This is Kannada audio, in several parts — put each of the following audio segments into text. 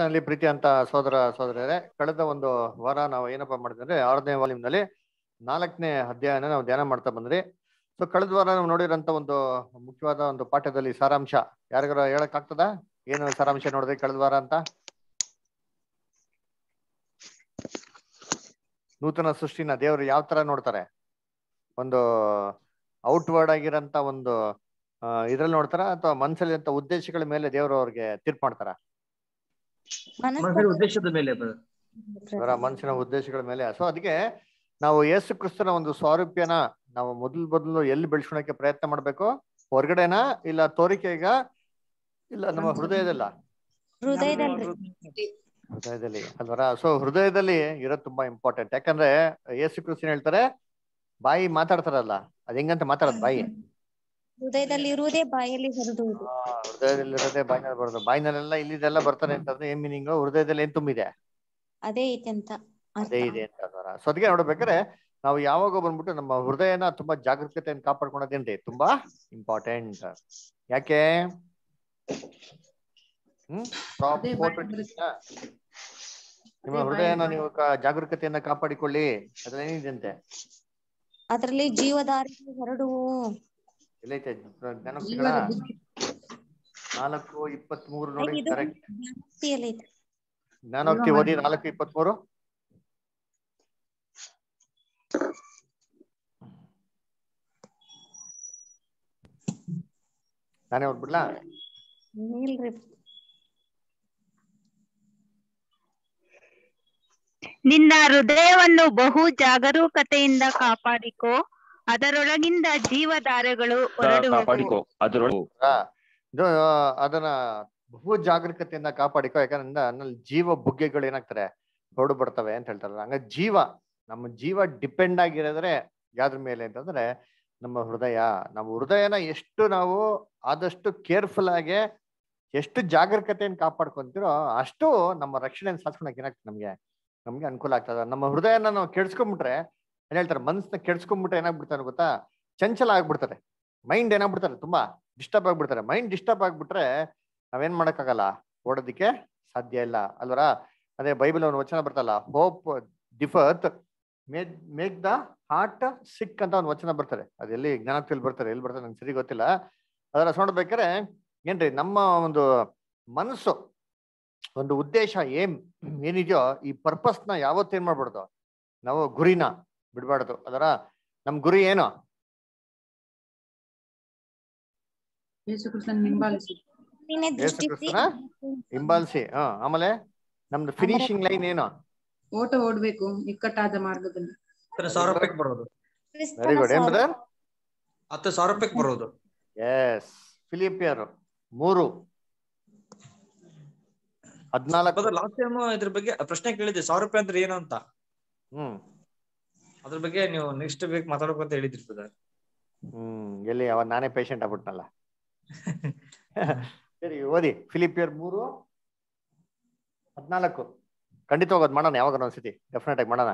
ಕ್ರಿಸ್ತನಲ್ಲಿ ಪ್ರೀತಿ ಅಂತ ಸೋದರ ಸೋದರರೇ ಕಳೆದ ಒಂದು ವಾರ ನಾವು ಏನಪ್ಪಾ ಮಾಡಿದ್ವಿ ಅಂದ್ರೆ ಆರನೇ ವಾಲ್ಯೂಮ್ ನಲ್ಲಿ ನಾಲ್ಕನೇ ಅಧ್ಯಾಯನ ನಾವು ಧ್ಯಾನ ಮಾಡ್ತಾ ಬಂದ್ರಿ ಸೊ ಕಳೆದ ವಾರ ನಾವು ನೋಡಿರೋಂಥ ಒಂದು ಮುಖ್ಯವಾದ ಒಂದು ಪಾಠದಲ್ಲಿ ಸಾರಾಂಶ ಯಾರಿಗಾರ ಹೇಳಕ್ ಆಗ್ತದ ಏನು ಸಾರಾಂಶ ನೋಡಿದ್ರಿ ಕಳೆದ ವಾರ ಅಂತ ನೂತನ ಸೃಷ್ಟಿನ ದೇವರು ಯಾವ ತರ ನೋಡ್ತಾರೆ ಒಂದು ಔಟ್ವರ್ಡ್ ಆಗಿರೋಂಥ ಒಂದು ಇದ್ರಲ್ಲಿ ನೋಡ್ತಾರ ಅಥವಾ ಮನಸ್ಸಲ್ಲಿ ಅಂತ ಉದ್ದೇಶಗಳ ಮೇಲೆ ದೇವರು ಅವ್ರಿಗೆ ತೀರ್ಪು ಮಾಡ್ತಾರ ಮನಸ್ಸಿನ ಉದ್ದೇಶದ ಮೇಲೆ brother. ಅವರ ಮನಸ್ಸಿನ ಉದ್ದೇಶಗಳ ಮೇಲೆ ಸೊ ಅದಕ್ಕೆ ನಾವು ಯೇಸು ಕ್ರಿಸ್ತನ ಒಂದು ಸ್ವಾರೂಪ್ಯನ ನಾವು ಮೊದಲು ಮೊದಲು ಎಲ್ಲಿ ಬೆಳೆಸ್ಕೊಳಕ್ಕೆ ಪ್ರಯತ್ನ ಮಾಡ್ಬೇಕು ಹೊರಗಡೆನಾ ಇಲ್ಲ ತೋರಿಕೆಗ ಇಲ್ಲ ನಮ್ಮ ಹೃದಯದಲ್ಲ ಹೃದಯದಲ್ಲಿ ಹೃದಯದಲ್ಲಿ ಅಲ್ವರ ಸೊ ಹೃದಯದಲ್ಲಿ ಇರೋದು ತುಂಬಾ ಇಂಪಾರ್ಟೆಂಟ್ ಯಾಕಂದ್ರೆ ಯೇಸು ಕ್ರಿಸ್ತನ್ ಹೇಳ್ತಾರೆ ಬಾಯಿ ಮಾತಾಡ್ತಾರಲ್ಲ ಅದ್ ಹೆಂಗಂತ ಮಾತಾಡೋದು ಬಾಯಿ ಹೃದಯದಲ್ಲಿ ಇರುವುದೇ ಬಾಯಲ್ಲಿ ಹೊರಡುವುದು ಆ, ಹೃದಯದಲ್ಲಿ ಇರೋದೇ ಬಾಯಿನಲ್ಲಿ ಬರೋದು ಬಾಯಿನಲ್ಲೆಲ್ಲ ಇಲ್ಲಿದೆಲ್ಲ ಬರ್ತಾರೆ ಅಂತಂದ್ರೆ ಏನ್ ಮೀನಿಂಗ್ ಹೃದಯದಲ್ಲಿ ಏನ್ ತುಂಬಿದೆ ಅದೇ ಐತೆ ಅಂತ ಅರ್ಥ. ಅದೇ ಇದೆ ಅಂತ ಅದರ ಸೊ ಅದಕ್ಕೆ ನೋಡ್ಬೇಕಾದ್ರೆ ನಾವು ಯಾವಾಗ ಬಂದ್ಬಿಟ್ಟು ನಮ್ಮ ಹೃದಯನ ತುಂಬಾ ಜಾಗರೂಕತೆಯನ್ನು ಕಾಪಾಡ್ಕೊಳೋದೇನ್ರಿ ತುಂಬಾ ಇಂಪಾರ್ಟೆಂಟ್ ಯಾಕೆ ಹ್ಮ್ Top ಅದೇ photo ಬಾಯಿ ಇಟ್ಟಿದ್ದೀರಾ? ನಿಮ್ಮ ಅದೇ ಬಾಯಿ ಹೃದಯನ ನೀವು ಕಾ- ಜಾಗರೂಕತೆಯನ್ನ ಕಾಪಾಡಿಕೊಳ್ಳಿ ಅದ್ರಲ್ಲಿ ಏನಿದೆ ಅದರಲ್ಲಿ ಜೀವದಾರಿ ಹೊರಡುವು ಎಲ್ಲೈತೆ ಜ್ಞಾನೋಕ್ತಿಗಳ ಜೀವದ ಬುದ್ಧಿ ನಾಲ್ಕು ಇಪ್ಪತ್ತ್ ಮೂರು ನೋಡಿ ಇದು ಕರೆಕ್ಟ್ ಜ್ಞಾನೋಕ್ತಿಯಲ್ಲಿ ಐತೆ ಜ್ಞಾನೋಕ್ತಿ ಓದಿ ನಾಲ್ಕು ಇಪ್ಪತ್ತ್ ಮೂರು ನಾನೇ ಓದ್ಬಿಡ್ಲಾ ಇಲ್ರಿ ನಿನ್ನ ಹೃದಯವನ್ನು ಬಹು ಜಾಗರೂಕತೆಯಿಂದ ಕಾಪಾಡಿಕೋ ಅದರೊಳಗಿಂದ ಜೀವಧಾರೆಗಳು ಹೊರಡುವವು ಕಾಪಾಡಿಕೋ ಅದರೊಳಗೆ ಆ, ಇದು ಆ, ಅದನ್ನ ಬಹು ಜಾಗರೂಕತೆಯಿಂದ ಕಾಪಾಡಿಕೋ ಯಾಕಂದ್ರೆ ಅಲ್ಲಿ ಜೀವ ಬುಗ್ಗೆಗಳು ಏನಾಗ್ತಾರೆ ಹೊರಡು ಬರ್ತವೆ ಅಂತ ಹೇಳ್ತಾರಲ್ಲ ಹಂಗ ಜೀವ ನಮ್ಮ ಜೀವ ಡಿಪೆಂಡ್ ಆಗಿರೋದ್ರೆ ಯಾವ್ದ್ರ ಮೇಲೆ ಅಂತಂದ್ರೆ ನಮ್ಮ ಹೃದಯ ನಮ್ಮ ಹೃದಯನ ಎಷ್ಟು ನಾವು ಆದಷ್ಟು ಕೇರ್ಫುಲ್ ಆಗಿ ಎಷ್ಟು ಜಾಗರೂಕತೆಯನ್ನು ಕಾಪಾಡ್ಕೊಂತೀರೋ ಅಷ್ಟು ನಮ್ಮ ರಕ್ಷಣೆಯನ್ನು ಸಾಧಿಸ್ಕೊಳಕ್ ಏನಾಗ್ತದೆ ನಮ್ಗೆ ನಮ್ಗೆ ಅನುಕೂಲ ಆಗ್ತದ ನಮ್ಮ ಹೃದಯನ ನಾವು ಕೆಡ್ಸ್ಕೊಂಡ್ಬಿಟ್ರೆ ಏನ್ ಹೇಳ್ತಾರೆ ಮನ್ಸನ್ನ ಕೆಡ್ಸ್ಕೊಂಡ್ಬಿಟ್ರೆ ಏನಾಗ್ಬಿಡ್ತಾರೆ ಗೊತ್ತಾ ಚಂಚಲ ಆಗ್ಬಿಡ್ತಾರೆ ಮೈಂಡ್ ಏನಾಗ್ಬಿಡ್ತಾರೆ ತುಂಬಾ ಡಿಸ್ಟರ್ಬ್ ಆಗ್ಬಿಡ್ತಾರೆ ಮೈಂಡ್ ಡಿಸ್ಟರ್ಬ್ ಆಗ್ಬಿಟ್ರೆ ನಾವೇನ್ ಮಾಡಕ್ಕಾಗಲ್ಲ ಓಡೋದಿಕ್ಕೆ ಸಾಧ್ಯ ಇಲ್ಲ ಅಲ್ವರ ಅದೇ ಬೈಬಲ್ ಒಂದು ವಚನ ಬರ್ತಲ್ಲ hope deferred make make the heart sick ಅಂತ ಒಂದು ವಚನ ಬರ್ತಾರೆ ಅದು ಎಲ್ಲಿ ಜ್ಞಾನಕ್ತಿಯಲ್ಲಿ ಬರ್ತಾರೆ ಎಲ್ಲಿ ಬರ್ತಾರೆ ನಂಗೆ ಸರಿ ಗೊತ್ತಿಲ್ಲ ಅದರ ನೋಡ್ಬೇಕಾದ್ರೆ ಏನ್ರಿ ನಮ್ಮ ಒಂದು ಮನಸ್ಸು ಒಂದು ಉದ್ದೇಶ ಏನ್ ಏನಿದೆಯೋ ಈ ಪರ್ಪಸ್ನ ಯಾವತ್ತೂ ಏನ್ ಮಾಡ್ಬಾರ್ದು ನಾವು ಗುರಿನ ಬಿಡ್ಬಾರ್ದು ಅದರ ನಮ್ ಗುರಿ ಏನು ಯೇಸು ಕ್ರಿಸ್ತನ್ ಹಿಂಬಾಲಿಸಿ ನೀನೇ ಯೇಸು ದೃಷ್ಟಿಸಿ ಕ್ರಿಸ್ತನ ಹಿಂಬಾಲಿಸಿ ಹ ಆಮೇಲೆ ನಮ್ದು ಫಿನಿಶಿಂಗ್ ಲೈನ್ ಏನು ಓಟ ಓಡ್ಬೇಕು ಇಕ್ಕಟ್ಟಾದ ಮಾರ್ಗದಲ್ಲಿ ಹತ್ತು ಸಾವಿರ ರೂಪಾಯಿಗೆ ಬರೋದು ಕ್ರಿಸ್ತನ ವೆರಿ ಗುಡ್ ಏನ್ ಸಾರು- ಬ್ರದರ್ ಹತ್ತು ಸಾವಿರ ರೂಪಾಯಿಗೆ ಬರೋದು ಎಸ್ ಫಿಲಿಪಿಯರ್ ಮೂರು ಹದ್ನಾಲ್ಕು ಲಾಸ್ಟ್ ಟೈಮ್ ಇದ್ರ ಬಗ್ಗೆ ಪ್ರಶ್ನೆ ಕೇಳಿದ್ದೆ ಸಾವಿರ ರೂಪಾಯಿ ಅಂದ್ರೆ ಏನು ಅಂತ ಹ್ಮ್ ಅದ್ರ ಬಗ್ಗೆ ನೀವು ನೆಕ್ಸ್ಟ್ ವೀಕ್ ಮಾತಾಡ್ಬೇಕು ಅಂತ ಹೇಳಿದ್ರಿ brother. ಹ್ಮ್ ಎಲ್ಲಿ ಅವ ನಾನೇ ಪೇಷಂಟ್ ಆಗ್ಬಿಟ್ನಲ್ಲ ಸರಿ ಓದಿ ಫಿಲಿಪಿಯರ್ ಮೂರು ಹದ್ನಾಲ್ಕು ಖಂಡಿತ ಹೋಗೋದು ಮಾಡೋಣ ಯಾವಾಗ ಒಂದ್ಸತಿ ಡೆಫಿನೆಟ್ ಆಗಿ ಮಾಡೋಣ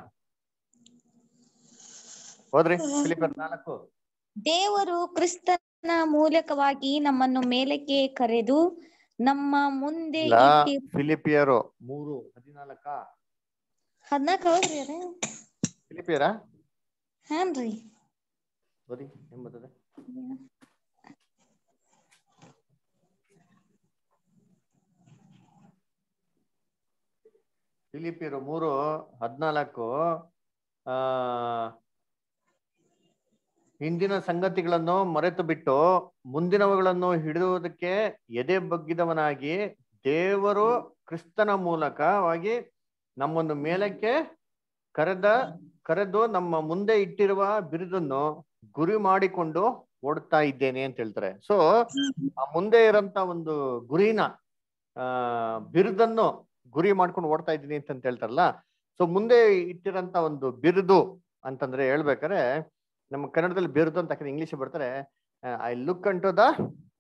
ಹೋದ್ರಿ ಫಿಲಿಪಿಯರ್ ನಾಲ್ಕು ದೇವರು ಕ್ರಿಸ್ತನ ಮೂಲಕವಾಗಿ ನಮ್ಮನ್ನು ಮೇಲಕ್ಕೆ ಕರೆದು ನಮ್ಮ ಮುಂದೆ ಇಲ್ಲ ಇಟ್ಟಿ- ಫಿಲಿಪಿಯರು ಮೂರು ಹದಿನಾಲ್ಕ ಹದ್ನಾಲ್ಕು ಹೌದ್ರಿ ಅದೇ ಫಿಲಿಪಿಯರ ಹಾನ್ರಿ ಓದಿ ಏನ್ ಬರ್ತದೆ ಫಿಲಿಪಿಯರು ಮೂರು ಹದ್ನಾಲ್ಕು ಆ ಹಿಂದಿನ ಸಂಗತಿಗಳನ್ನು ಮರೆತು ಬಿಟ್ಟು ಮುಂದಿನವುಗಳನ್ನು ಹಿಡಿಯುವುದಕ್ಕೆ ಎದೆ ಬಗ್ಗಿದವನಾಗಿ ದೇವರು ಕ್ರಿಸ್ತನ ಮೂಲಕವಾಗಿ ನಮ್ಮನ್ನು ಮೇಲಕ್ಕೆ ಕರೆದ ಕರೆದು ನಮ್ಮ ಮುಂದೆ ಇಟ್ಟಿರುವ ಬಿರುದನ್ನು ಗುರಿ ಮಾಡಿಕೊಂಡು ಓಡ್ತಾ ಇದ್ದೇನೆ ಅಂತ ಹೇಳ್ತಾರೆ ಸೊ ಆ ಮುಂದೆ ಇರೋಂತ ಒಂದು ಗುರಿನ ಆ ಬಿರುದನ್ನು ಗುರಿ ಮಾಡ್ಕೊಂಡು ಓಡ್ತಾ ಇದ್ದೀನಿ ಅಂತ ಹೇಳ್ತಾರಲ್ಲ ಸೊ ಮುಂದೆ ಇಟ್ಟಿರೋಂತ ಒಂದು ಬಿರುದು ಅಂತಂದ್ರೆ ಹೇಳ್ಬೇಕಾರೆ ನಮ್ಮ ಕನ್ನಡದಲ್ಲಿ ಬಿರುದು ಅಂತ ಇಂಗ್ಲಿಷ್ ಬರ್ತಾರೆ I look unto the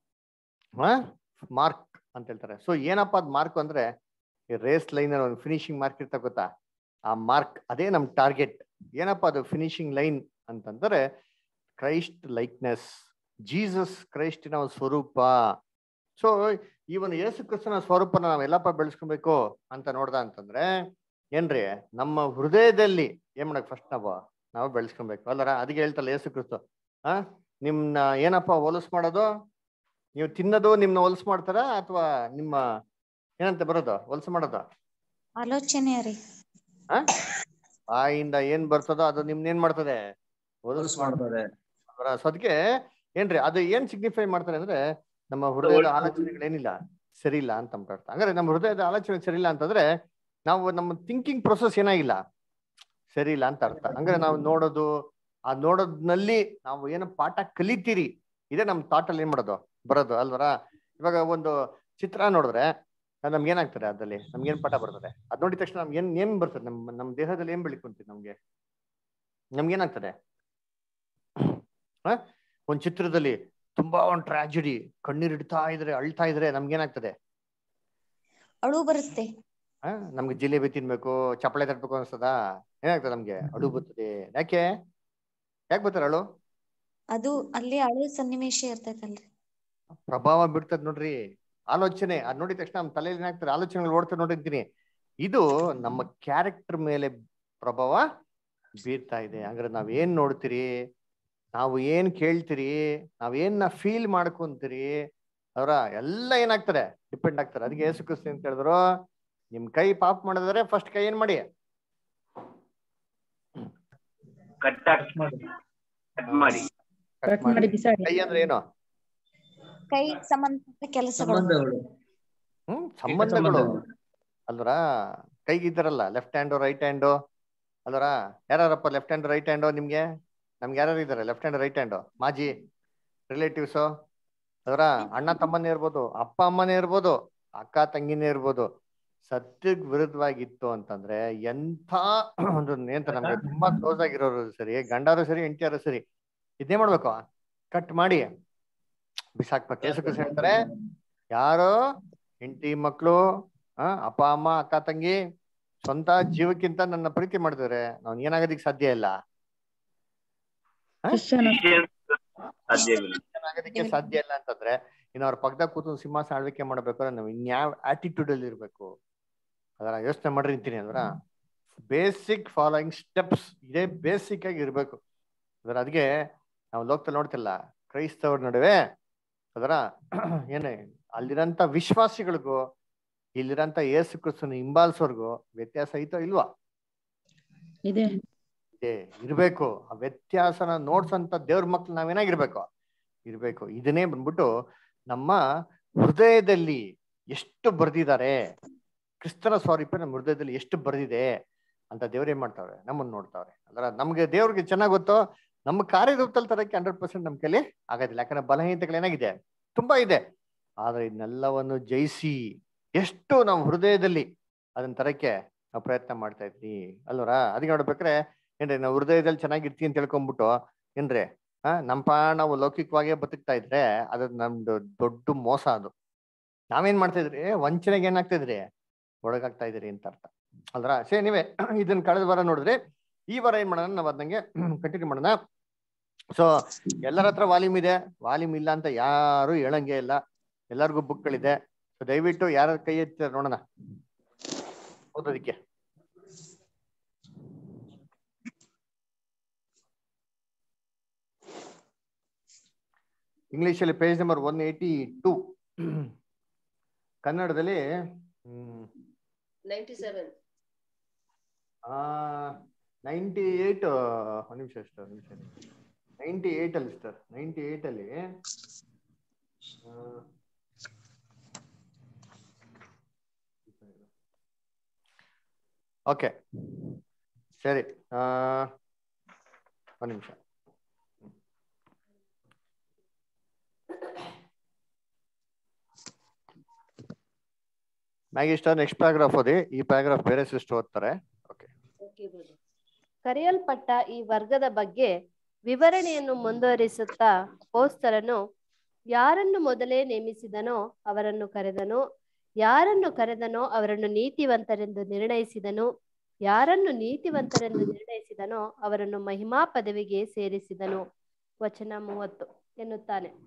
mark ಅಂತ ಹೇಳ್ತಾರೆ ಸೊ ಏನಪ್ಪ ಅದ್ ಮಾರ್ಕ್ ಅಂದ್ರೆ ರೇಸ್ ಲೈನ್ ಒಂದು ಫಿನಿಶಿಂಗ್ ಮಾರ್ಕ್ ಇರ್ತಾ ಗೊತ್ತಾ ಆ ಮಾರ್ಕ್ ಅದೇ ನಮ್ ಟಾರ್ಗೆಟ್ ಏನಪ್ಪ ಅದು ಫಿನಿಶಿಂಗ್ ಲೈನ್ ಅಂತಂದ್ರೆ ಕ್ರೈಸ್ಟ್ ಲೈಕ್ನೆಸ್ ಜೀಸಸ್ ಕ್ರೈಸ್ಟಿನ ಒಂದು ಸ್ವರೂಪ ಸೊ ಈ ಒಂದು ಯೇಸು ಕ್ರಿಸ್ತನ ಸ್ವರೂಪನ ನಾವ್ ಎಲ್ಲಪ್ಪ ಬೆಳೆಸ್ಕೊಬೇಕು ಅಂತ ನೋಡ್ದ ಅಂತಂದ್ರೆ ಏನ್ರಿ ನಮ್ಮ ಹೃದಯದಲ್ಲಿ ಏನ್ ಮಾಡಕ್ ಫಸ್ಟ್ ನಾವು ನಾವು ಬೆಳೆಸ್ಕೊಬೇಕು ಅಲ್ಲರ ಅದಕ್ಕೆ ಹೇಳ್ತಲ್ಲ ಯೇಸು ಕ್ರಿಸ್ತ ಆ ನಿಮ್ನ ಏನಪ್ಪ ಹೊಲಸು ಮಾಡೋದು ನೀವು ತಿನ್ನೋದು ನಿಮ್ನ ಹೊಲಸು ಮಾಡ್ತಾರ ಅಥವಾ ನಿಮ್ಮ ಏನಂತ ಬರೋದು ಹೊಲಸು ಮಾಡೋದು ಆಲೋಚನೆ ರೀ ಆ ಬಾಯಿಂದ ಏನ್ ಬರ್ತದೋ ಅದು ನಿಮ್ನ ಏನ್ ಮಾಡ್ತದೆ ಹೊಲಸು ಹೊಲಸು ಮಾಡ್ತಾರೆ ಸೊ ಅದಕ್ಕೆ ಏನ್ರಿ ಅದು ಏನ್ ಸಿಗ್ನಿಫೈ ಮಾಡ್ತಾರೆ ಅಂದ್ರೆ ನಮ್ಮ ಹೃದಯದ ಆಲೋಚನೆಗಳೇನಿಲ್ಲ ಸರಿ ಇಲ್ಲ ಅಂತ ಅರ್ಥ ಹಂಗಾರೆ ನಮ್ಮ ಹೃದಯದ ಆಲೋಚನೆ ಸರಿ ಇಲ್ಲ ಅಂತಂದ್ರೆ ನಾವು ನಮ್ಮ ಥಿಂಕಿಂಗ್ ಪ್ರೊಸೆಸ್ ಏನಾಗಿಲ್ಲ ಸರಿ ಇಲ್ಲ ಅಂತ ಅರ್ಥ ಹಂಗಾರೆ ನಾವು ನೋಡೋದು ಆ ನೋಡೋದ್ನಲ್ಲಿ ನಾವು ಏನೋ ಪಾಠ ಕಲಿತೀರಿ ಇದೇ ನಮ್ ಥಾಟ್ ಅಲ್ಲಿ ಏನ್ ಮಾಡೋದು ಬರೋದು ಅಲ್ವರ ಇವಾಗ ಒಂದು ಚಿತ್ರ ನೋಡಿದ್ರೆ ನಮ್ಗೆ ಏನಾಗ್ತದೆ ಅದ್ರಲ್ಲಿ ನಮ್ಗೆ ಏನ್ ಪಾಠ ಬರ್ತದೆ ಅದ್ ನೋಡಿದ ತಕ್ಷಣ ನಮ್ಗೆ ಏನ್ ಏನ್ ಬರ್ತದೆ ನಮ್ ನಮ್ ದೇಹದಲ್ಲಿ ಏನ್ ಬೆಳಿಕೊಂತೀವಿ ನಮ್ಗೆ ನಮ್ಗೆ ಏನಾಗ್ತದೆ ಹ ಒಂದ್ ಚಿತ್ರದಲ್ಲಿ ತುಂಬಾ ಒಂದ್ ಟ್ರಾಜಿಡಿ ಕಣ್ಣೀರ್ ಇಡ್ತಾ ಇದ್ರೆ ಅಳ್ತಾ ಇದ್ರೆ ನಮ್ಗೆ ಏನಾಗ್ತದೆ ಅಳು ಬರುತ್ತೆ ಹ ನಮ್ಗೆ ಜಿಲೇಬಿ ತಿನ್ಬೇಕು ಚಪ್ಪಳೆ ತಟ್ಬೇಕು ಅನ್ಸ್ತದ ಏನಾಗ್ತದೆ ನಮ್ಗೆ ಅಳು ಬರ್ತದೆ ಯಾಕೆ ಯಾಕೆ ಬರ್ತಾರೆ ಅಳು ಅದು ಅಲ್ಲಿ ಅಳು ಸನ್ನಿವೇಶ ಇರ್ತೈತಲ್ರಿ ಪ್ರಭಾವ ಬೀರ್ತದ ನೋಡ್ರಿ ಆಲೋಚನೆ ಅದ್ ನೋಡಿದ ತಕ್ಷಣ ನಮ್ಮ ತಲೆಯಲ್ಲಿ ಏನಾಗ್ತದೆ ಆಲೋಚನೆಗಳು ಓಡ್ತಾ ನೋಡಿರ್ತೀನಿ ಇದು ನಮ್ಮ ಕ್ಯಾರೆಕ್ಟರ್ ಮೇಲೆ ಪ್ರಭಾವ ಬೀರ್ತಾ ಇದೆ ಹಂಗಾರೆ ನಾವ್ ಏನ್ ನೋಡ್ತೀರಿ ನಾವು ಏನ್ ಕೇಳ್ತೀರಿ ನಾವ್ ಏನ್ ಫೀಲ್ ಮಾಡ್ಕೊಂತೀರಿ ಅವರ ಎಲ್ಲ ಏನಾಗ್ತಾರೆ ಡಿಪೆಂಡ್ ಆಗ್ತಾರೆ ಅದಕ್ಕೆ ಯೇಸು ಕ್ರಿಸ್ತ ಅಂತ ಹೇಳಿದ್ರು ನಿಮ್ ಕೈ ಪಾಪ ಮಾಡಿದ್ರೆ ಫಸ್ಟ್ ಕೈ ಏನ್ ಮಾಡಿ ಕಟ್ ಕಟ್ ಮಾಡಿ ಕಟ್ ಮಾಡಿ ಕಟ್ ಕಟ್ ಮಾಡಿ ಮಾಡಿ ಬಿಸಾಡಿ ಕೈ ಅಂದ್ರೆ ಏನು ಕೈ ಸಂಬಂಧಪಟ್ಟ ಕೆಲಸಗಳು ಸಂಬಂಧಗಳು ಹ್ಮ್ ಕೆಟ್ಟ ಸಂಬಂಧಗಳು ಸಂಬಂಧಗಳು. ಅಲ್ವರ ಕೈಗಿದ್ದಾರಲ್ಲ ಲೆಫ್ಟ್ ಹ್ಯಾಂಡು ರೈಟ್ ಹ್ಯಾಂಡು ಅಲ್ವರ ಯಾರಪ್ಪ ಲೆಫ್ಟ್ ಹ್ಯಾಂಡ್ ರೈಟ್ ಹ್ಯಾಂಡು ನಿಮ್ಗೆ ನಮ್ಗೆ ಯಾರು ಇದ್ದಾರೆ ಲೆಫ್ಟ್ ಹ್ಯಾಂಡ್ ರೈಟ್ ಹ್ಯಾಂಡು ಮಾಜಿ ರಿಲೇಟಿವ್ಸು ಅದರ ಅಣ್ಣ ತಮ್ಮನೇ ಇರ್ಬೋದು ಅಪ್ಪ ಅಮ್ಮನೇ ಇರ್ಬೋದು ಅಕ್ಕ ತಂಗಿನೇ ಇರ್ಬೋದು ಸತ್ಯಗ್ ವಿರುದ್ಧವಾಗಿತ್ತು ಅಂತಂದ್ರೆ ಎಂಥ ಒಂದು ಎಂತ ನಮ್ಗೆ ತುಂಬಾ ಕ್ಲೋಸ್ ಆಗಿರೋರು ಸರಿ ಗಂಡಾರು ಸರಿ ಹೆಂಡತಿಯಾರು ಸರಿ ಇದೇ ಮಾಡ್ಬೇಕು ಕಟ್ ಮಾಡಿ ಬಿಸಾಕ್ಬೇಕು ಕೇಸು ಹೇಳ್ತಾರೆ ಯಾರು ಹೆಂಡತಿ ಮಕ್ಕಳು ಆ ಅಪ್ಪ ಅಮ್ಮ ಅಕ್ಕ ತಂಗಿ ಸ್ವಂತ ಜೀವಕ್ಕಿಂತ ನನ್ನ ಪ್ರೀತಿ ಮಾಡಿದ್ರೆ ನಾವ್ ಏನಾಗೋದಿಕ್ ಸಾಧ್ಯ ಇಲ್ಲ ಕ್ರಿಶ್ಚಿಯನ್ ಸಾಧ್ಯವಿಲ್ಲ ಏನಾಗೋದಿಕ್ಕೆ ಸಾಧ್ಯ ಇಲ್ಲ ಅಂತಂದ್ರೆ ಇನ್ನು ಅವ್ರ ಪಕ್ಕದಾಗ ಕೂತು ಸಿಂಹಾಸನ ಆಳ್ವಿಕೆ ಮಾಡ್ಬೇಕಾದ್ರೆ ನಾವು ಇನ್ಯಾವ ಆಟಿಟ್ಯೂಡ್ ಅಲ್ಲಿ ಇರ್ಬೇಕು ಅದರ ಯೋಚನೆ ಮಾಡ್ರಿ ಅಂತೀನಿ ಅಂದ್ರ ಬೇಸಿಕ್ ಫಾಲೋಯಿಂಗ್ ಸ್ಟೆಪ್ಸ್ ಇದೇ ಬೇಸಿಕ್ ಆಗಿ ಇರ್ಬೇಕು ಅದರ ಅದಕ್ಕೆ ನಾವು ಲೋಕದಲ್ಲಿ ನೋಡ್ತಿಲ್ಲ ಕ್ರೈಸ್ತವ್ರ ನಡುವೆ ಅದರ ಏನೇ ಅಲ್ಲಿರಂತ ವಿಶ್ವಾಸಿಗಳಿಗೂ ಇಲ್ಲಿರಂತ ಯೇಸು ಕ್ರಿಸ್ತನ ಹಿಂಬಾಲಿಸೋರ್ಗು ವ್ಯತ್ಯಾಸ ಐತೋ ಇಲ್ವಾ ಇದೆ ಇದೆ ಇರ್ಬೇಕು ಆ ವ್ಯತ್ಯಾಸನ ನೋಡ್ಸಂತ ದೇವ್ರ ಮಕ್ಳು ನಾವೇನಾಗಿರ್ಬೇಕು ಇರ್ಬೇಕು ಇದನ್ನೇ ಬಂದ್ಬಿಟ್ಟು ನಮ್ಮ ಹೃದಯದಲ್ಲಿ ಎಷ್ಟು ಬರ್ದಿದ್ದಾರೆ ಕ್ರಿಸ್ತನ ಸ್ವರೂಪ ನಮ್ಮ ಹೃದಯದಲ್ಲಿ ಎಷ್ಟು ಬರ್ದಿದೆ ಅಂತ ದೇವ್ರು ಏನ್ ಮಾಡ್ತಾವ್ರೆ ನಮ್ಮನ್ನ ನೋಡ್ತಾವ್ರೆ ಅಂದ್ರ ನಮ್ಗೆ ದೇವ್ರಿಗೆ ಚೆನ್ನಾಗ್ ಗೊತ್ತು ನಮ್ಮ ಕಾರ್ಯರೂಪದಲ್ಲಿ ತರಕ್ಕೆ ಹಂಡ್ರೆಡ್ ಪರ್ಸೆಂಟ್ ನಮ್ ಕೈಲಿ ಆಗೋದಿಲ್ಲ ಯಾಕಂದ್ರೆ ಬಲಹೀನತೆಗಳು ಏನಾಗಿದೆ ತುಂಬಾ ಇದೆ ಆದ್ರೆ ಇದನ್ನೆಲ್ಲವನ್ನು ಜಯಿಸಿ ಎಷ್ಟು ನಾವು ಹೃದಯದಲ್ಲಿ ಅದನ್ನ ತರಕ್ಕೆ ನಾವು ಪ್ರಯತ್ನ ಮಾಡ್ತಾ ಇದ್ವಿ ಅಲ್ವರ ಅದಕ್ಕೆ ನೋಡ್ಬೇಕ್ರೆ ಏನ್ರಿ ನಾವು ಹೃದಯದಲ್ಲಿ ಚೆನ್ನಾಗಿರ್ತೀವಿ ಅಂತ ತಿಳ್ಕೊಂಡ್ಬಿಟ್ಟು ಏನ್ರಿ ಆ ನಮ್ಮಪ ನಾವು ಲೌಕಿಕವಾಗೇ ಬದುಕ್ತಾ ಇದ್ರೆ ಅದು ನಮ್ದು ದೊಡ್ಡ ಮೋಸ ಅದು ನಾವೇನ್ ಮಾಡ್ತಾ ಇದ್ರಿ ವಂಚನೆಗೆ ಏನಾಗ್ತಾ ಇದ್ರಿ ಒಳಗಾಗ್ತಾ ಇದೀರಿ ಅಂತ ಅರ್ಥ ಅಲ್ರ ಸೇ ನೀವೇ ಇದನ್ನ ಕಳೆದ ವಾರ ನೋಡಿದ್ರೆ ಈ ವಾರ ಏನ್ ಮಾಡೋಣ ನಾವು ಅದನ್ನಂಗೆ ಕಂಟಿನ್ಯೂ ಮಾಡೋಣ ಸೊ ಎಲ್ಲರ ಹತ್ರ ವಾಲ್ಯೂಮ್ ಇದೆ ವಾಲ್ಯೂಮ್ ಇಲ್ಲ ಅಂತ ಯಾರು ಹೇಳಂಗೆ ಇಲ್ಲ ಎಲ್ಲರಿಗೂ ಬುಕ್ಗಳಿದೆ ಸೊ ದಯವಿಟ್ಟು ಯಾರ ಕೈ ಎತ್ತಿ ನೋಡೋಣ ಓದೋದಿಕ್ಕೆ ಇಂಗ್ಲಿಷಲ್ಲಿ page number one eighty two ಕನ್ನಡದಲ್ಲಿ ಹ್ಮ್, ನೈಂಟಿ ಸೆವೆನ್ ಆ ನೈಂಟಿ ಏಟ್ ಒಂದು ನಿಮಿಷ ಅಷ್ಟು ಒಂದು ನಿಮಿಷ ನೈಂಟಿ ಏಟ್ ಅಲ್ಲಿ ಸರ್ ನೈಂಟಿ ಏಟ್ ಅಲ್ಲಿ ಆ, ಓಕೆ ಸರಿ ಆ, ಒಂದು ನಿಮಿಷ ಮ್ಯಾಗಿಸ್ಟರ್ ನೆಕ್ಸ್ಟ್ ಪ್ಯಾರಾಗ್ರಾಫ್ ಓದಿ ಈ ಪ್ಯಾರಾಗ್ರಾಫ್ ಬೇರೆ ಸಿಸ್ಟರ್ ಓದ್ತಾರೆ ಓಕೆ ಕರೆಯಲ್ಪಟ್ಟ ಈ ವರ್ಗದ ಬಗ್ಗೆ ವಿವರಣೆಯನ್ನು ಮುಂದುವರಿಸುತ್ತಾ ಪೋಸ್ತರನು ಯಾರನ್ನು ಮೊದಲೇ ನೇಮಿಸಿದನೋ ಅವರನ್ನು ಕರೆದನು ಯಾರನ್ನು ಕರೆದನೋ ಅವರನ್ನು ನೀತಿವಂತರೆಂದು ನಿರ್ಣಯಿಸಿದನು ಯಾರನ್ನು ನೀತಿವಂತರೆಂದು ನಿರ್ಣಯಿಸಿದನೋ ಅವರನ್ನು ಮಹಿಮಾ ಪದವಿಗೆ ಸೇರಿಸಿದನು ವಚನ ಮೂವತ್ತು ಎನ್ನುತ್ತಾನೆ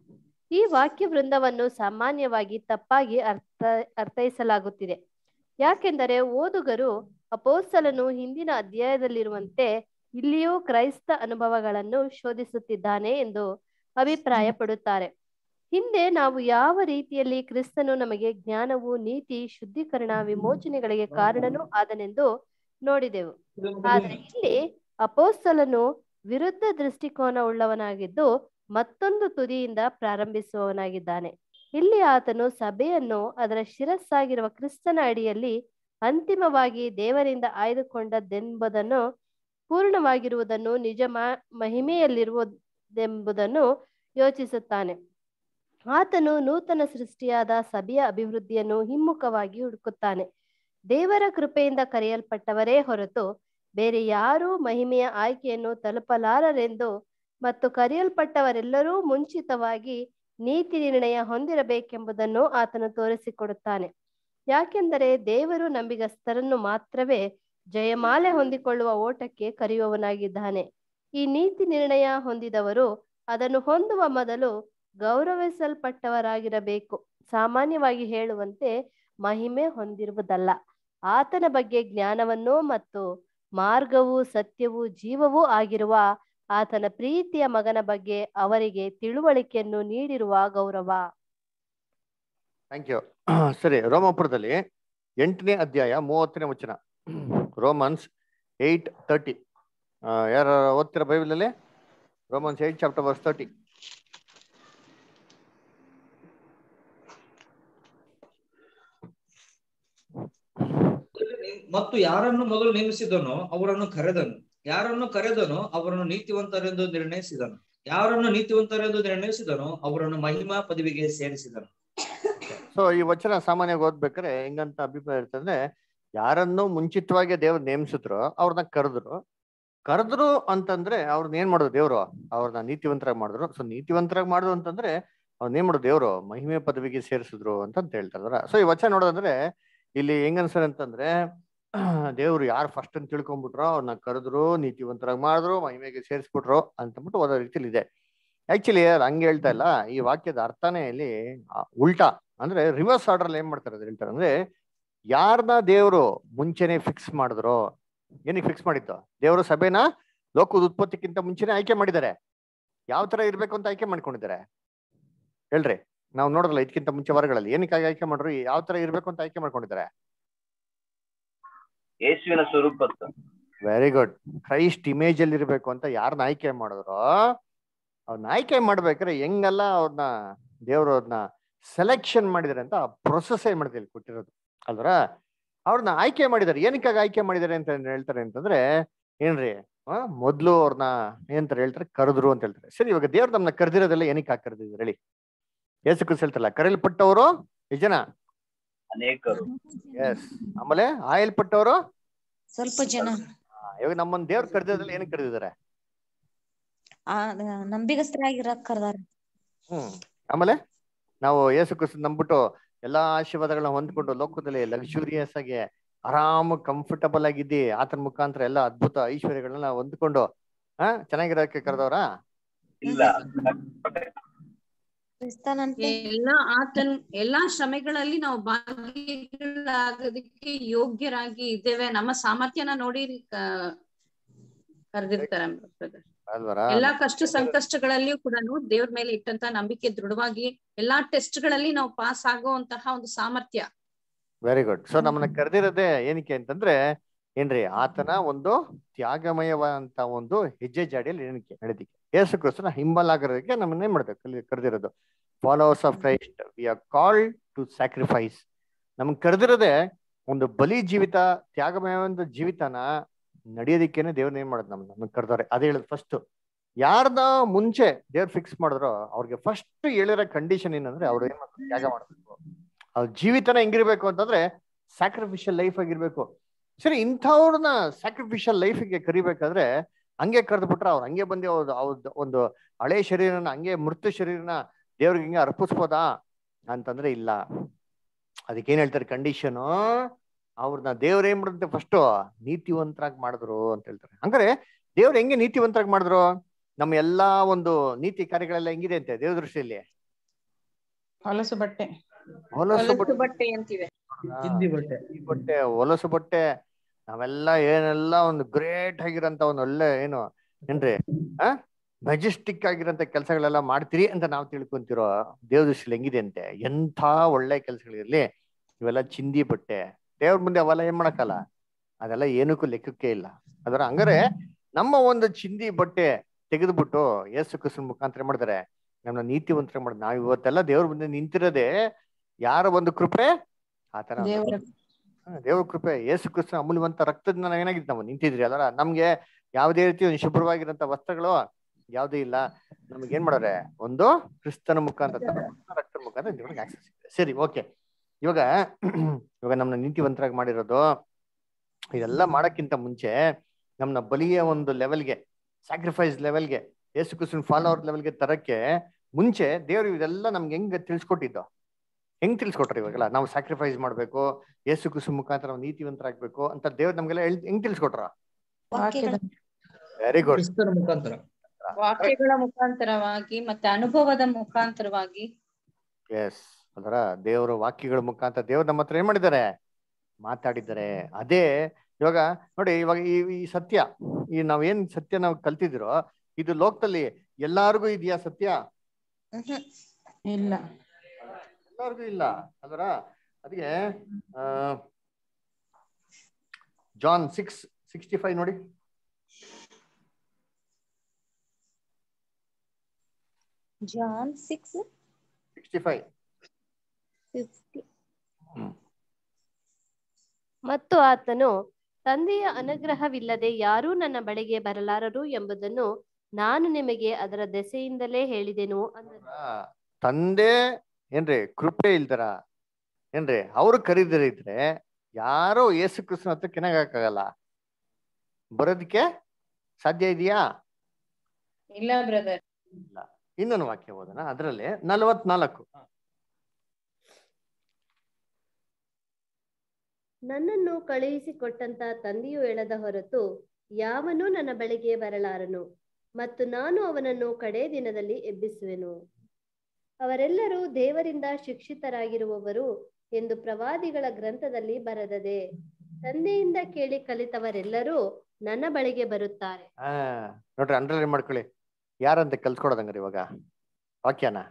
ಈ ವಾಕ್ಯ ವೃಂದವನ್ನು ಸಾಮಾನ್ಯವಾಗಿ ತಪ್ಪಾಗಿ ಅರ್ಥ ಅರ್ಥೈಸಲಾಗುತ್ತಿದೆ ಯಾಕೆಂದರೆ ಓದುಗರು ಅಪೋಸ್ತಲನು ಹಿಂದಿನ ಅಧ್ಯಾಯದಲ್ಲಿರುವಂತೆ ಇಲ್ಲಿಯೂ ಕ್ರೈಸ್ತ ಅನುಭವಗಳನ್ನು ಶೋಧಿಸುತ್ತಿದ್ದಾನೆ ಎಂದು ಅಭಿಪ್ರಾಯ ಪಡುತ್ತಾರೆ ಹಿಂದೆ ನಾವು ಯಾವ ರೀತಿಯಲ್ಲಿ ಕ್ರಿಸ್ತನು ನಮಗೆ ಜ್ಞಾನವು ನೀತಿ ಶುದ್ಧೀಕರಣ ವಿಮೋಚನೆಗಳಿಗೆ ಕಾರಣನೂ ಆದನೆಂದು ನೋಡಿದೆವು ಆದ್ರೆ ಇಲ್ಲಿ ಅಪೋಸ್ತಲನು ವಿರುದ್ಧ ದೃಷ್ಟಿಕೋನ ಉಳ್ಳವನಾಗಿದ್ದು ಮತ್ತೊಂದು ತುದಿಯಿಂದ ಪ್ರಾರಂಭಿಸುವವನಾಗಿದ್ದಾನೆ ಇಲ್ಲಿ ಆತನು ಸಭೆಯನ್ನು ಅದರ ಶಿರಸ್ಸಾಗಿರುವ ಕ್ರಿಸ್ತನ ಅಡಿಯಲ್ಲಿ ಅಂತಿಮವಾಗಿ ದೇವರಿಂದ ಆಯ್ದುಕೊಂಡದ್ದೆಂಬುದನ್ನು ಪೂರ್ಣವಾಗಿರುವುದನ್ನು ನಿಜ ಮಹಿಮೆಯಲ್ಲಿರುವುದೆಂಬುದನ್ನು ಯೋಚಿಸುತ್ತಾನೆ ಆತನು ನೂತನ ಸೃಷ್ಟಿಯಾದ ಸಭೆಯ ಅಭಿವೃದ್ಧಿಯನ್ನು ಹಿಮ್ಮುಖವಾಗಿ ಹುಡುಕುತ್ತಾನೆ ದೇವರ ಕೃಪೆಯಿಂದ ಕರೆಯಲ್ಪಟ್ಟವರೇ ಹೊರತು ಬೇರೆ ಯಾರೂ ಮಹಿಮೆಯ ಆಯ್ಕೆಯನ್ನು ತಲುಪಲಾರರೆಂದು ಮತ್ತು ಕರೆಯಲ್ಪಟ್ಟವರೆಲ್ಲರೂ ಮುಂಚಿತವಾಗಿ ನೀತಿ ನಿರ್ಣಯ ಹೊಂದಿರಬೇಕೆಂಬುದನ್ನು ಆತನು ತೋರಿಸಿಕೊಡುತ್ತಾನೆ ಯಾಕೆಂದರೆ ದೇವರು ನಂಬಿಗಸ್ತರನ್ನು ಮಾತ್ರವೇ ಜಯಮಾಲೆ ಹೊಂದಿಕೊಳ್ಳುವ ಓಟಕ್ಕೆ ಕರೆಯುವವನಾಗಿದ್ದಾನೆ ಈ ನೀತಿ ನಿರ್ಣಯ ಹೊಂದಿದವರು ಅದನ್ನು ಹೊಂದುವ ಮೊದಲು ಗೌರವಿಸಲ್ಪಟ್ಟವರಾಗಿರಬೇಕು ಸಾಮಾನ್ಯವಾಗಿ ಹೇಳುವಂತೆ ಮಹಿಮೆ ಹೊಂದಿರುವುದಲ್ಲ ಆತನ ಬಗ್ಗೆ ಜ್ಞಾನವನ್ನು ಮತ್ತು ಮಾರ್ಗವೂ ಸತ್ಯವೂ ಜೀವವೂ ಆಗಿರುವ ಆತನ ಪ್ರೀತಿಯ ಮಗನ ಬಗ್ಗೆ ಅವರಿಗೆ ತಿಳುವಳಿಕೆಯನ್ನು ನೀಡಿರುವ ಗೌರವ ಥ್ಯಾಂಕ್ ಯು ಸರಿ ರೋಮಾಪುರದಲ್ಲಿ ಎಂಟನೇ ಅಧ್ಯಾಯ ಮೂವತ್ತನೇ ವಚನ ರೋಮನ್ಸ್ ಏಟ್ ತರ್ಟಿ ಯಾರು ಓದ್ತೀರಾ ಬೈಬಲಲ್ಲಿ Romans eight chapter verse thirty ಮತ್ತು ಯಾರನ್ನು ಮೊದಲು ನೇಮಿಸಿದನೋ ಅವರನ್ನು ಕರೆದನು ಯಾರನ್ನು ಕರೆದನೋ ಅವರನ್ನು ನೀತಿವಂತರೆಂದು ನಿರ್ಣಯಿಸಿದನು ಯಾರನ್ನು ನೀತಿವಂತರೆಂದು ನಿರ್ಣಯಿಸಿದನೋ ಅವರನ್ನು ಮಹಿಮಾ ಪದವಿಗೆ ಸೇರಿಸಿದನು ಸೊ ಈ ವಚನ ಸಾಮಾನ್ಯವಾಗಿ ಓದ್ಬೇಕಾದ್ರೆ ಹೆಂಗಂತ ಅಭಿಪ್ರಾಯ ಇರ್ತಂದ್ರೆ ಯಾರನ್ನು ಮುಂಚಿತವಾಗಿ ದೇವ್ರು ನೇಮಿಸಿದ್ರು ಅವ್ರನ್ನ ಕರೆದ್ರು ಕರೆದ್ರು ಅಂತಂದ್ರೆ ಅವ್ರನ್ನ ಏನ್ ಮಾಡೋದು ದೇವ್ರು ಅವ್ರನ್ನ ನೀತಿವಂತರಾಗಿ ಮಾಡಿದ್ರು ಸೊ ನೀತಿವಂತರಾಗಿ ಮಾಡಿದ್ರು ಅಂತಂದ್ರೆ ಅವ್ರನ್ನ ಏನ್ ಮಾಡೋದು ದೇವ್ರು ಮಹಿಮೆ ಪದವಿಗೆ ಸೇರಿಸಿದ್ರು ಅಂತ ಅಂತ ಹೇಳ್ತಾರೆ ಸೊ ಈ ವಚನ ನೋಡೋದಂದ್ರೆ ಇಲ್ಲಿ ಹೆಂಗನ್ಸರ್ ಅಂತಂದ್ರೆ ದೇವ್ರು ಯಾರು ಫಸ್ಟ್ ಅಂತ ತಿಳ್ಕೊಂಡ್ಬಿಟ್ರು ಅವ್ರನ್ನ ಕರೆದ್ರು ನೀತಿವಂತರಾಗಿ ಮಾಡಿದ್ರು ಮಹಿಮೆಗೆ ಸೇರಿಸ್ಬಿಟ್ರು ಅಂತಂದ್ಬಿಟ್ಟು ಓದೋ ರೀತಿಲಿ ಇದೆ ಆಕ್ಚುಲಿ ಹಂಗೆ ಹೇಳ್ತಾ ಇಲ್ಲ ಈ ವಾಕ್ಯದ ಅರ್ಥನೇ ಇಲ್ಲಿ ಆ, ಉಲ್ಟಾ ಅಂದ್ರೆ ರಿವರ್ಸ್ ಆರ್ಡರ್ ಏನ್ ಮಾಡ್ತಾರೆ ಅಂತ ಹೇಳ್ತಾರೆ ಅಂದ್ರೆ ಯಾರನ್ನ ದೇವರು ಮುಂಚೆನೆ ಫಿಕ್ಸ್ ಮಾಡಿದ್ರು ಏನಕ್ಕೆ ಫಿಕ್ಸ್ ಮಾಡಿದ್ದು ದೇವರು ಸಭೆನ ಲೋಕದ ಉತ್ಪತ್ತಿಕ್ಕಿಂತ ಮುಂಚೆನೆ ಆಯ್ಕೆ ಮಾಡಿದ್ದಾರೆ ಯಾವ ತರ ಇರ್ಬೇಕು ಅಂತ ಆಯ್ಕೆ ಮಾಡ್ಕೊಂಡಿದ್ದಾರೆ ಹೇಳ್ರಿ ನಾವು ನೋಡೋದಲ್ಲ ಇದಕ್ಕಿಂತ ಮುಂಚೆ ವಾರಗಳಲ್ಲಿ ಏನಕ್ಕಾಗಿ ಆಯ್ಕೆ ಮಾಡ್ರು ಯಾವ ತರ ಇರ್ಬೇಕು ಅಂತ ಆಯ್ಕೆ ಮಾಡ್ಕೊಂಡಿದ್ದಾರೆ ಯೇಸುವಿನ ಸ್ವರೂಪಕ್ಕೆ ವೆರಿ ಗುಡ್ ಕ್ರೈಸ್ಟ್ ಇಮೇಜ್ ಅಲ್ಲಿ ಇರ್ಬೇಕು ಅಂತ ಯಾರನ್ನ ಆಯ್ಕೆ ಮಾಡಿದ್ರು ಅವ್ರನ್ನ ಆಯ್ಕೆ ಮಾಡ್ಬೇಕಾದ್ರೆ ಹೆಂಗೆಲ್ಲ ಅವ್ರನ್ನ ದೇವ್ರು ಅವ್ರನ್ನ ಸೆಲೆಕ್ಷನ್ ಮಾಡಿದಾರೆ ಅಂತ ಪ್ರೊಸೆಸ್ ಏನ್ ಮಾಡಿದೆ ಇಲ್ಲಿ ಕೊಟ್ಟಿರೋದು ಅಲ್ವರ ಅವ್ರನ್ನ ಆಯ್ಕೆ ಮಾಡಿದಾರೆ ಏನಕ್ಕಾಗಿ ಆಯ್ಕೆ ಮಾಡಿದಾರೆ ಅಂತ ಏನ್ ಹೇಳ್ತಾರೆ ಅಂತಂದ್ರೆ ಏನ್ರಿ ಆ ಮೊದ್ಲು ಅವ್ರನ್ನ ಏನಂತಾರೆ ಹೇಳ್ತಾರೆ ಕರೆದ್ರು ಅಂತ ಹೇಳ್ತಾರೆ ಸರಿ ಇವಾಗ ದೇವ್ರು ನಮ್ಮನ್ನ ಕರೆದಿರೋದೆಲ್ಲ ಏನಕ್ಕೆ ಕರೆದಿದ್ದಾರೆ ಹೇಳಿ ಯೇಸು ಕ್ರಿಸ್ತ ಹೇಳ್ತಾರಲ್ಲ ಕರೆಯಲ್ಪಟ್ಟವರು ಎಷ್ಟು ಜನ ಅನೇಕರು ಎಸ್ ಆಮೇಲೆ ಆಯಲ್ಪಟ್ಟವರು ಸ್ವಲ್ಪ ಜನ ಆ, ಇವಾಗ ನಮ್ಮನ್ನ ದೇವ್ರು ಕರೆದಿರೋದೆಲ್ಲ ಏನಕ್ಕೆ ಕರೆದಿದ್ದಾರೆ ಆ ನಂಬಿಗಸ್ತರಾಗಿರಕ್ ಕರ್ದಾರ ಹ್ಮ್ ಆಮೇಲೆ ನಾವು ಯೇಸು ಕ್ರಿಸ್ತ ನಂಬಿಟ್ಟು ಎಲ್ಲಾ ಆಶೀರ್ವಾದಗಳನ್ನ ಹೊಂದ್ಕೊಂಡು ಲೋಕದಲ್ಲಿ ಲಕ್ಸುರಿಯಸ್ ಆಗಿ ಆರಾಮ ಕಂಫರ್ಟಬಲ್ ಆಗಿದ್ದಿ ಆತನ ಮುಖಾಂತರ ಎಲ್ಲ ಅದ್ಭುತ ಐಶ್ವರ್ಯಗಳನ್ನ ಹೊಂದ್ಕೊಂಡು ಹಾ ಚೆನ್ನಾಗಿರೋಕೆ ಕರೆದವ್ರ ಇಲ್ಲ ಕ್ರಿಸ್ತನಂತೆ ಎಲ್ಲಾ ಆತನ್ ಎಲ್ಲಾ ಶ್ರಮೆಗಳಲ್ಲಿ ನಾವು ಭಾಗಿಗಳಾಗೋದಕ್ಕೆ ಯೋಗ್ಯರಾಗಿ ಇದ್ದೇವೆ ನಮ್ಮ ಸಾಮರ್ಥ್ಯನ ನೋಡಿ ಕ- ಕರೆದಿರ್ತಾರೆ brother. ಅಲ್ವರ ಎಲ್ಲಾ ಕಷ್ಟ ಸಂಕಷ್ಟಗಳಲ್ಲಿಯೂ ಕೂಡ ದೇವ್ರ ಮೇಲೆ ಇಟ್ಟಂತ ನಂಬಿಕೆ ದೃಢವಾಗಿ ಎಲ್ಲಾ ಟೆಸ್ಟ್ ಗಳಲ್ಲಿ ನಾವು ಪಾಸ್ ಆಗುವಂತಹ ಒಂದು ಸಾಮರ್ಥ್ಯ ವೆರಿ ಗುಡ್ ಸೊ ನಮ್ಮನ್ನ ಕರೆದಿರೋದೇ ಏನಕ್ಕೆ ಅಂತಂದ್ರೆ ಏನ್ರಿ ಆತನ ಒಂದು ತ್ಯಾಗಮಯವಾದಂತ ಒಂದು ಹೆಜ್ಜೆ ಜಾಡಿಯಲ್ಲಿ ಏನಕ್ಕೆ ನಡೆದಿಕ್ಕೆ ಯೇಸು ಕ್ರಿಸ್ತನ ಹಿಂಬಲಾಗಿರೋದಕ್ಕೆ ನಮ್ಮನ್ನ ಏನ್ ಮಾಡ್ಬೇಕು ಅಲ್ಲಿ ಕರೆದಿರೋದು followers of Christ we are called to sacrifice ನಮ್ಗೆ ಕರೆದಿರೋದೇ ಒಂದು ಬಲಿ ಜೀವಿತ ತ್ಯಾಗಮಯವಾದ ಜೀವಿತನ ನಡೆಯೋದಿಕ್ಕೇನೆ ದೇವ್ರನ್ನ ಏನ್ ಮಾಡೋದು ನಮ್ಗೆ ನಮ್ಗೆ ಕರೆದವ್ರೆ ಅದೇ ಹೇಳೋದು ಫಸ್ಟ್ ಯಾರ್ದ ಮುಂಚೆ ದೇವ್ರು ಫಿಕ್ಸ್ ಮಾಡಿದ್ರು ಅವ್ರಿಗೆ ಫಸ್ಟ್ ಹೇಳಿರೋ ಕಂಡೀಷನ್ ಏನಂದ್ರೆ ಅವ್ರು ಏನ್ ಮಾಡ್ತಾರೆ ತ್ಯಾಗ ಮಾಡ್ಬೇಕು ಅವ್ರ ಜೀವಿತನ ಹೆಂಗಿರ್ಬೇಕು ಅಂತಂದ್ರೆ ಸ್ಯಾಕ್ರಿಫಿಷಿಯಲ್ ಲೈಫ್ ಆಗಿರ್ಬೇಕು ಸರಿ ಇಂಥವ್ರನ್ನ ಸ್ಯಾಕ್ರಿಫಿಷಿಯಲ್ ಲೈಫಿಗೆ ಕರಿಬೇಕಾದ್ರೆ ಹಂಗೆ ಕರೆದು ಬಿಟ್ರೆ ಅವ್ರು ಹಂಗೆ ಬಂದು ಅವ್ರದ್ದು ಅವ್ರದ್ದು ಒಂದು ಹಳೆ ಶರೀರನ ಹಂಗೆ ಮೃತ ಶರೀರನ ದೇವ್ರಿಗೆ ಹಿಂಗೆ ಅರ್ಪಿಸ್ಬೋದಾ ಅಂತಂದ್ರೆ ಇಲ್ಲ ಅದಕ್ಕೆ ಏನ್ ಹೇಳ್ತಾರೆ ಕಂಡೀಷನು ಅವ್ರನ್ನ ದೇವ್ರ ಏನ್ ಮಾಡುತ್ತೆ ಫಸ್ಟ್ ನೀತಿವಂತರಾಗಿ ಮಾಡಿದ್ರು ಅಂತ ಹೇಳ್ತಾರೆ ಹಂಗಾರೆ ದೇವ್ರು ಹೆಂಗೆ ನೀತಿವಂತರಾಗಿ ಮಾಡಿದ್ರು ನಮ್ಮ ಎಲ್ಲಾ ಒಂದು ನೀತಿ ಕಾರ್ಯಗಳೆಲ್ಲ ಹೆಂಗಿದೆ ಅಂತೆ ದೇವ್ರ ದೃಷ್ಟಿಯಲ್ಲಿ ಹೊಲಸು ಬಟ್ಟೆ ಹೊಲಸು ಹೊಲಸು ಬಟ್ಟೆ ಬಟ್ಟೆ ಅಂತಿವೆ ಚಿಂದಿ ಬಟ್ಟೆ ಈ ಬಟ್ಟೆ ಹೊಲಸು ಬಟ್ಟೆ ನಾವೆಲ್ಲ ಏನೆಲ್ಲ ಒಂದು ಗ್ರೇಟ್ ಆಗಿರಂತ ಒಂದು ಒಳ್ಳೆ ಏನು ಏನ್ರಿ ಆ ಮೆಜೆಸ್ಟಿಕ್ ಆಗಿರಂತ ಕೆಲಸಗಳೆಲ್ಲ ಮಾಡ್ತೀರಿ ಅಂತ ನಾವು ತಿಳ್ಕೊಂತಿರೋ ದೇವ್ರ ದೃಷ್ಟಿಲಿ ಹೆಂಗಿದೆ ಅಂತೆ ಎಂಥ ಒಳ್ಳೆ ಕೆಲಸಗಳಿರ್ಲಿ ಇವೆಲ್ಲ ಚಿಂದಿ ಬಟ್ಟೆ ದೇವ್ರ ಮುಂದೆ ಅವೆಲ್ಲ ಏನ್ ಮಾಡಕ್ಕಲ್ಲ ಅದೆಲ್ಲ ಏನಕ್ಕೂ ಲೆಕ್ಕಕ್ಕೆ ಇಲ್ಲ ಅದರ ಹಂಗಾರೆ ನಮ್ಮ ಒಂದು ಚಿಂದಿ ಬಟ್ಟೆ ತೆಗೆದ್ಬಿಟ್ಟು ಯೇಸು ಕ್ರಿಸ್ತನ ಮುಖಾಂತರ ಮಾಡ್ತಾರೆ ನಮ್ಮನ್ನ ನೀತಿವಂತರ ಮಾಡ್ ನಾವ್ ಇವತ್ತೆಲ್ಲ ದೇವ್ರ ಮುಂದೆ ನಿಂತಿರೋದೇ ಯಾರ ಒಂದು ಕೃಪೆ ಆತರ ಒಂದು ದೇವರ ಹಾ, ದೇವ್ರ ಕೃಪೆ ಯೇಸು ಕ್ರಿಸ್ತನ ಅಮೂಲ್ಯವಂತ ರಕ್ತದಿಂದ ನಾವ್ ಏನಾಗಿತ್ತು ನಾವು ನಿಂತಿದ್ರಿ ಅಲ್ರ ನಮ್ಗೆ ಯಾವುದೇ ರೀತಿ ಒಂದು ಶುಭ್ರವಾಗಿರಂತ ವಸ್ತ್ರಗಳು ಯಾವುದೂ ಇಲ್ಲ ನಮ್ಗೆ ಏನ್ ಮಾಡೋರೆ ಒಂದು ಕ್ರಿಸ್ತನ ಮುಖಾಂತರ ರಕ್ತದ ಮುಖಾಂತರ ದೇವ್ರಿಗೆ ಆಕ್ಸೆಸ್ ಇದೆ ಸರಿ ಓಕೆ ಇವಾಗ ಇವಾಗ ನಮ್ನ ನೀತಿವಂತರಾಗಿ ಮಾಡಿರೋದು ಇದೆಲ್ಲ ಮಾಡಕ್ಕಿಂತ ಮುಂಚೆ ನಮ್ನ ಬಲಿಯ ಒಂದು ಲೆವೆಲ್ಗೆ ಸ್ಯಾಕ್ರಿಫೈಸ್ ಲೆವೆಲ್ಗೆ ಯೇಸು ಕ್ರಿಸ್ತನ ಫಾಲೋವರ್ ಲೆವೆಲ್ಗೆ ತರಕ್ಕೆ ಮುಂಚೆ ದೇವ್ರು ಇದೆಲ್ಲ ನಮ್ಗೆ ಹೆಂಗ್ ತಿಳ್ಸ್ಕೊಟ್ಟಿದ್ದು ಹೆಂಗ್ ತಿಳ್ಸ್ಕೊಟ್ರು ಇವಾಗೆಲ್ಲ ನಾವು ಸ್ಯಾಕ್ರಿಫೈಸ್ ಮಾಡ್ಬೇಕು ಯೇಸು ಕ್ರಿಸ್ತನ ಮುಖಾಂತರ ನಾವು ನೀತಿವಂತರಾಗ್ಬೇಕು ಅಂತ ದೇವ್ರು ನಮ್ಗೆಲ್ಲ ಹೇಳ್- ಹೆಂಗ್ ತಿಳ್ಸ್ಕೊಟ್ರ ವಾಕ್ಯದ ವೆರಿ ಗುಡ್ ಕ್ರಿಸ್ತನ ಮುಖಾಂತರ ವಾಕ್ಯಗಳ ಮುಖಾಂತರವಾಗಿ ಮತ್ತೆ ಅನುಭವದ ಮುಖಾಂತರವಾಗಿ ಎಸ್ ಅದರ ದೇವರ ವಾಕ್ಯಗಳ ಮುಖಾಂತರ ದೇವ್ರು ನಮ್ಮ ಹತ್ರ ಏನ್ ಮಾಡಿದ್ದಾರೆ ಮಾತಾಡಿದ್ದಾರೆ ಅದೇ ಇವಾಗ ನೋಡಿ ಇವಾಗ ಈ ಈ ಸತ್ಯ ಈ ನಾವೇನ್ ಸತ್ಯ ನಾವು ಕಲ್ತಿದಿರೋ ಇದು ಲೋಕದಲ್ಲಿ ಎಲ್ಲಾರ್ಗೂ ಇದೆಯಾ ಸತ್ಯ ಇಲ್ಲ ಎಲ್ಲಾರ್ಗೂ ಇಲ್ಲ ಅದರ ಅದಕ್ಕೆ ಆ ಜಾನ್ ಸಿಕ್ಸ್ ಸಿಕ್ಸ್ಟಿ ಫೈವ್ ನೋಡಿ John six sixty five fifty ಮತ್ತು ಆತನು ತಂದೆಯ ಅನುಗ್ರಹವಿಲ್ಲದೆ ಯಾರೂ ನನ್ನ ಬಳಿಗೆ ಬರಲಾರರು ಎಂಬುದನ್ನು ನಾನು ನಿಮಗೆ ಅದರ ದೆಸೆಯಿಂದಲೇ ಹೇಳಿದೆನು ಅಂದನು ಆ, ತಂದೆ ಏನ್ರಿ ಕೃಪೆ ಇಲ್ದರ ಏನ್ರಿ ಅವ್ರು ಕರೀದಿರ ಇದ್ರೆ ಯಾರೋ ಯೇಸು ಕ್ರಿಸ್ತನ ಹತ್ರ ಕೆನಾಗಕ್ಕಾಗಲ್ಲ ಬರೋದಕ್ಕೆ ಸಾಧ್ಯ ಇದೆಯಾ ಇಲ್ಲ ಬ್ರದರ್ ಇಲ್ಲ ಇನ್ನೊಂದು ವಾಕ್ಯ ಓದೋಣ ಅದರಲ್ಲಿ ನಲವತ್ನಾಲ್ಕು ನನ್ನನ್ನು ಕಳುಹಿಸಿಕೊಟ್ಟಂತ ತಂದೆಯು ಎಳೆದ ಹೊರತು ಯಾವನೂ ನನ್ನ ಬಳಿಗೆ ಬರಲಾರನು ಮತ್ತು ನಾನು ಅವನನ್ನು ಕಡೇ ದಿನದಲ್ಲಿ ಎಬ್ಬಿಸುವೆನು ಅವರೆಲ್ಲರೂ ದೇವರಿಂದ ಶಿಕ್ಷಿತರಾಗಿರುವವರು ಎಂದು ಪ್ರವಾದಿಗಳ ಗ್ರಂಥದಲ್ಲಿ ಬರೆದದೆ ತಂದೆಯಿಂದ ಕೇಳಿ ಕಲಿತವರೆಲ್ಲರೂ ನನ್ನ ಬಳಿಗೆ ಬರುತ್ತಾರೆ ಆ ನೋಡ್ರಿ ಅಂಡರ್ಲೈನ್ ಮಾಡ್ಕೊಳ್ಳಿ ಯಾರಂತ ಕಲ್ಸ್ಕೊಡೋದಂಗ್ರಿ ಇವಾಗ ವಾಕ್ಯನ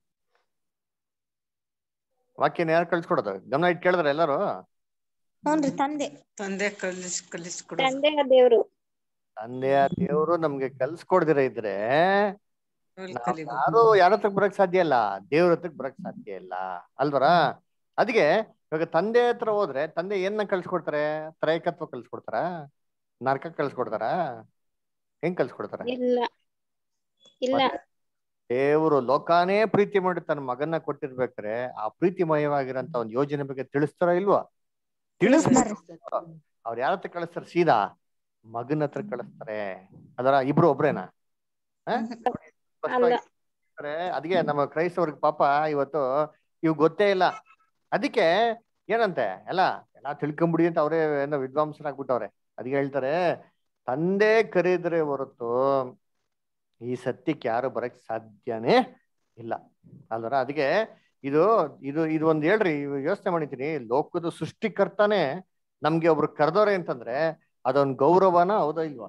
ವಾಕ್ಯನ ಯಾರು ಕಳ್ಸ್ಕೊಡೋದು ಗಮನ ಇಟ್ಟು ಕೇಳಿದ್ರ ಎಲ್ಲರೂ ಹ್ಞೂನ್ರಿ ತಂದೆ ತಂದೆ ಕಲಿಸ್ ಕಲಿಸ್ಕೊಡ ತಂದೆಯ ದೇವ್ರು ತಂದೆಯ ದೇವರು ನಮ್ಗೆ ಕಲ್ಸ್ಕೊಡ್ದಿರ ಇದ್ರೆ ನಾವ್ ಕಲಿಬೇಕು ಯಾರು ಯಾರ ಹತ್ರಕ್ ಬರಕ್ ಸಾಧ್ಯ ಇಲ್ಲ ದೇವ್ರ ಹತ್ರಕ್ ಬರಕ್ ಸಾಧ್ಯ ಇಲ್ಲ ಅಲ್ವರ ಅದಕ್ಕೆ ಇವಾಗ ತಂದೆ ಹತ್ರ ಹೋದ್ರೆ ತಂದೆ ಏನ ಕಳ್ಸ್ಕೊಡ್ತಾರೆ ತ್ರೈಕತ್ವ ಕಳ್ಸ್ಕೊಡ್ತಾರ ನರಕ ಕಳ್ಸ್ಕೊಡ್ತಾರ ಹೆಂಗ್ ಕಳ್ಸ್ಕೊಡ್ತಾರ ಇಲ್ಲ ಇಲ್ಲ ದೇವರು ಲೋಕಾನೇ ಪ್ರೀತಿ ಮಾಡಿ ತನ್ನ ಮಗನ್ನ ಕೊಟ್ಟಿರ್ಬೇಕಾರೆ ಆ ಪ್ರೀತಿಮಯವಾಗಿರಂತ ಒಂದ್ ಯೋಜನೆ ಬಗ್ಗೆ ತಿಳಿಸ್ತಾರ ಇಲ್ವಾ ತಿಳಿಸ್ತಾರೆ ಅವ್ರು ಯಾರ ಹತ್ರ ಕಳಿಸ್ತಾರೆ ಸೀದಾ ಮಗನ ಹತ್ರ ಕಳಿಸ್ತಾರೆ ಅದರ ಇಬ್ರು ಒಬ್ರೇನಾ ಹ? ಅಲ್ಲ. ಸ್ಪಷ್ಟವಾಗಿ ಅದಕ್ಕೆ ನಮ್ಮ ಕ್ರೈಸ್ತವ್ರಿಗೆ ಪಾಪ ಇವತ್ತು ಇವ್ ಗೊತ್ತೇ ಇಲ್ಲ ಅದಕ್ಕೆ ಏನಂತೆ ಎಲ್ಲ ಎಲ್ಲ ತಿಳ್ಕೊಂಬಿಡಿ ಅಂತ ಅವರೇ ಏನೋ ವಿದ್ವಾಂಸರಾಗ್ಬಿಟ್ಟವ್ರೆ ಅದಕ್ಕೆ ಹೇಳ್ತಾರೆ ತಂದೆ ಕರೆದ್ರೆ ಹೊರತು ಈ ಸತ್ಯಕ್ಕೆ ಯಾರು ಬರಕ್ ಸಾಧ್ಯನೇ ಇಲ್ಲ ಅಲ್ವರ ಅದಕ್ಕೆ ಇದು ಇದು ಇದು ಒಂದ್ ಹೇಳ್ರಿ ಯೋಚನೆ ಮಾಡಿದ್ದೀನಿ ಲೋಕದ ಸೃಷ್ಟಿಕರ್ತಾನೆ ನಮ್ಗೆ ಒಬ್ರು ಕರೆದವ್ರೆ ಅಂತಂದ್ರೆ ಅದೊಂದ್ ಗೌರವನ ಹೌದಾ ಇಲ್ವಾ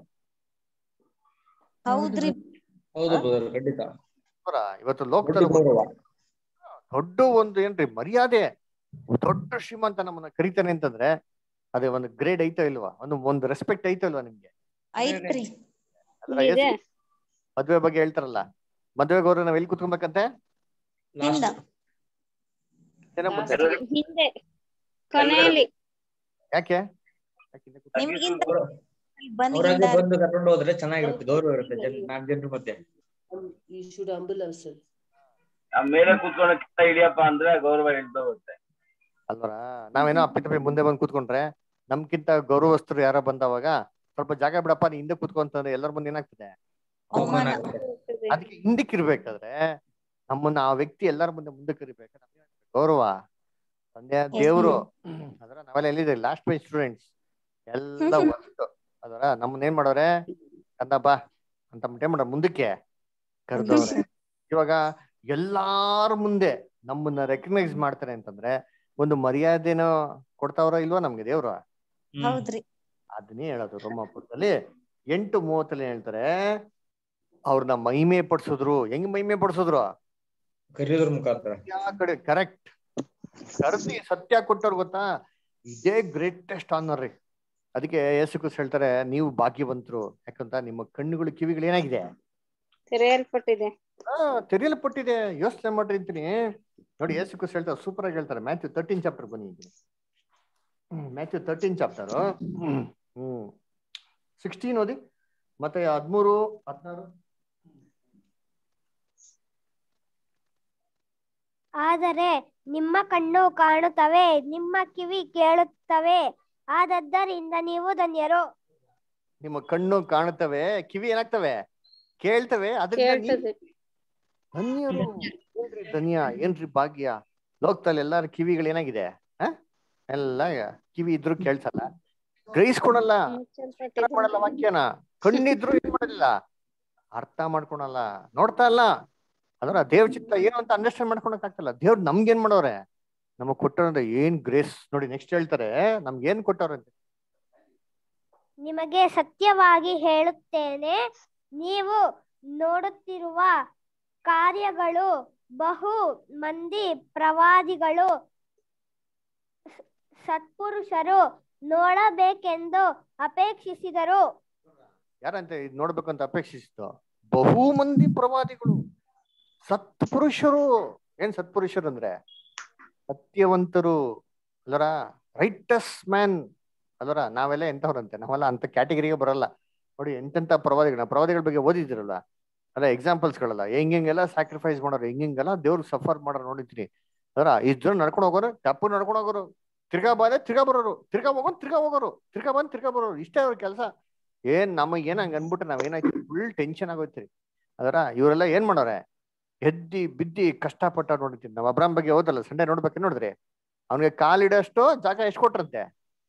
ಹೌದ್ರಿ ಹೌದು brother, ಖಂಡಿತ ಅವರ ಇವತ್ತು ದೊಡ್ಡ ಲೋಕದಲ್ಲಿ ಗೌರವ ದೊಡ್ಡ ಒಂದು ಏನ್ರಿ ಮರ್ಯಾದೆ ದೊಡ್ಡ ಶ್ರೀಮಂತ ನಮ್ಮನ್ನ ಕರಿತಾನೆ ಅಂತಂದ್ರೆ ಅದೇ ಒಂದು ಗ್ರೇಡ್ ಐತೋ ಇಲ್ವಾ ಒಂದು ಒಂದು ರೆಸ್ಪೆಕ್ಟ್ ಐತೋ ಇಲ್ವಾ ನಿಮ್ಗೆ ಐತ್ರಿ ಅದ್ರ ಇದೆ ಯೇಸು ಮದ್ವೆ ಬಗ್ಗೆ ಹೇಳ್ತಾರಲ್ಲ ಮದ್ವೆಗೆ ಹೋದ್ರೆ ನಾವ್ ಎಲ್ಲಿ ಕುತ್ಕೊಬೇಕಂತೆ ಹಿಂದ ಜನ ಮುಂದೆ. ಹಿಂದೆ ಕೊನೆಯಲ್ಲಿ ಯಾಕೆ ಯಾಕೆ ಹಿಂದೆ ಕೂತ್ಕೊಳ್ಳಿ? ನಿಮ್ಗಿಂತ ಬಂದ್ ಅವ್ರಾಗೆ ಹಿಂದ ಬಂದು ಕರ್ಕೊಂಡು ಹೋದ್ರೆ ಚೆನ್ನಾಗಿರುತ್ತೆ ಗೌರವ ಇರುತ್ತೆ ಜನ ನಾಲ್ಕು ಜನರ ಮಧ್ಯೆ ಆ ಮೇಲೆ ಕೂತ್ಕೊಂಡು ಕೆಳ ಇಳಿಯಪ್ಪ ಅಂದ್ರೆ ಗೌರವ ಇಳ್ದು ಹೋಗುತ್ತೆ ಅಲ್ವರ ನಾವೇನೋ ಅಪ್ಪಿತಪ್ಪಿ ಮುಂದೆ ಬಂದು ಕೂತ್ಕೊಂಡ್ರೆ ನಮ್ಗಿಂತ ಗೌರವಸ್ಥರು ಯಾರೋ ಬಂದವಾಗ ಸ್ವಲ್ಪ ಜಾಗ ಬಿಡಪ್ಪ ನೀ ಹಿಂದೆ ಕೂತ್ಕೊಂತಂದ್ರೆ ಎಲ್ಲರ ಮುಂದೆ ಏನಾಗ್ತದೆ ಅವಮಾನ ಅವಮಾನ ಆಗುತ್ತೆ ಅದಕ್ಕೆ ಹಿಂದಕ್ಕೆ ಇರ್ಬೇಕಾದ್ರೆ ನಮ್ಮನ್ನ ಆ ವ್ಯಕ್ತಿ ಎಲ್ಲರ ಮುಂದೆ ಮುಂದಕ್ಕೆ ಇರ್ಬೇಕು ನಮ್ಗೆ ಏನಾಗ್ತದೆ? ಗೌರವ ತಂದೆಯ ದೇವರು ಅದರ ನಾವೆಲ್ಲ ಎಲ್ಲಿದೆ ಲಾಸ್ಟ್ ಪೇಜ್ ಸ್ಟೂಡೆಂಟ್ಸ್ ಎಲ್ಲ ಒಂದು ಅದರ ನಮ್ಮನ್ನ ಏನ್ ಮಾಡೋರೆ ಕಂದ ಬಾ ಅಂತ ಏನ್ ಮಾಡೋ ಮುಂದಕ್ಕೆ ಕರೆದವ್ರೆ ಇವಾಗ ಎಲ್ಲಾರ ಮುಂದೆ ನಮ್ಮನ್ನ ರೆಕಗ್ನೈಸ್ ಮಾಡ್ತಾರೆ ಅಂತಂದ್ರೆ ಒಂದು ಮರ್ಯಾದೆನೋ ಕೊಡ್ತಾವ್ರ ಇಲ್ವಾ ನಮ್ಗೆ ದೇವ್ರು ಹ್ಮ್. ಹೌದ್ರಿ ಅದನ್ನೇ ಹೇಳೋದು ರೋಮಾಪುರದಲ್ಲಿ ಎಂಟು ಮೂವತ್ತಲ್ಲಿ ಹೇಳ್ತಾರೆ ಅವ್ರನ್ನ ಮಹಿಮೆ ಪಡಿಸಿದ್ರು ಹೆಂಗ್ ಮಹಿಮೆ ಪಡಿಸಿದ್ರು ಕರೆಯೋದ್ರ ಮುಖಾಂತರ ಯಾ ಕಡೆ ಕರೆಕ್ಟ್ ಕರೆಸಿ ಸತ್ಯ ಕೊಟ್ಟವ್ರು ಗೊತ್ತಾ ಇದೇ ಗ್ರೇಟೆಸ್ಟ್ ಆನರ್ ರೀ ಅದಕ್ಕೆ ಯೇಸು ಕ್ರಿಸ್ತ ಹೇಳ್ತಾರೆ ನೀವು ಭಾಗ್ಯವಂತರು ಯಾಕಂತ ನಿಮ್ಮ ಕಣ್ಣುಗಳು ಕಿವಿಗಳು ಏನಾಗಿದೆ ತೆರೆಯಲ್ಪಟ್ಟಿದೆ ಆ ತೆರೆಯಲ್ಪಟ್ಟಿದೆ ಯೋಚನೆ ಮಾಡ್ರಿ ಅಂತೀನಿ ನೋಡಿ ಯೇಸು ಕ್ರಿಸ್ತ ಹೇಳ್ತಾರೆ ಸೂಪರ್ ಆಗಿ ಹೇಳ್ತಾರೆ ಮ್ಯಾಥ್ಯೂ ತರ್ಟೀನ್ ಚಾಪ್ಟರ್ ಬನ್ನಿ Matthew thirteen chapter hmm sixteen ಓದಿ ಮತ್ತೆ ಹದ್ಮೂರು ಹದಿನಾರು ಆದರೆ ನಿಮ್ಮ ಕಣ್ಣು ಕಾಣುತ್ತವೆ ನಿಮ್ಮ ಕಿವಿ ಕೇಳುತ್ತವೆ ಆದದ್ದರಿಂದ ನೀವು ಧನ್ಯರು ನಿಮ್ಮ ಕಣ್ಣು ಕಾಣುತ್ತವೆ ಕಿವಿ ಏನಾಗ್ತವೆ ಕೇಳ್ತವೆ ಅದರಿಂದ ನೀವು ಕೇಳ್ತದೆ ಧನ್ಯರು ಏನ್ರಿ ಧನ್ಯ ಏನ್ರಿ ಭಾಗ್ಯ ಲೋಕದಲ್ಲಿ ಎಲ್ಲಾರ ಕಿವಿಗಳು ಏನಾಗಿದೆ ಆ ಎಲ್ಲ ಕಿವಿ ಇದ್ರು ಕೇಳ್ಸಲ್ಲ ಗ್ರಹಿಸ್ಕೊಳಲ್ಲ ಅರ್ಥ ಮಾಡಲ್ಲ ವಾಕ್ಯನ ಕಣ್ಣಿದ್ರು ಏನ್ ಮಾಡೋದಿಲ್ಲ ಅರ್ಥ ಮಾಡ್ಕೊಳಲ್ಲ ನೋಡ್ತಾ ಇಲ್ಲ ಅದರ ದೇವ್ ಚಿತ್ತ ಏನು ಅಂತ ಅಂಡರ್ಸ್ಟ್ಯಾಂಡ್ ಮಾಡ್ಕೊಳಕ್ ಆಗ್ತಲ್ಲ ದೇವ್ರು ನಮ್ಗೇನ್ ಮಾಡೋರೆ ನಮಗ್ ಕೊಟ್ಟವ್ರೆ ಏನ್ ಗ್ರೇಸ್ ನೋಡಿ ನೆಕ್ಸ್ಟ್ ಹೇಳ್ತಾರೆ ನಮ್ಗೆ ಏನ್ ಕೊಟ್ಟವ್ರೆ ಅಂತ ನಿಮಗೆ ಸತ್ಯವಾಗಿ ಹೇಳುತ್ತೇನೆ ನೀವು ನೋಡುತ್ತಿರುವ ಕಾರ್ಯಗಳು ಬಹು ಮಂದಿ ಪ್ರವಾದಿಗಳು ಸ- ಸತ್ಪುರುಷರು ನೋಡಬೇಕೆಂದು ಅಪೇಕ್ಷಿಸಿದರು ಯಾರಂತ ಇದ್ ನೋಡ್ಬೇಕು ಅಂತ ಅಪೇಕ್ಷಿಸಿತ್ತು ಬಹು ಮಂದಿ ಪ್ರವಾದಿಗಳು ಸತ್ಪುರುಷರು ಏನ್ ಸತ್ಪುರುಷರು ಅಂದ್ರೆ ಸತ್ಯವಂತರು ಅಲ್ಲರ ರೈಟಸ್ ಮ್ಯಾನ್ ಅಲ್ಲರ ನಾವೆಲ್ಲ ಎಂತವ್ರಂತೆ ನಾವೆಲ್ಲ ಅಂತ ಕ್ಯಾಟಗರಿಗೆ ಬರಲ್ಲ ನೋಡಿ ಎಂತೆಂತ ಪ್ರವಾದಿಗಳ ಪ್ರವಾದಿಗಳ ಬಗ್ಗೆ ಓದಿದಿರಲ್ಲ ಅಲ್ಲ ಎಕ್ಸಾಂಪಲ್ಸ್ಗಳಲ್ಲ ಹೆಂಗೆಲ್ಲ ಸ್ಯಾಕ್ರಿಫೈಸ್ ಮಾಡೋರು ಹೆಂಗೆಲ್ಲ ದೇವ್ರು ಸಫರ್ ಮಾಡೋರು ನೋಡಿದ್ದೀನಿ ಅದರ ಇಷ್ಟು ಜನ ನಡ್ಕೊಂಡು ಹೋಗೋರು ತಪ್ಪು ನಡ್ಕೊಂಡು ಹೋಗೋರು ತಿರ್ಗಾ ಬಾದೆ ತಿರ್ಗಾ ಬರೋರು ತಿರ್ಗಾ ಹೋಗೋರು ತಿರ್ಗಾ ಹೋಗೋರು ತಿರ್ಗಾ ಬಂದ್ ತಿರ್ಗಾ ಬರೋರು ಇಷ್ಟೇ ಅವ್ರ ಕೆಲಸ ಏನ್ ನಮಗ್ ಏನ್ ಹಂಗ ಅನ್ಬಿಟ್ರೆ ನಾವ್ ಏನಾಯ್ತು ಫುಲ್ ಟೆನ್ಷನ್ ಆಗೋಯ್ತ್ರಿ ಅದರ ಇವರೆಲ್ಲ ಏನ್ ಮಾಡೋರೆ ಎದ್ದಿ ಬಿದ್ದಿ ಕಷ್ಟಪಟ್ಟ ನೋಡಿರ್ತೀನಿ ನಾವ್ ಅಬ್ರಾಮ್ ಬಗ್ಗೆ ಹೋದಲ್ಲ ಸಂಡೆ ನೋಡ್ಬೇಕು ನೋಡಿದ್ರಿ ಅವ್ನಿಗೆ ಕಾಲಿಡಷ್ಟು ಜಾಗ ಎಷ್ಟ್ ಕೊಟ್ರಂತೆ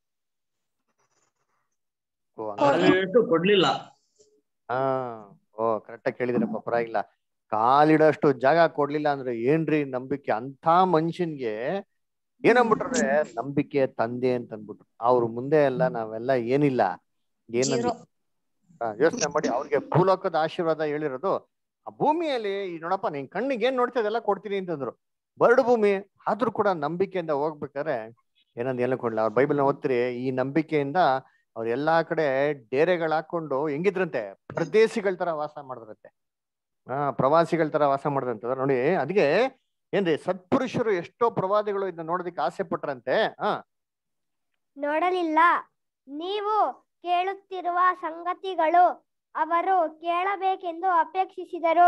ಓ, ಹಂಗಾರೆ- ಕಾಲಿಟ್ಟು ಕೊಡ್ಲಿಲ್ಲ ಹಾ ಓ ಕರೆಕ್ಟಾಗಿ ಕೇಳಿದ್ರಪ್ಪ ಪರವಾಗಿಲ್ಲ ಕಾಲಿಡಷ್ಟು ಜಾಗ ಕೊಡ್ಲಿಲ್ಲ ಅಂದ್ರೆ ಏನ್ರಿ ನಂಬಿಕೆ ಅಂತ ಮನುಷ್ಯನ್ಗೆ ಏನಂದ್ಬಿಟ್ರೆ ನಂಬಿಕೆ ತಂದೆ ಅಂತ ಅಂದ್ಬಿಟ್ರು ಅವ್ರ ಮುಂದೆ ಎಲ್ಲ ನಾವೆಲ್ಲ ಏನಿಲ್ಲ ಏನಂದ ಜೀರೋ ಯೋಚನೆ ಮಾಡಿ ಅವ್ರಿಗೆ ಭೂಲೋಕದ ಆಶೀರ್ವಾದ ಹೇಳಿರೋದು ಆ ಭೂಮಿಯಲ್ಲಿ ಈ ನೋಡಪ್ಪ ನಿನ್ ಕಣ್ಣಿಗೆ ಏನ್ ನೋಡ್ತಾ ಇದೆಲ್ಲ ಕೊಡ್ತೀನಿ ಅಂತಂದ್ರು ಬರಡು ಭೂಮಿ ಆದ್ರೂ ಕೂಡ ನಂಬಿಕೆಯಿಂದ ಹೋಗ್ಬೇಕಾದ್ರೆ ಏನಂದ್ ಎಲ್ಲ ಕೊಡ್ಲ ಅವ್ರ ಬೈಬಲ್ ಓದ್ತಿರಿ ಈ ನಂಬಿಕೆಯಿಂದ ಅವ್ರ ಎಲ್ಲಾ ಕಡೆ ಡೇರೆಗಳು ಹಾಕೊಂಡು ಹೆಂಗಿದ್ರಂತೆ ಪ್ರದೇಶಿಗಳ ತರ ವಾಸ ಮಾಡಿದ್ರಂತೆ ಹಾ ಪ್ರವಾಸಿಗಳ ತರ ವಾಸ ಮಾಡಿದ್ರಂತ ನೋಡಿ ಅದಕ್ಕೆ ಏನ್ರಿ ಸತ್ಪುರುಷರು ಎಷ್ಟೋ ಪ್ರವಾದಿಗಳು ಇದನ್ನ ನೋಡೋದಕ್ಕೆ ಆಸೆ ಪಟ್ರಂತೆ ಹಾ ನೋಡಲಿಲ್ಲ ನೀವು ಕೇಳುತ್ತಿರುವ ಸಂಗತಿಗಳು ಅವರು ಕೇಳಬೇಕೆಂದು ಅಪೇಕ್ಷಿಸಿದರು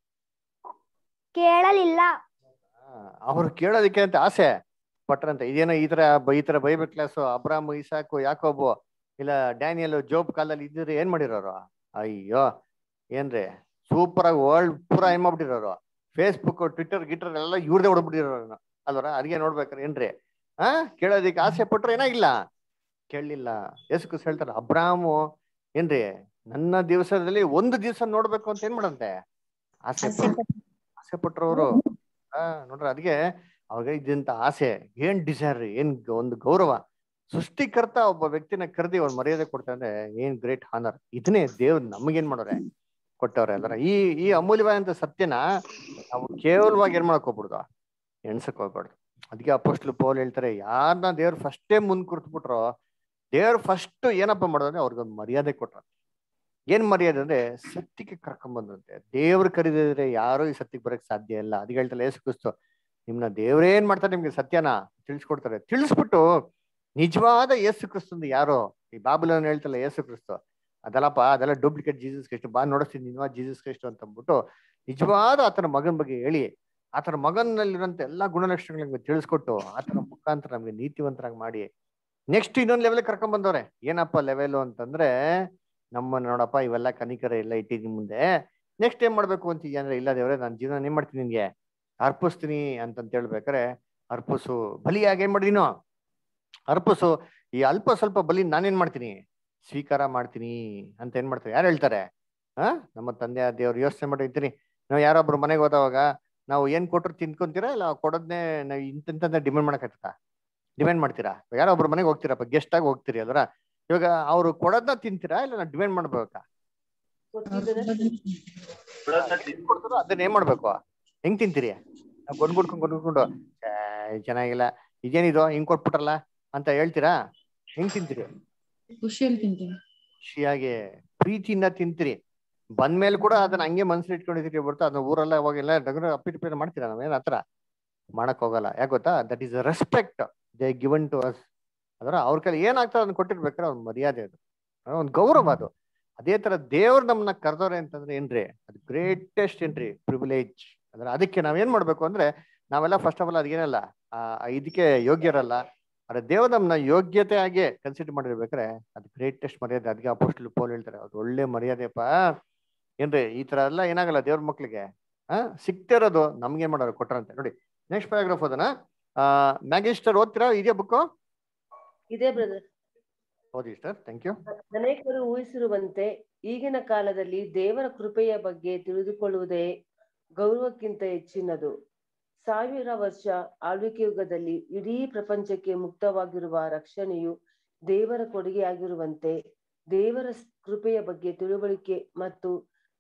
ಕೇಳಲಿಲ್ಲ ಅವ್ರು ಕೇಳೋದಕ್ಕೆ ಅಂತ ಆಸೆ ಪಟ್ರಂತೆ ಇದೇನೋ ಈ ತರ ಬ- ಈ ತರ ಬೈಬಲ್ ಕ್ಲಾಸ್ ಅಬ್ರಾಮ್ ಇಸಾಕು ಯಾಕೋಬು ಇಲ್ಲ ಡ್ಯಾನಿಯಲ್ ಜೋಬ್ ಕಾಲಲ್ಲಿ ಇದ್ದಿದ್ರೆ ಏನ್ ಮಾಡಿರೋರು ಅಯ್ಯೋ ಏನ್ರಿ ಸೂಪರ್ ಆಗಿ ವರ್ಲ್ಡ್ ಪೂರ ಏನ್ ಮಾಡ್ಬಿಟ್ಟಿರೋರು ಫೇಸ್ಬುಕ್ ಟ್ವಿಟರ್ ಗಿಟರ್ ಎಲ್ಲ ಇವ್ರದೇ ಹೊಡ್ಬಿಟ್ಟಿರೋರು ಅಲ್ವರ ಅದಕ್ಕೆ ನೋಡ್ಬೇಕಾರೆ ಏನ್ರಿ ಹಾ ಕೇಳೋದಕ್ಕೆ ಆಸೆ ಪಟ್ರು ಏನಾಗಿಲ್ಲ ಕೇಳಲಿಲ್ಲ ಯೇಸುಕ್ರಿಸ್ ಹೇಳ್ತಾರೆ ಅಬ್ರಾಮು ಏನ್ರಿ ನನ್ನ ದಿವಸದಲ್ಲಿ ಒಂದು ದಿವಸ ನೋಡ್ಬೇಕು ಅಂತ ಏನ್ ಮಾಡಂತೆ ಆಸೆ ಆಸೆ ಪಟ್ರು. ಆಸೆ ಪಟ್ರವರು ಆ ನೋಡ್ರಿ ಅದಕ್ಕೆ ಅವಾಗ ಇದ್ದಂತ ಆಸೆ ಏನ್ ಡಿಸೈರ್ ಏನ್ ಗ- ಒಂದು ಗೌರವ ಸೃಷ್ಟಿಕರ್ತ ಒಬ್ಬ ವ್ಯಕ್ತಿನ ಕರೆದಿ ಅವ್ರ ಮರ್ಯಾದೆ ಕೊಡ್ತಾರೆ ಅಂದ್ರೆ ಏನ್ ಗ್ರೇಟ್ ಹಾನರ್ ಇದನ್ನೇ ದೇವ್ರು ನಮಗೇನ್ ಮಾಡೋರೆ ಕೊಟ್ಟವ್ರೆ ಅಲ್ರ ಈ ಈ ಅಮೂಲ್ಯವಾದಂತ ಸತ್ಯನ ನಾವು ಕೇವಲವಾಗಿ ಏನ್ ಮಾಡಕ್ ಹೋಗ್ಬಿಡ್ದು ಎಣ್ಸಕ್ ಹೋಗ್ಬಾರ್ದು ಅದಕ್ಕೆ ಅಪೋಸ್ಟ್ಲು ಪೌಲ್ ಹೇಳ್ತಾರೆ ಯಾರನ್ನ ದೇವ್ರು ಫಸ್ಟೇ ಮುಂದ್ ಕುರ್ತ್ಬಿಟ್ರೋ ದೇವ್ರು ಫಸ್ಟ್ ಏನಪ್ಪ ಮಾಡೋದಂದ್ರೆ ಅವ್ರಿಗೊಂದು ಮರ್ಯಾದೆ ಕೊಟ್ರ ಏನ್ ಮರ್ಯಾದೆ ಅಂದ್ರೆ ಸತ್ಯಕ್ಕೆ ಕರ್ಕೊಂಬಂದಂತೆ ದೇವ್ರು ಕರೀದಿದ್ರೆ ಯಾರು ಈ ಸತ್ಯಕ್ಕೆ ಬರಕ್ ಸಾಧ್ಯ ಇಲ್ಲ ಅದಕ್ಕೆ ಹೇಳ್ತಾರೆ ಏಸು ಕ್ರಿಸ್ತು ನಿಮ್ನ ದೇವ್ರೇ ಏನ್ ಮಾಡ್ತಾರೆ ನಿಮ್ಗೆ ಸತ್ಯನ ತಿಳಿಸ್ಕೊಡ್ತಾರೆ ತಿಳಿಸ್ಬಿಟ್ಟು ನಿಜವಾದ ಯೇಸು ಕ್ರಿಸ್ತಂದು ಯಾರು ಈ ಬಾಬುಲನ್ ಹೇಳ್ತಲ್ಲ ಯೇಸು ಕ್ರಿಸ್ತು ಅದಲ್ಲಪ್ಪ ಅದೆಲ್ಲ ಡೂಪ್ಲಿಕೇಟ್ ಜೀಸಸ್ ಕ್ರಿಸ್ಟ್ ಬಾ ನೋಡಿಸ್ತೀನಿ ನಿಜವಾದ ಜೀಸಸ್ ಕ್ರಿಸ್ಟ್ ಅಂತ ಅಂದ್ಬಿಟ್ಟು ನಿಜವಾದ ಆತನ ಮಗನ ಬಗ್ಗೆ ಹೇಳಿ ಆತನ ಮಗನಲ್ಲಿರುವಂತ ಎಲ್ಲಾ ಗುಣಲಕ್ಷಣಗಳಿಗೆ ತಿಳಿಸ್ಕೊಟ್ಟು ಆತನ ಮುಖಾಂತರ ನಮ್ಗೆ ನೀತಿವಂತರಾಗಿ ಮಾಡಿ ನೆಕ್ಸ್ಟ್ ಇನ್ನೊಂದು ಲೆವೆಲ್ ಕರ್ಕೊಂಡ್ ಬಂದವ್ರೆ ಏನಪ್ಪ ಲೆವೆಲ್ ಅಂತಂದ್ರೆ ನಮ್ಮ ನೋಡಪ್ಪ ಇವೆಲ್ಲ ಕನಿಕರ ಎಲ್ಲ ಇಟ್ಟಿದ್ದೀನಿ ಮುಂದೆ ನೆಕ್ಸ್ಟ್ ಏನ್ ಮಾಡ್ಬೇಕು ಅಂತೀಯ ಅಂದ್ರೆ ಇಲ್ಲ ದೇವ್ರೆ ನಾನು ಜೀವನ ಏನ್ ಮಾಡ್ತೀನಿ ನಿನ್ಗೆ ಅರ್ಪಿಸ್ತೀನಿ ಅಂತಂತ ಹೇಳ್ಬೇಕಾರೆ ಅರ್ಪಿಸು ಬಲಿಯಾಗಿ ಏನ್ ಮಾಡಿದೀನೋ ಅರ್ಪಿಸು ಈ ಅಲ್ಪ ಸ್ವಲ್ಪ ಬಲಿ ನಾನೇನ್ ಮಾಡ್ತೀನಿ ಸ್ವೀಕಾರ ಮಾಡ್ತೀನಿ ಅಂತ ಏನ್ ಮಾಡ್ತಾರೆ ಯಾರು ಹೇಳ್ತಾರೆ ಹಾ ನಮ್ಮ ತಂದೆ ದೇವ್ರು ಯೋಚನೆ ಮಾಡಿರ್ತೀನಿ ನಾವು ಯಾರೊಬ್ರು ಮನೆಗೆ ಹೋದವಾಗ ನಾವು ಏನ್ ಕೊಟ್ರು ತಿನ್ಕೊಂತೀರಾ ಇಲ್ಲ ಕೊಡೋದ್ನೇ ನಾವು ಇಂತಿಂತ ಡಿಮ್ಯಾಂಡ್ ಮಾಡಕತ್ತ ಡಿಮ್ಯಾಂಡ್ ಮಾಡ್ತೀರಾ ಯಾರೋ ಒಬ್ರ ಮನೆಗೆ ಹೋಗ್ತೀರಪ್ಪ ಗೆಸ್ಟ್ ಆಗಿ ಹೋಗ್ತೀರಿ ಅಲ್ರ ಇವಾಗ ಅವ್ರು ಕೊಡೋದನ್ನ ತಿಂತೀರಾ ಇಲ್ಲ ನಾವು ಡಿಮ್ಯಾಂಡ್ ಮಾಡ್ಬೇಕಾ ಏನ್ ಕೊಡ್ತಾರೋ ಅದನ್ನ ಏನ್ ಮಾಡ್ಬೇಕು ಹೆಂಗ್ ತಿಂತೀರಿ ನಾವು ಗೊಂಡ್ಗುಡ್ಕೊಂಡು ಗೊಂಡ್ಗುಡ್ಕೊಂಡು ಏ ಚೆನ್ನಾಗಿಲ್ಲ ಇದೇನಿದು ಹಿಂಗ್ ಕೊಟ್ಬಿಟ್ರಲ್ಲ ಅಂತ ಹೇಳ್ತೀರಾ ಹೆಂಗ್ ತಿಂತೀರಿ ಖುಷಿಯಲ್ಲಿ ತಿಂತೀನಿ ಖುಷಿಯಾಗಿ ಪ್ರೀತಿಯಿಂದ ತಿಂತೀರಿ ಬಂದ್ಮೇಲೆ ಕೂಡ ಅದನ್ನ ಹಂಗೆ ಮನ್ಸಲ್ಲಿ ಇಟ್ಕೊಂಡಿದ್ದೀರಿ ಹೊರತು ಅದನ್ನ ಊರೆಲ್ಲ ಹೋಗಿಲ್ಲ ಡಗರ ಅಪ್ಪಿಟ್ ಮಾಡ್ತೀರಾ ನಾವೇನ್ ಆತರ ಮಾಡಕ್ ಹೋಗಲ್ಲ ಯಾಕೆ ಗೊತ್ತಾ that is respect they given to us ಅದರ ಅವ್ರ ಕೈಲಿ ಏನಾಗ್ತದೆ ಅದನ್ನ ಕೊಟ್ಟಿರ್ಬೇಕಾದ್ರೆ ಅವ್ನ ಮರ್ಯಾದೆ ಅದು ಒಂದು ಗೌರವ ಅದು ಅದೇ ತರ ದೇವ್ರು ನಮ್ಮನ್ನ ಕರೆದವ್ರೆ ಅಂತಂದ್ರೆ ಏನ್ರಿ ಅದು ಗ್ರೇಟೆಸ್ಟ್ ಏನ್ರಿ ಪ್ರಿವಿಲೇಜ್ ಅಂದ್ರೆ ಅದಕ್ಕೆ ನಾವೇನ್ ಮಾಡ್ಬೇಕು ಅಂದ್ರೆ ನಾವೆಲ್ಲ ಫಸ್ಟ್ ಆಫ್ ಆಲ್ ಅದೇನಲ್ಲ ಆ ಇದಕ್ಕೆ ಯೋಗ್ಯರಲ್ಲ ಅದ್ರ ದೇವ್ರು ನಮ್ಮನ್ನ ಯೋಗ್ಯತೆ ಆಗಿ ಕನ್ಸಿಡರ್ ಮಾಡಿರ್ಬೇಕಾರೆ ಅದು ಗ್ರೇಟೆಸ್ಟ್ ಮರ್ಯಾದೆ ಅದಕ್ಕೆ ಅಪೋಸ್ಟಲ್ ಪೋಲ್ ಹೇಳ್ತಾರೆ ಅದು ಒಳ್ಳೆ ಮರ್ಯಾದೆಪ್ಪ ಏನ್ರಿ ಈ ತರ ಎಲ್ಲ ಏನಾಗಲ್ಲ ದೇವ್ರ ಮಕ್ಳಿಗೆ ಆ ಸಿಕ್ತಿರೋದು ನಮ್ಗೆ ಮಾಡೋರು ಕೊಟ್ರಂತೆ ನೋಡಿ ನೆಕ್ಸ್ಟ್ ಪ್ಯಾರಾಗ್ರಾಫ್ ಅದನ್ನ ಆ ಮ್ಯಾಗಿಸ್ಟರ್ ಓದ್ತೀರಾ ಇದೆಯಾ ಬುಕ್ ಇದೇ ಬ್ರದರ್ ಓದಿ ಸರ್ ಥ್ಯಾಂಕ್ ಯು ಅನೇಕರು ಊಹಿಸಿರುವಂತೆ ಈಗಿನ ಕಾಲದಲ್ಲಿ ದೇವರ ಕೃಪೆಯ ಬಗ್ಗೆ ತಿಳಿದುಕೊಳ್ಳುವುದೇ ಗೌರವಕ್ಕಿಂತ ಹೆಚ್ಚಿನದು ಸಾವಿರ ವರ್ಷ ಆಳ್ವಿಕೆ ಯುಗದಲ್ಲಿ ಇಡೀ ಪ್ರಪಂಚಕ್ಕೆ ಮುಕ್ತವಾಗಿರುವ ರಕ್ಷಣೆಯು ದೇವರ ಕೊಡುಗೆಯಾಗಿರುವಂತೆ ದೇವರ ಸ್- ಕೃಪೆಯ ಬಗ್ಗೆ ತಿಳುವಳಿಕೆ ಮತ್ತು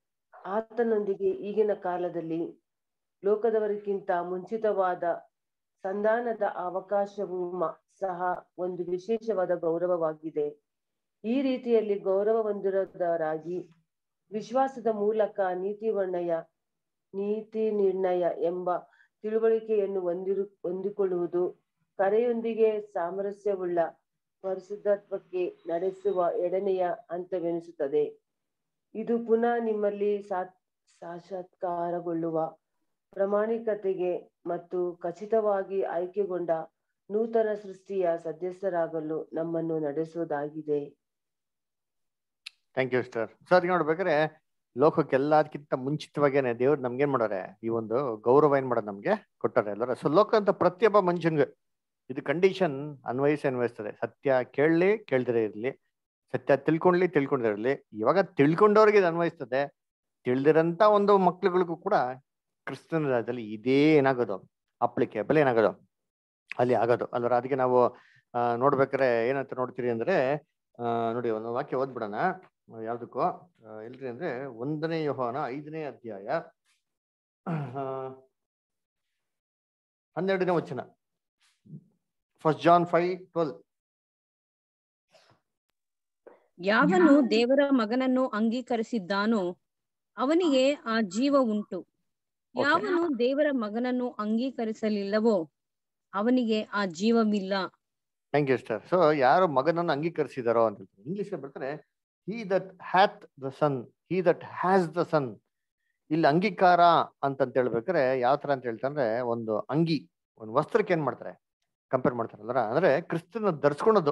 ಆತನೊಂದಿಗೆ ಈಗಿನ ಕಾಲದಲ್ಲಿ ಲೋಕದವರಿಗಿಂತ ಮುಂಚಿತವಾದ ಸಂಧಾನದ ಅವಕಾಶವೂ ಮ- ಸಹ ಒಂದು ವಿಶೇಷವಾದ ಗೌರವವಾಗಿದೆ ಈ ರೀತಿಯಲ್ಲಿ ಗೌರವ ಹೊಂದಿರೋದರಾಗಿ ವಿಶ್ವಾಸದ ಮೂಲಕ ನೀತಿ ವರ್ಣಯ ನೀತಿ ನಿರ್ಣಯ ಎಂಬ ತಿಳುವಳಿಕೆಯನ್ನು ಹೊಂದಿರು ಹೊಂದಿಕೊಳ್ಳುವುದು ಕರೆಯೊಂದಿಗೆ ಸಾಮರಸ್ಯವುಳ್ಳ ಪರಿಶುದ್ಧತ್ವಕ್ಕೆ ನಡೆಸುವ ಎರಡನೆಯ ಹಂತವೆನಿಸುತ್ತದೆ ಇದು ಪುನಃ ನಿಮ್ಮಲ್ಲಿ ಸಾ ಸಾಕ್ಷಾತ್ಕಾರಗೊಳ್ಳುವ ಪ್ರಾಮಾಣಿಕತೆಗೆ ಮತ್ತು ಖಚಿತವಾಗಿ ಆಯ್ಕೆಗೊಂಡ ನೂತನ ಸೃಷ್ಟಿಯ ಸದಸ್ಯರಾಗಲು ನಮ್ಮನ್ನು ನಡೆಸುವುದಾಗಿದೆ ಥ್ಯಾಂಕ್ ಯು ಸರ್ ಸರ್ ನೋಡ್ಬೇಕಾದ್ರೆ ಲೋಕಕ್ಕೆ ಎಲ್ಲದಕ್ಕಿಂತ ಮುಂಚಿತವಾಗೇನೆ ದೇವ್ರು ನಮ್ಗೆ ಏನ್ ಮಾಡೋರೆ ಈ ಒಂದು ಗೌರವ ಏನ್ ಮಾಡೋದು ನಮ್ಗೆ ಕೊಟ್ಟಾರೆ ಅಲ್ವರ ಸೊ ಲೋಕ ಅಂತ ಪ್ರತಿಯೊಬ್ಬ ಮನುಷ್ಯನ್ಗೆ ಇದು ಕಂಡೀಷನ್ ಅನ್ವಯಿಸಿ ಅನ್ವಯಿಸ್ತದೆ ಸತ್ಯ ಕೇಳಲಿ ಕೇಳ್ದಿರೇ ಇರ್ಲಿ ಸತ್ಯ ತಿಳ್ಕೊಂಡ್ಲಿ ತಿಳ್ಕೊಂಡೇ ಇರ್ಲಿ ಇವಾಗ ತಿಳ್ಕೊಂಡವ್ರಿಗೆ ಇದು ಅನ್ವಯಿಸ್ತದೆ ತಿಳಿದಿರಂತ ಒಂದು ಮಕ್ಳುಗಳಿಗೂ ಕೂಡ ಕ್ರಿಸ್ತನ ರಾಜ್ಯದಲ್ಲಿ ಇದೇ ಏನಾಗೋದು ಅಪ್ಲಿಕೇಬಲ್ ಏನಾಗೋದು ಅಲ್ಲಿ ಆಗೋದು ಅಲ್ವರ ಅದಕ್ಕೆ ನಾವು ಆ, ನೋಡ್ಬೇಕಾದ್ರೆ ಏನಂತ ನೋಡ್ತೀರಿ ಅಂದ್ರೆ ಆ, ನೋಡಿ ಒಂದು ವಾಕ್ಯ ಓದ್ಬಿಡೋಣ ಯಾವ್ದಕ್ಕೂ ಆ, ಎಲ್ರಿ ಅಂದ್ರೆ ಒಂದನೇ ಯೋಹಾನ ಐದನೇ ಅಧ್ಯಾಯ ಆ, ಹನ್ನೆರಡನೇ ವಚನ ಫಸ್ಟ್ ಜಾನ್ ಫೈವ್ ಟ್ವೆಲ್ ಯಾವನು ದೇವರ ಮಗನನ್ನು ಅಂಗೀಕರಿಸಿದ್ದಾನೋ ಅವನಿಗೆ ಆ ಜೀವ ಉಂಟು ಯಾವನು ದೇವರ ಮಗನನ್ನು ಅಂಗೀಕರಿಸಲಿಲ್ಲವೋ ಅವನಿಗೆ ಆ ಜೀವವಿಲ್ಲ ಥ್ಯಾಂಕ್ ಯು ಸರ್ ಸೊ ಯಾರು ಮಗನನ್ನು ಅಂಗೀಕರಿಸಿದಾರೋ ಅಂತ ಹೇಳ್ತಾರೆ ಇಂಗ್ಲಿಷ್ ಬರ್ತಾರೆ he that hath the son he that has the son ಇಲ್ಲಿ ಅಂಗೀಕಾರ ಅಂತಂತ ಹೇಳ್ಬೇಕಾರೆ ಯಾವ ತರ ಅಂತ ಹೇಳ್ತಾರೆ ಒಂದು ಅಂಗಿ ಒಂದು ವಸ್ತ್ರಕ್ಕೆ ಏನ್ ಮಾಡ್ತಾರೆ ಕಂಪೇರ್ ಮಾಡ್ತಾರಲ್ಲ ಅಂದ್ರೆ ಕ್ರಿಸ್ತನ ಧರಿಸ್ಕೊಳೋದು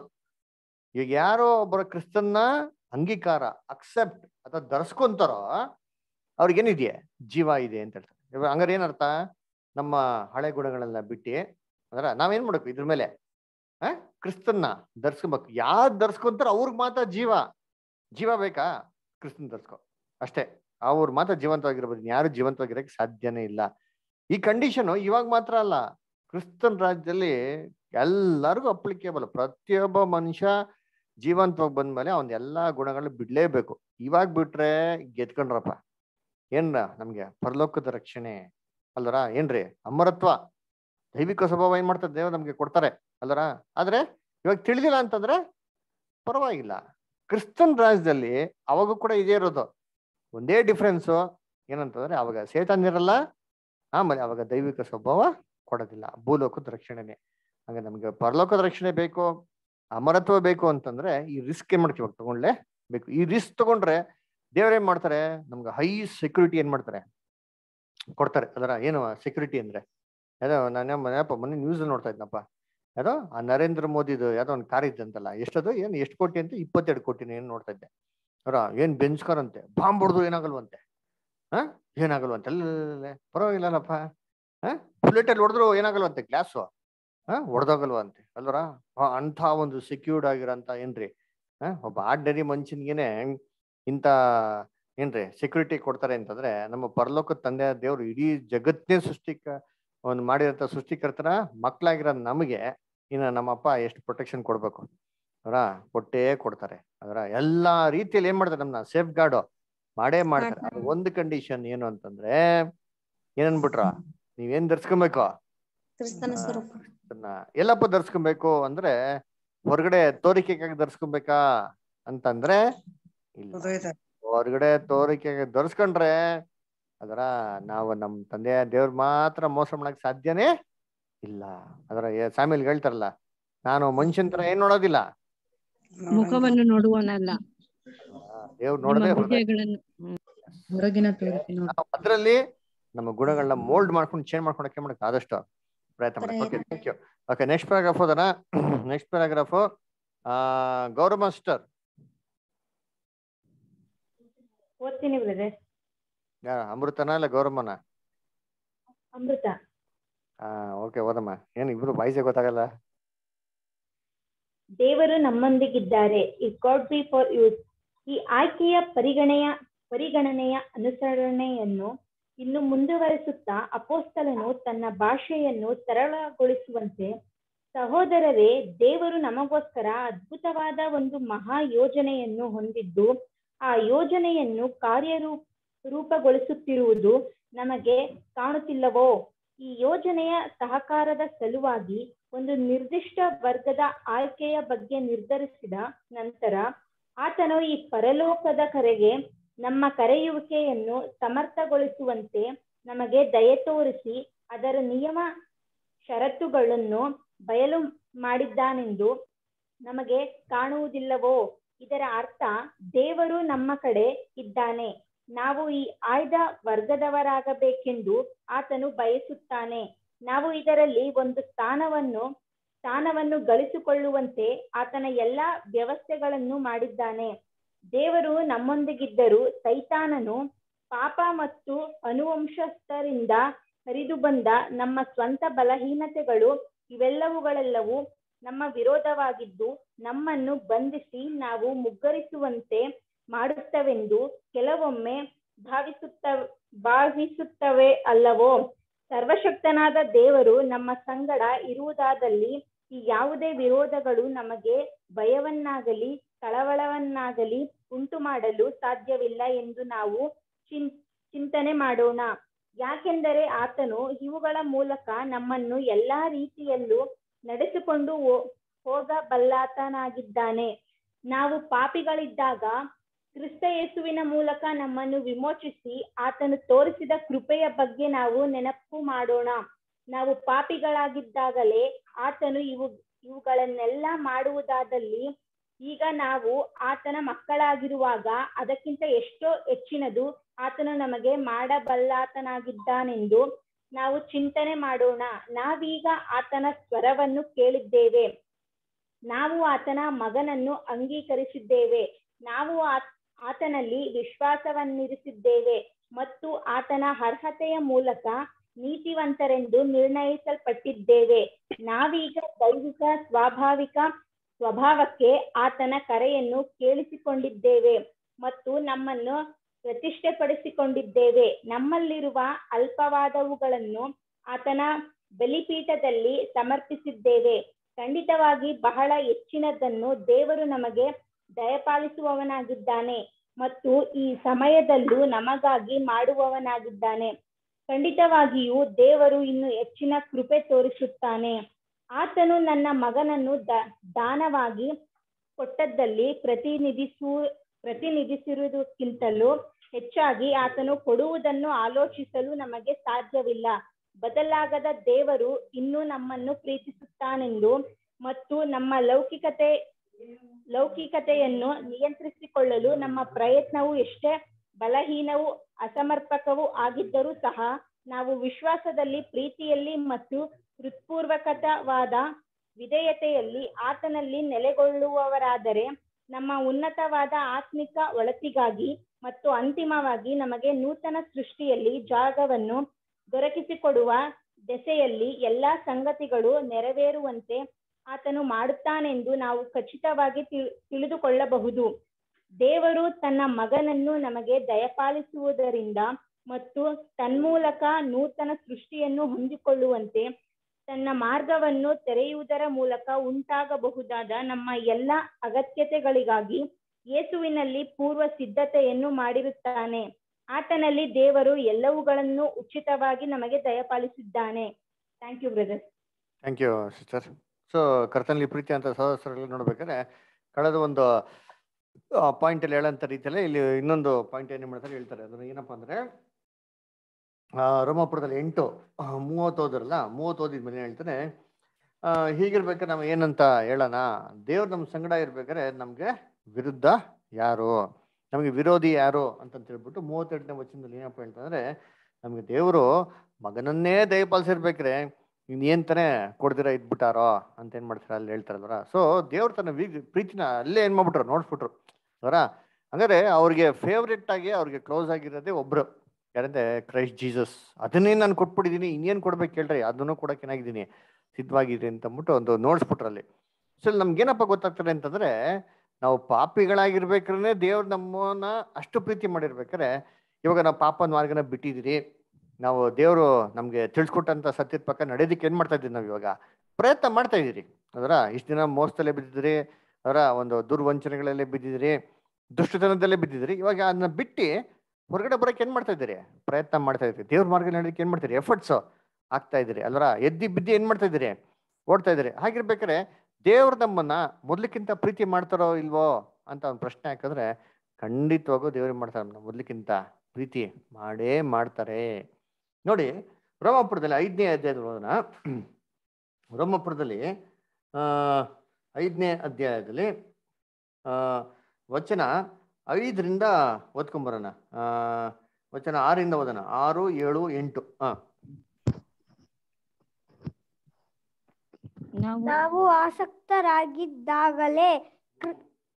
ಈಗ ಯಾರೋ ಒಬ್ಬರ ಕ್ರಿಸ್ತನ್ನ ಅಂಗೀಕಾರ ಅಕ್ಸೆಪ್ಟ್ ಅಥವಾ ಧರಿಸ್ಕೊಂತಾರೋ ಅವ್ರಿಗೇನಿದೆಯೇ ಜೀವ ಇದೆ ಅಂತ ಹೇಳ್ತಾರೆ ಇವಾಗ ಹಂಗಾರೆ ಏನರ್ಥ ನಮ್ಮ ಹಳೆ ಗುಣಗಳೆಲ್ಲ ಬಿಟ್ಟು ಅಂದ್ರ ನಾವೇನ್ ಮಾಡ್ಬೇಕು ಇದ್ರ ಮೇಲೆ ಆ ಕ್ರಿಸ್ತನ್ನ ಧರ್ಸ್ಕೊಬೇಕು ಯಾರು ಧರ್ಸ್ಕೊಂತಾರ ಅವ್ರಿಗೆ ಮಾತ್ರ ಜೀವ ಜೀವ ಬೇಕಾ ಕ್ರಿಸ್ತನ್ ಧರ್ಸ್ಕೊ ಅಷ್ಟೇ ಅವ್ರ ಮಾತ್ರ ಜೀವಂತವಾಗಿರ್ಬೋದು ಯಾರು ಜೀವಂತವಾಗಿರಕ್ಕೆ ಸಾಧ್ಯನೇ ಇಲ್ಲ ಈ ಕಂಡೀಷನ್ ಇವಾಗ ಮಾತ್ರ ಅಲ್ಲ ಕ್ರಿಸ್ತನ್ ರಾಜ್ಯದಲ್ಲಿ ಎಲ್ಲರಿಗೂ ಅಪ್ಲಿಕೇಬಲ್ ಪ್ರತಿಯೊಬ್ಬ ಮನುಷ್ಯ ಜೀವಂತವಾಗಿ ಬಂದ್ಮೇಲೆ ಅವನ್ ಎಲ್ಲಾ ಗುಣಗಳು ಬಿಡ್ಲೇಬೇಕು ಇವಾಗ ಬಿಟ್ರೆ ಗೆದ್ಕೊಂಡ್ರಪ್ಪ ಏನ್ರ ನಮ್ಗೆ ಪರಲೋಕದ ರಕ್ಷಣೆ ಅಲ್ವರ ಏನ್ರಿ ಅಮರತ್ವ ದೈವಿಕ ಸ್ವಭಾವ ಏನ್ ಮಾಡ್ತಾರೆ ದೇವ್ರು ನಮ್ಗೆ ಕೊಡ್ತಾರೆ ಅಲ್ವರ ಆದ್ರೆ ಇವಾಗ ತಿಳಿದಿಲ್ಲ ಅಂತಂದ್ರೆ ಪರವಾಗಿಲ್ಲ ಕ್ರಿಸ್ತನ್ ರಾಜ್ಯದಲ್ಲಿ ಅವಾಗ ಕೂಡ ಇದೇ ಇರೋದು ಒಂದೇ ಡಿಫ್ರೆನ್ಸು ಏನಂತಂದ್ರೆ ಅವಾಗ ಸೇತಾನ್ ಇರಲ್ಲ ಆಮೇಲೆ ಅವಾಗ ದೈವಿಕ ಸ್ವಭಾವ ಕೊಡೋದಿಲ್ಲ ಭೂಲೋಕದ ರಕ್ಷಣೆನೆ ಹಂಗ ನಮ್ಗೆ ಪರಲೋಕದ ರಕ್ಷಣೆ ಬೇಕು ಅಮರತ್ವ ಬೇಕು ಅಂತಂದ್ರೆ ಈ ರಿಸ್ಕ್ ಏನ್ ಮಾಡ್ತೀವಿ ಇವಾಗ ತಗೊಂಡ್ಲೆ ಬೇಕು ಈ ರಿಸ್ಕ್ ತಗೊಂಡ್ರೆ ದೇವ್ರೇನ್ ಮಾಡ್ತಾರೆ ನಮ್ಗೆ ಹೈ ಸೆಕ್ಯೂರಿಟಿ ಏನ್ ಮಾಡ್ತಾರೆ ಕೊಡ್ತಾರೆ ಅದರ ಏನು ಸೆಕ್ಯೂರಿಟಿ ಅಂದ್ರೆ ಯಾವ್ದೋ ನಾನು ಮನೆಯಪ್ಪ ಮೊನ್ನೆ ನ್ಯೂಸ್ ನೋಡ್ತಾ ಇದ್ನಪ್ಪ ಯಾವ್ದೋ ಆ ನರೇಂದ್ರ ಮೋದಿದು ಯಾವ್ದೋ ಒಂದು ಕಾರ್ ಇದ್ದಂತಲ್ಲ ಎಷ್ಟದು ಏನ್ ಎಷ್ಟು ಕೋಟಿ ಅಂತ ಇಪ್ಪತ್ತೆರಡು ಕೋಟಿನ ಏನ್ ನೋಡ್ತಾ ಇದ್ದೆ ಅವರ ಏನ್ ಬೆಂಚ್ ಕಾರ್ ಅಂತೆ ಬಾಂಬ್ ಹೊಡೆದು ಏನಾಗಲ್ವಂತೆ ಹ ಏನಾಗಲ್ವಂತೆ ಅಲ್ಲ ಪರವಾಗಿಲ್ಲಲ್ಲಪ್ಪ ಹ ಬುಲೆಟ್ ಅಲ್ಲಿ ಹೊಡೆದ್ರು ಏನಾಗಲ್ವಂತೆ ಗ್ಲಾಸು ಹ ಹೊಡೆದಾಗಲ್ವಂತೆ ಅಲ್ವರ ಅಂತ ಒಂದು ಸೆಕ್ಯೂರ್ಡ್ ಆಗಿರೋಂತ ಏನ್ರಿ ಹ ಒಬ್ಬ ಆರ್ಡಿನರಿ ಮನುಷ್ಯನ್ಗೆನೆ ಇಂಥ ಏನ್ರಿ ಸೆಕ್ಯೂರಿಟಿ ಕೊಡ್ತಾರೆ ಅಂತಂದ್ರೆ ನಮ್ಮ ಪರಲೋಕ ತಂದೆ ದೇವ್ರು ಇಡೀ ಜಗತ್ತೇ ಸೃಷ್ಟಿಕ ಒಂದು ಮಾಡಿರಂತ ಸೃಷ್ಟಿಕರ್ತರ ಮಕ್ಕಳಾಗಿರೋ ನಮಗೆ ಇನ್ನು ನಮ್ಮಪ್ಪ ಎಷ್ಟು ಪ್ರೊಟೆಕ್ಷನ್ ಕೊಡ್ಬೇಕು ಅವರ ಕೊಟ್ಟೇ ಕೊಡ್ತಾರೆ ಅದರ ಎಲ್ಲಾ ರೀತಿಯಲ್ಲಿ ಏನ್ ಮಾಡ್ತಾರೆ ನಮ್ಮನ್ನ ಸೇಫ್ ಗಾರ್ಡ್ ಮಾಡೇ ಮಾಡ್ತಾರೆ ಅದು ಒಂದು ಕಂಡೀಷನ್ ಏನು ಅಂತಂದ್ರೆ ಏನನ್ಬಿಟ್ರ ನೀವೇನ್ ಧರಿಸ್ಕೊಬೇಕು ಕ್ರಿಸ್ತನ ಸ್ವರೂಪ ಅದನ್ನ ಎಲ್ಲಪ್ಪ ಧರಿಸ್ಕೊಬೇಕು ಅಂದ್ರೆ ಹೊರಗಡೆ ತೋರಿಕೆಗಾಗಿ ಧರಿಸ್ಕೊಬೇಕಾ ಅಂತಂದ್ರೆ ಇಲ್ಲ ಹೊರಗಡೆ ತೋರಿಕೆಗೆ ಧರಿಸ್ಕೊಂಡ್ರೆ ಅದರ ನಾವು ನಮ್ ತಂದೆಯ ದೇವ್ರ ಮಾತ್ರ ಮೋಸ ಮಾಡಕ್ ಸಾಧ್ಯನೇ ಇಲ್ಲ ಅದರ ಸಾಮಿಲ್ ಹೇಳ್ತಾರಲ್ಲ ನಾನು ಮನುಷ್ಯನ್ ತರ ಏನ್ ನೋಡೋದಿಲ್ಲ ಮುಖವನ್ನು ನೋಡುವನಲ್ಲ ದೇವ್ರು ನಿಮ್ಮ ನೋಡದೆ ಹೊರಗಡೆ ಹೃದಯಗಳನ್ನು ಹ್ಮ್. ಹೊರಗಿನ ತೋರಿಕೆ ನೋಡಿ ನಾವು ಅದ್ರಲ್ಲಿ ನಮ್ಮ ಗುಣಗಳನ್ನ ಮೋಲ್ಡ್ ಮಾಡ್ಕೊಂಡು ಚೇಂಜ್ ಮಾಡ್ಕೊಳಕ್ಕೆ ಮಾಡಕ್ ಆದಷ್ಟು ಪ್ರಯತ್ನ ಮಾಡಿ okay thank you okay next paragraph ಹೋದನ ನೆಕ್ಸ್ಟ್ ಪ್ಯಾರಾಗ್ರಾಫ್ ಗೌರವ ಮಾಸ್ಟರ್ ಓದ್ತೀನಿ ಬ್ರದರ್ ಯಾರ ಅಮೃತನ ಇಲ್ಲ ಗೌರಮ್ಮನ ಅಮೃತ ಹಾ ಓಕೆ ಓದಮ್ಮ ಏನ್ ಇಬ್ರು ಬಾಯ್ಸೆ ಗೊತ್ತಾಗಲ್ಲ ದೇವರು ನಮ್ಮೊಂದಿಗಿದ್ದಾರೆ it God be for us ಈ ಆಯ್ಕೆಯ ಪರಿಗಣೆಯ ಪರಿಗಣನೆಯ ಅನುಸರಣೆಯನ್ನು ಇನ್ನು ಮುಂದುವರೆಸುತ್ತಾ ಅಪೋಸ್ತಲನು ತನ್ನ ಭಾಷೆಯನ್ನು ಸರಳಗೊಳಿಸುವಂತೆ ಸಹೋದರರೇ ದೇವರು ನಮಗೋಸ್ಕರ ಅದ್ಭುತವಾದ ಒಂದು ಮಹಾ ಯೋಜನೆಯನ್ನು ಹೊಂದಿದ್ದು ಆ ಯೋಜನೆಯನ್ನು ಕಾರ್ಯರೂ ರೂಪಗೊಳಿಸುತ್ತಿರುವುದು ನಮಗೆ ಕಾಣುತ್ತಿಲ್ಲವೋ ಈ ಯೋಜನೆಯ ಸಹಕಾರದ ಸಲುವಾಗಿ ಒಂದು ನಿರ್ದಿಷ್ಟ ವರ್ಗದ ಆಯ್ಕೆಯ ಬಗ್ಗೆ ನಿರ್ಧರಿಸಿದ ನಂತರ ಆತನು ಈ ಪರಲೋಕದ ಕರೆಗೆ ನಮ್ಮ ಕರೆಯುವಿಕೆಯನ್ನು ಸಮರ್ಥಗೊಳಿಸುವಂತೆ ನಮಗೆ ದಯೆ ತೋರಿಸಿ ಅದರ ನಿಯಮ ಷರತ್ತುಗಳನ್ನು ಬಯಲು ಮಾಡಿದ್ದಾನೆಂದು ನಮಗೆ ಕಾಣುವುದಿಲ್ಲವೋ ಇದರ ಅರ್ಥ ದೇವರು ನಮ್ಮ ಕಡೆ ಇದ್ದಾನೆ ನಾವು ಈ ಆಯ್ದ ವರ್ಗದವರಾಗಬೇಕೆಂದು ಆತನು ಬಯಸುತ್ತಾನೆ ನಾವು ಇದರಲ್ಲಿ ಒಂದು ಸ್ಥಾನವನ್ನು ಸ್ಥಾನವನ್ನು ಗಳಿಸಿಕೊಳ್ಳುವಂತೆ ಆತನ ಎಲ್ಲಾ ವ್ಯವಸ್ಥೆಗಳನ್ನು ಮಾಡಿದ್ದಾನೆ ದೇವರು ನಮ್ಮೊಂದಿಗಿದ್ದರೂ ಸೈತಾನನು ಪಾಪ ಮತ್ತು ಅನುವಂಶಸ್ಥರಿಂದ ಹರಿದು ಬಂದ ನಮ್ಮ ಸ್ವಂತ ಬಲಹೀನತೆಗಳು ಇವೆಲ್ಲವುಗಳೆಲ್ಲವೂ ನಮ್ಮ ವಿರೋಧವಾಗಿದ್ದು ನಮ್ಮನ್ನು ಬಂಧಿಸಿ ನಾವು ಮುಗ್ಗರಿಸುವಂತೆ ಮಾಡುತ್ತವೆಂದು ಕೆಲವೊಮ್ಮೆ ಭಾವಿಸುತ್ತ ಭಾವಿಸುತ್ತವೆ ಅಲ್ಲವೋ ಸರ್ವಶಕ್ತನಾದ ದೇವರು ನಮ್ಮ ಸಂಗಡ ಇರುವುದಾದಲ್ಲಿ ಈ ಯಾವುದೇ ವಿರೋಧಗಳು ನಮಗೆ ಭಯವನ್ನಾಗಲಿ ಕಳವಳವನ್ನಾಗಲಿ ಉಂಟು ಮಾಡಲು ಸಾಧ್ಯವಿಲ್ಲ ಎಂದು ನಾವು ಚಿನ್ ಚಿಂತನೆ ಮಾಡೋಣ ಯಾಕೆಂದರೆ ಆತನು ಇವುಗಳ ಮೂಲಕ ನಮ್ಮನ್ನು ಎಲ್ಲಾ ರೀತಿಯಲ್ಲೂ ನಡೆಸಿಕೊಂಡು ಹೋ- ಹೋಗಬಲ್ಲಾತನಾಗಿದ್ದಾನೆ ನಾವು ಪಾಪಿಗಳಿದ್ದಾಗ ಕ್ರಿಸ್ತ ಯೇಸುವಿನ ಮೂಲಕ ನಮ್ಮನ್ನು ವಿಮೋಚಿಸಿ ಆತನು ತೋರಿಸಿದ ಕೃಪೆಯ ಬಗ್ಗೆ ನಾವು ನೆನಪು ಮಾಡೋಣ ನಾವು ಪಾಪಿಗಳಾಗಿದ್ದಾಗಲೇ ಆತನು ಇವು ಇವುಗಳನ್ನೆಲ್ಲ ಮಾಡುವುದಾದಲ್ಲಿ ಈಗ ನಾವು ಆತನ ಮಕ್ಕಳಾಗಿರುವಾಗ ಅದಕ್ಕಿಂತ ಎಷ್ಟೋ ಹೆಚ್ಚಿನದು ಆತನು ನಮಗೆ ಮಾಡಬಲ್ಲಾತನಾಗಿದ್ದಾನೆಂದು ನಾವು ಚಿಂತನೆ ಮಾಡೋಣ ನಾವೀಗ ಆತನ ಸ್ವರವನ್ನು ಕೇಳಿದ್ದೇವೆ ನಾವು ಆತನ ಮಗನನ್ನು ಅಂಗೀಕರಿಸಿದ್ದೇವೆ ನಾವು ಆ- ಆತನಲ್ಲಿ ವಿಶ್ವಾಸವನ್ನಿರಿಸಿದ್ದೇವೆ ಮತ್ತು ಆತನ ಅರ್ಹತೆಯ ಮೂಲಕ ನೀತಿವಂತರೆಂದು ನಿರ್ಣಯಿಸಲ್ಪಟ್ಟಿದ್ದೇವೆ ನಾವೀಗ ದೈವಿಕ ಸ್ವಾಭಾವಿಕ ಸ್ವಭಾವಕ್ಕೆ ಆತನ ಕರೆಯನ್ನು ಕೇಳಿಸಿಕೊಂಡಿದ್ದೇವೆ ಮತ್ತು ನಮ್ಮನ್ನು ಪ್ರತಿಷ್ಠೆಪಡಿಸಿಕೊಂಡಿದ್ದೇವೆ ನಮ್ಮಲ್ಲಿರುವ ಅಲ್ಪವಾದವುಗಳನ್ನು ಆತನ ಬಲಿಪೀಠದಲ್ಲಿ ಸಮರ್ಪಿಸಿದ್ದೇವೆ ಖಂಡಿತವಾಗಿ ಬಹಳ ಹೆಚ್ಚಿನದನ್ನು ದೇವರು ನಮಗೆ ದಯಪಾಲಿಸುವವನಾಗಿದ್ದಾನೆ ಮತ್ತು ಈ ಸಮಯದಲ್ಲೂ ನಮಗಾಗಿ ಮಾಡುವವನಾಗಿದ್ದಾನೆ ಖಂಡಿತವಾಗಿಯೂ ದೇವರು ಇನ್ನು ಹೆಚ್ಚಿನ ಕೃಪೆ ತೋರಿಸುತ್ತಾನೆ ಆತನು ನನ್ನ ಮಗನನ್ನು ದ ದಾನವಾಗಿ ಕೊಟ್ಟದ್ದಲ್ಲಿ ಪ್ರತಿನಿಧಿಸು ಪ್ರತಿನಿಧಿಸಿರುವುದಕ್ಕಿಂತಲೂ ಹೆಚ್ಚಾಗಿ ಆತನು ಕೊಡುವುದನ್ನು ಆಲೋಚಿಸಲು ನಮಗೆ ಸಾಧ್ಯವಿಲ್ಲ ಬದಲಾಗದ ದೇವರು ಇನ್ನೂ ನಮ್ಮನ್ನು ಪ್ರೀತಿಸುತ್ತಾನೆಂದು ಮತ್ತು ನಮ್ಮ ಲೌಕಿಕತೆ ಲೌಕಿಕತೆಯನ್ನು ನಿಯಂತ್ರಿಸಿಕೊಳ್ಳಲು ನಮ್ಮ ಪ್ರಯತ್ನವು ಎಷ್ಟೇ ಬಲಹೀನವೂ ಅಸಮರ್ಪಕವೂ ಆಗಿದ್ದರೂ ಸಹ ನಾವು ವಿಶ್ವಾಸದಲ್ಲಿ ಪ್ರೀತಿಯಲ್ಲಿ ಮತ್ತು ಹೃತ್ಪೂರ್ವಕವಾದ ವಿಧೇಯತೆಯಲ್ಲಿ ಆತನಲ್ಲಿ ನೆಲೆಗೊಳ್ಳುವವರಾದರೆ ನಮ್ಮ ಉನ್ನತವಾದ ಆತ್ಮಿಕ ಒಳತಿಗಾಗಿ ಮತ್ತು ಅಂತಿಮವಾಗಿ ನಮಗೆ ನೂತನ ಸೃಷ್ಟಿಯಲ್ಲಿ ಜಾಗವನ್ನು ದೊರಕಿಸಿಕೊಡುವ ದೆಸೆಯಲ್ಲಿ ಎಲ್ಲಾ ಸಂಗತಿಗಳು ನೆರವೇರುವಂತೆ ಆತನು ಮಾಡುತ್ತಾನೆಂದು ನಾವು ಖಚಿತವಾಗಿ ತಿಳ್- ತಿಳಿದುಕೊಳ್ಳಬಹುದು ದೇವರು ತನ್ನ ಮಗನನ್ನು ನಮಗೆ ದಯಪಾಲಿಸುವುದರಿಂದ ಮತ್ತು ತನ್ಮೂಲಕ ನೂತನ ಸೃಷ್ಟಿಯನ್ನು ಹೊಂದಿಕೊಳ್ಳುವಂತೆ ತನ್ನ ಮಾರ್ಗವನ್ನು ತೆರೆಯುವುದರ ಮೂಲಕ ಉಂಟಾಗಬಹುದಾದ ನಮ್ಮ ಎಲ್ಲ ಅಗತ್ಯತೆಗಳಿಗಾಗಿ ಯೇಸುವಿನಲ್ಲಿ ಪೂರ್ವ ಸಿದ್ಧತೆಯನ್ನು ಮಾಡಿರುತ್ತಾನೆ ಆತನಲ್ಲಿ ದೇವರು ಎಲ್ಲವುಗಳನ್ನು ಉಚಿತವಾಗಿ ನಮಗೆ ದಯಪಾಲಿಸಿದ್ದಾನೆ thank you brother thank you sister so ಕರ್ತನಲ್ಲಿ ಪ್ರೀತಿ ಅಂತ ಸಹೋದರರಲ್ಲಿ ನೋಡ್ಬೇಕಾದ್ರೆ ಕಳೆದ ಒಂದು ಪಾಯಿಂಟ್ ಅಲ್ಲಿ ಹೇಳಂತ ರೀತಿಯಲ್ಲಿ ಇಲ್ಲಿ ಇನ್ನೊಂದು ಪಾಯಿಂಟ್ ಏನು ಮಾಡ್ತಾರೆ ಹೇಳ್ತಾರೆ ಅದನ್ನ ಏನಪ್ಪಾ ಅಂದ್ರೆ ಆ, ರೋಮಾಪುರದಲ್ಲಿ ಎಂಟು ಆ, ಮೂವತ್ತು ಓದಿರಲ್ಲ ಮೂವತ್ತು ಓದಿದ್ಮೇಲೆ ಏನ್ ಹೇಳ್ತಾನೆ ಆ, ಹೀಗಿರ್ಬೇಕಾದ್ರೆ ನಾವು ಏನಂತ ಹೇಳೋಣ ದೇವ್ರು ನಮ್ಮ ಸಂಗಡ ಇರ್ಬೇಕಾದ್ರೆ ನಮ್ಗೆ ವಿರುದ್ಧ ಯಾರು ನಮಗೆ ವಿರೋಧಿ ಯಾರು ಅಂತಂತ ಹೇಳ್ಬಿಟ್ಟು ಮೂವತ್ತೆರಡನೇ ವಚನದಲ್ಲಿ ಏನಪ್ಪ ಹೇಳ್ತಂದ್ರೆ ನಮಗೆ ದೇವರು ಮಗನನ್ನೇ ದಯಪಾಲಿಸಿರ್ಬೇಕ್ರೆ ಇನ್ನೇನ್ ತಾನೇ ಕೊಡ್ದಿರ ಇದ್ಬಿಟ್ಟಾರೋ ಅಂತ ಏನ್ ಮಾಡ್ತಾರೆ ಅಲ್ಲಿ ಹೇಳ್ತಾರಲ್ವರ ಸೊ ದೇವ್ರ ತನ್ನ ವಿ ಪ್ರೀತಿನ ಅಲ್ಲೇ ಏನ್ ಮಾಡ್ಬಿಟ್ರು ನೋಡ್ಸ್ಬಿಟ್ರು ಅವರ ಹಂಗಾರೆ ಅವ್ರಿಗೆ ಫೇವ್ರೆಟ್ ಆಗಿ ಅವ್ರಿಗೆ ಕ್ಲೋಸ್ ಆಗಿರೋದೇ ಒಬ್ರು ಯಾರಂದ್ರೆ ಕ್ರೈಸ್ಟ್ ಜೀಸಸ್ ಅದನ್ನೇ ನಾನು ಕೊಟ್ಬಿಟ್ಟಿದ್ದೀನಿ ಇನ್ನೇನ್ ಕೊಡ್ಬೇಕು ಕೇಳ್ರಿ ಅದನ್ನು ಕೊಡಕ್ಕೆ ಏನಾಗಿದ್ದೀನಿ ಸಿದ್ಧವಾಗಿದೆ ಅಂತ ಅಂದ್ಬಿಟ್ಟು ಒಂದು ನೋಡ್ಸ್ಬಿಟ್ರು ಅಲ್ಲಿ ಸೊ ನಮ್ಗೇನಪ್ಪ ಗೊತ್ತಾಗ್ತದೆ ಅಂತಂದ್ರೆ ನಾವು ಪಾಪಿಗಳಾಗಿರ್ಬೇಕ್ರೆ ದೇವ್ರು ನಮ್ಮನ್ನ ಅಷ್ಟು ಪ್ರೀತಿ ಮಾಡಿರ್ಬೇಕಾದ್ರೆ ಇವಾಗ ನಾವು ಪಾಪನ ಮಾರ್ಗನ ಬಿಟ್ಟಿದ್ದೀರಿ ನಾವು ದೇವರು ನಮ್ಗೆ ತಿಳಿಸ್ಕೊಟ್ಟಂತ ಸತ್ಯದ ಪಕ್ಕ ನಡೆಯೋದಕ್ಕೆ ಏನ್ ಮಾಡ್ತಾ ಇದ್ದೀವಿ ನಾವು ಇವಾಗ ಪ್ರಯತ್ನ ಮಾಡ್ತಾ ಇದ್ದೀರಿ ಅದರ ಇಷ್ಟು ದಿನ ಮೋಸದಲ್ಲೇ ಬಿದ್ದಿದ್ರಿ ಅದರ ಒಂದು ದುರ್ವಂಚನೆಗಳಲ್ಲೇ ಬಿದ್ದಿದ್ರಿ ದುಷ್ಟತನದಲ್ಲೇ ಬಿದ್ದಿದ್ರಿ ಇವಾಗ ಅದನ್ನ ಬಿಟ್ಟು ಹೊರಗಡೆ ಬರೋಕೆ ಏನ್ ಮಾಡ್ತಾ ಇದ್ದೀರಿ ಪ್ರಯತ್ನ ಮಾಡ್ತಾ ಇದ್ದೀರಿ ದೇವ್ರ ಮಾರ್ಗ ನಡೆಯೋದಕ್ಕೆ ಏನ್ ಮಾಡ್ತೀರಿ ಎಫರ್ಟ್ಸ್ ಆಗ್ತಾ ಇದ್ದೀರಿ ಅಲ್ವರ ಎದ್ದಿ ಬಿದ್ದಿ ಏನ್ ಮಾಡ್ತಾ ಇದ್ದೀರಿ ಓಡ್ತಾ ಇದ್ದೀರಿ ಹಾಗಿರ್ಬೇಕಾದ್ರೆ ದೇವ್ರು ನಮ್ಮನ್ನ ಮೊದ್ಲಿಕ್ಕಿಂತ ಪ್ರೀತಿ ಮಾಡ್ತಾರೋ ಇಲ್ವೋ ಅಂತ ಒಂದು ಪ್ರಶ್ನೆ ಹಾಕಿದ್ರೆ ಖಂಡಿತವಾಗೂ ದೇವ್ರಿಗೆ ಮಾಡ್ತಾರೆ ನಮ್ಮನ್ನ ಮೊದ್ಲಿಕ್ಕಿಂತ ಪ್ರೀತಿ ಮಾಡೇ ಮಾಡ್ತಾರೆ ನೋಡಿ ರೋಮಾಪುರದಲ್ಲಿ ಐದನೇ ಅಧ್ಯಾಯದಲ್ಲಿ ಓದೋಣ ರೋಮಾಪುರದಲ್ಲಿ ಆ ಐದನೇ ಅಧ್ಯಾಯದಲ್ಲಿ ಆ ವಚನ ಐದರಿಂದ ಓದ್ಕೊಂಬರೋಣ ಆ ವಚನ ಆರಿಂದ ಓದೋಣ ಆರು ಏಳು ಎಂಟು ಹಾ ನಾವು ಆಸಕ್ತರಾಗಿದ್ದಾಗಲೇ ಕೃ-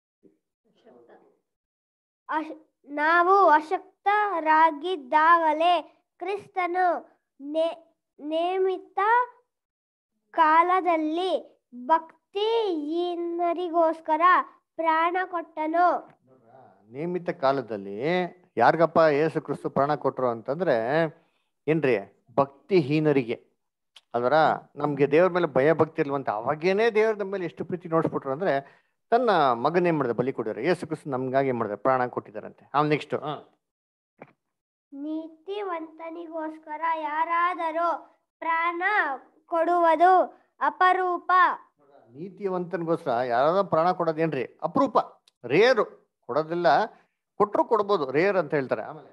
ಅಶ್- ನಾವು ಅಶಕ್ತರಾಗಿದ್ದಾಗಲೇ ಕ್ರಿಸ್ತನು ನೇ- ನೇಮಿತ ಕಾಲದಲ್ಲಿ ಭಕ್ತಿಹೀನರಿಗೋಸ್ಕರ ಪ್ರಾಣ ಕೊಟ್ಟನು ನೇಮಿತ ಕಾಲದಲ್ಲಿ ಯಾರಿಗಪ್ಪ ಯೇಸು ಕ್ರಿಸ್ತು ಪ್ರಾಣ ಕೊಟ್ರು ಅಂತಂದ್ರೆ ಏನ್ರಿ ಭಕ್ತಿಹೀನರಿಗೆ ಅದರ ನಮ್ಗೆ ದೇವ್ರ ಮೇಲೆ ಭಯ ಭಕ್ತಿ ಇಲ್ವಂತ ಅವಾಗೇನೆ ದೇವ್ರ ನಮ್ಮ ಮೇಲೆ ಎಷ್ಟು ಪ್ರೀತಿ ನೋಡ್ಸ್ಬಿಟ್ರು ಅಂದ್ರೆ ತನ್ನ ಮಗನ್ ಏನ್ ಮಾಡಿದೆ ಬಲಿ ಕೊಡಿದ್ರೆ ಯೇಸು ಕ್ರಿಸ್ತು ನಮ್ಗಾಗಿ ಏನ್ ಮಾಡಿದೆ ಪ್ರಾಣ ಕೊಟ್ಟಿದ್ದಾರಂತೆ ಆಮೇಲೆ ನೆಕ್ಸ್ಟ್ ನೀತಿವಂತನಿಗೋಸ್ಕರ ಯಾರಾದರೂ ಪ್ರಾಣ ಕೊಡುವುದು ಅಪರೂಪ ನೀತಿವಂತನಿಗೋಸ್ಕರ ಯಾರಾದ್ರೂ ಪ್ರಾಣ ಕೊಡೋದೇನ್ರಿ ಅಪರೂಪ ರೇರು ಕೊಡೋದಿಲ್ಲ ಕೊಟ್ರು ಕೊಡ್ಬೋದು ರೇರ್ ಅಂತ ಹೇಳ್ತಾರೆ ಆಮೇಲೆ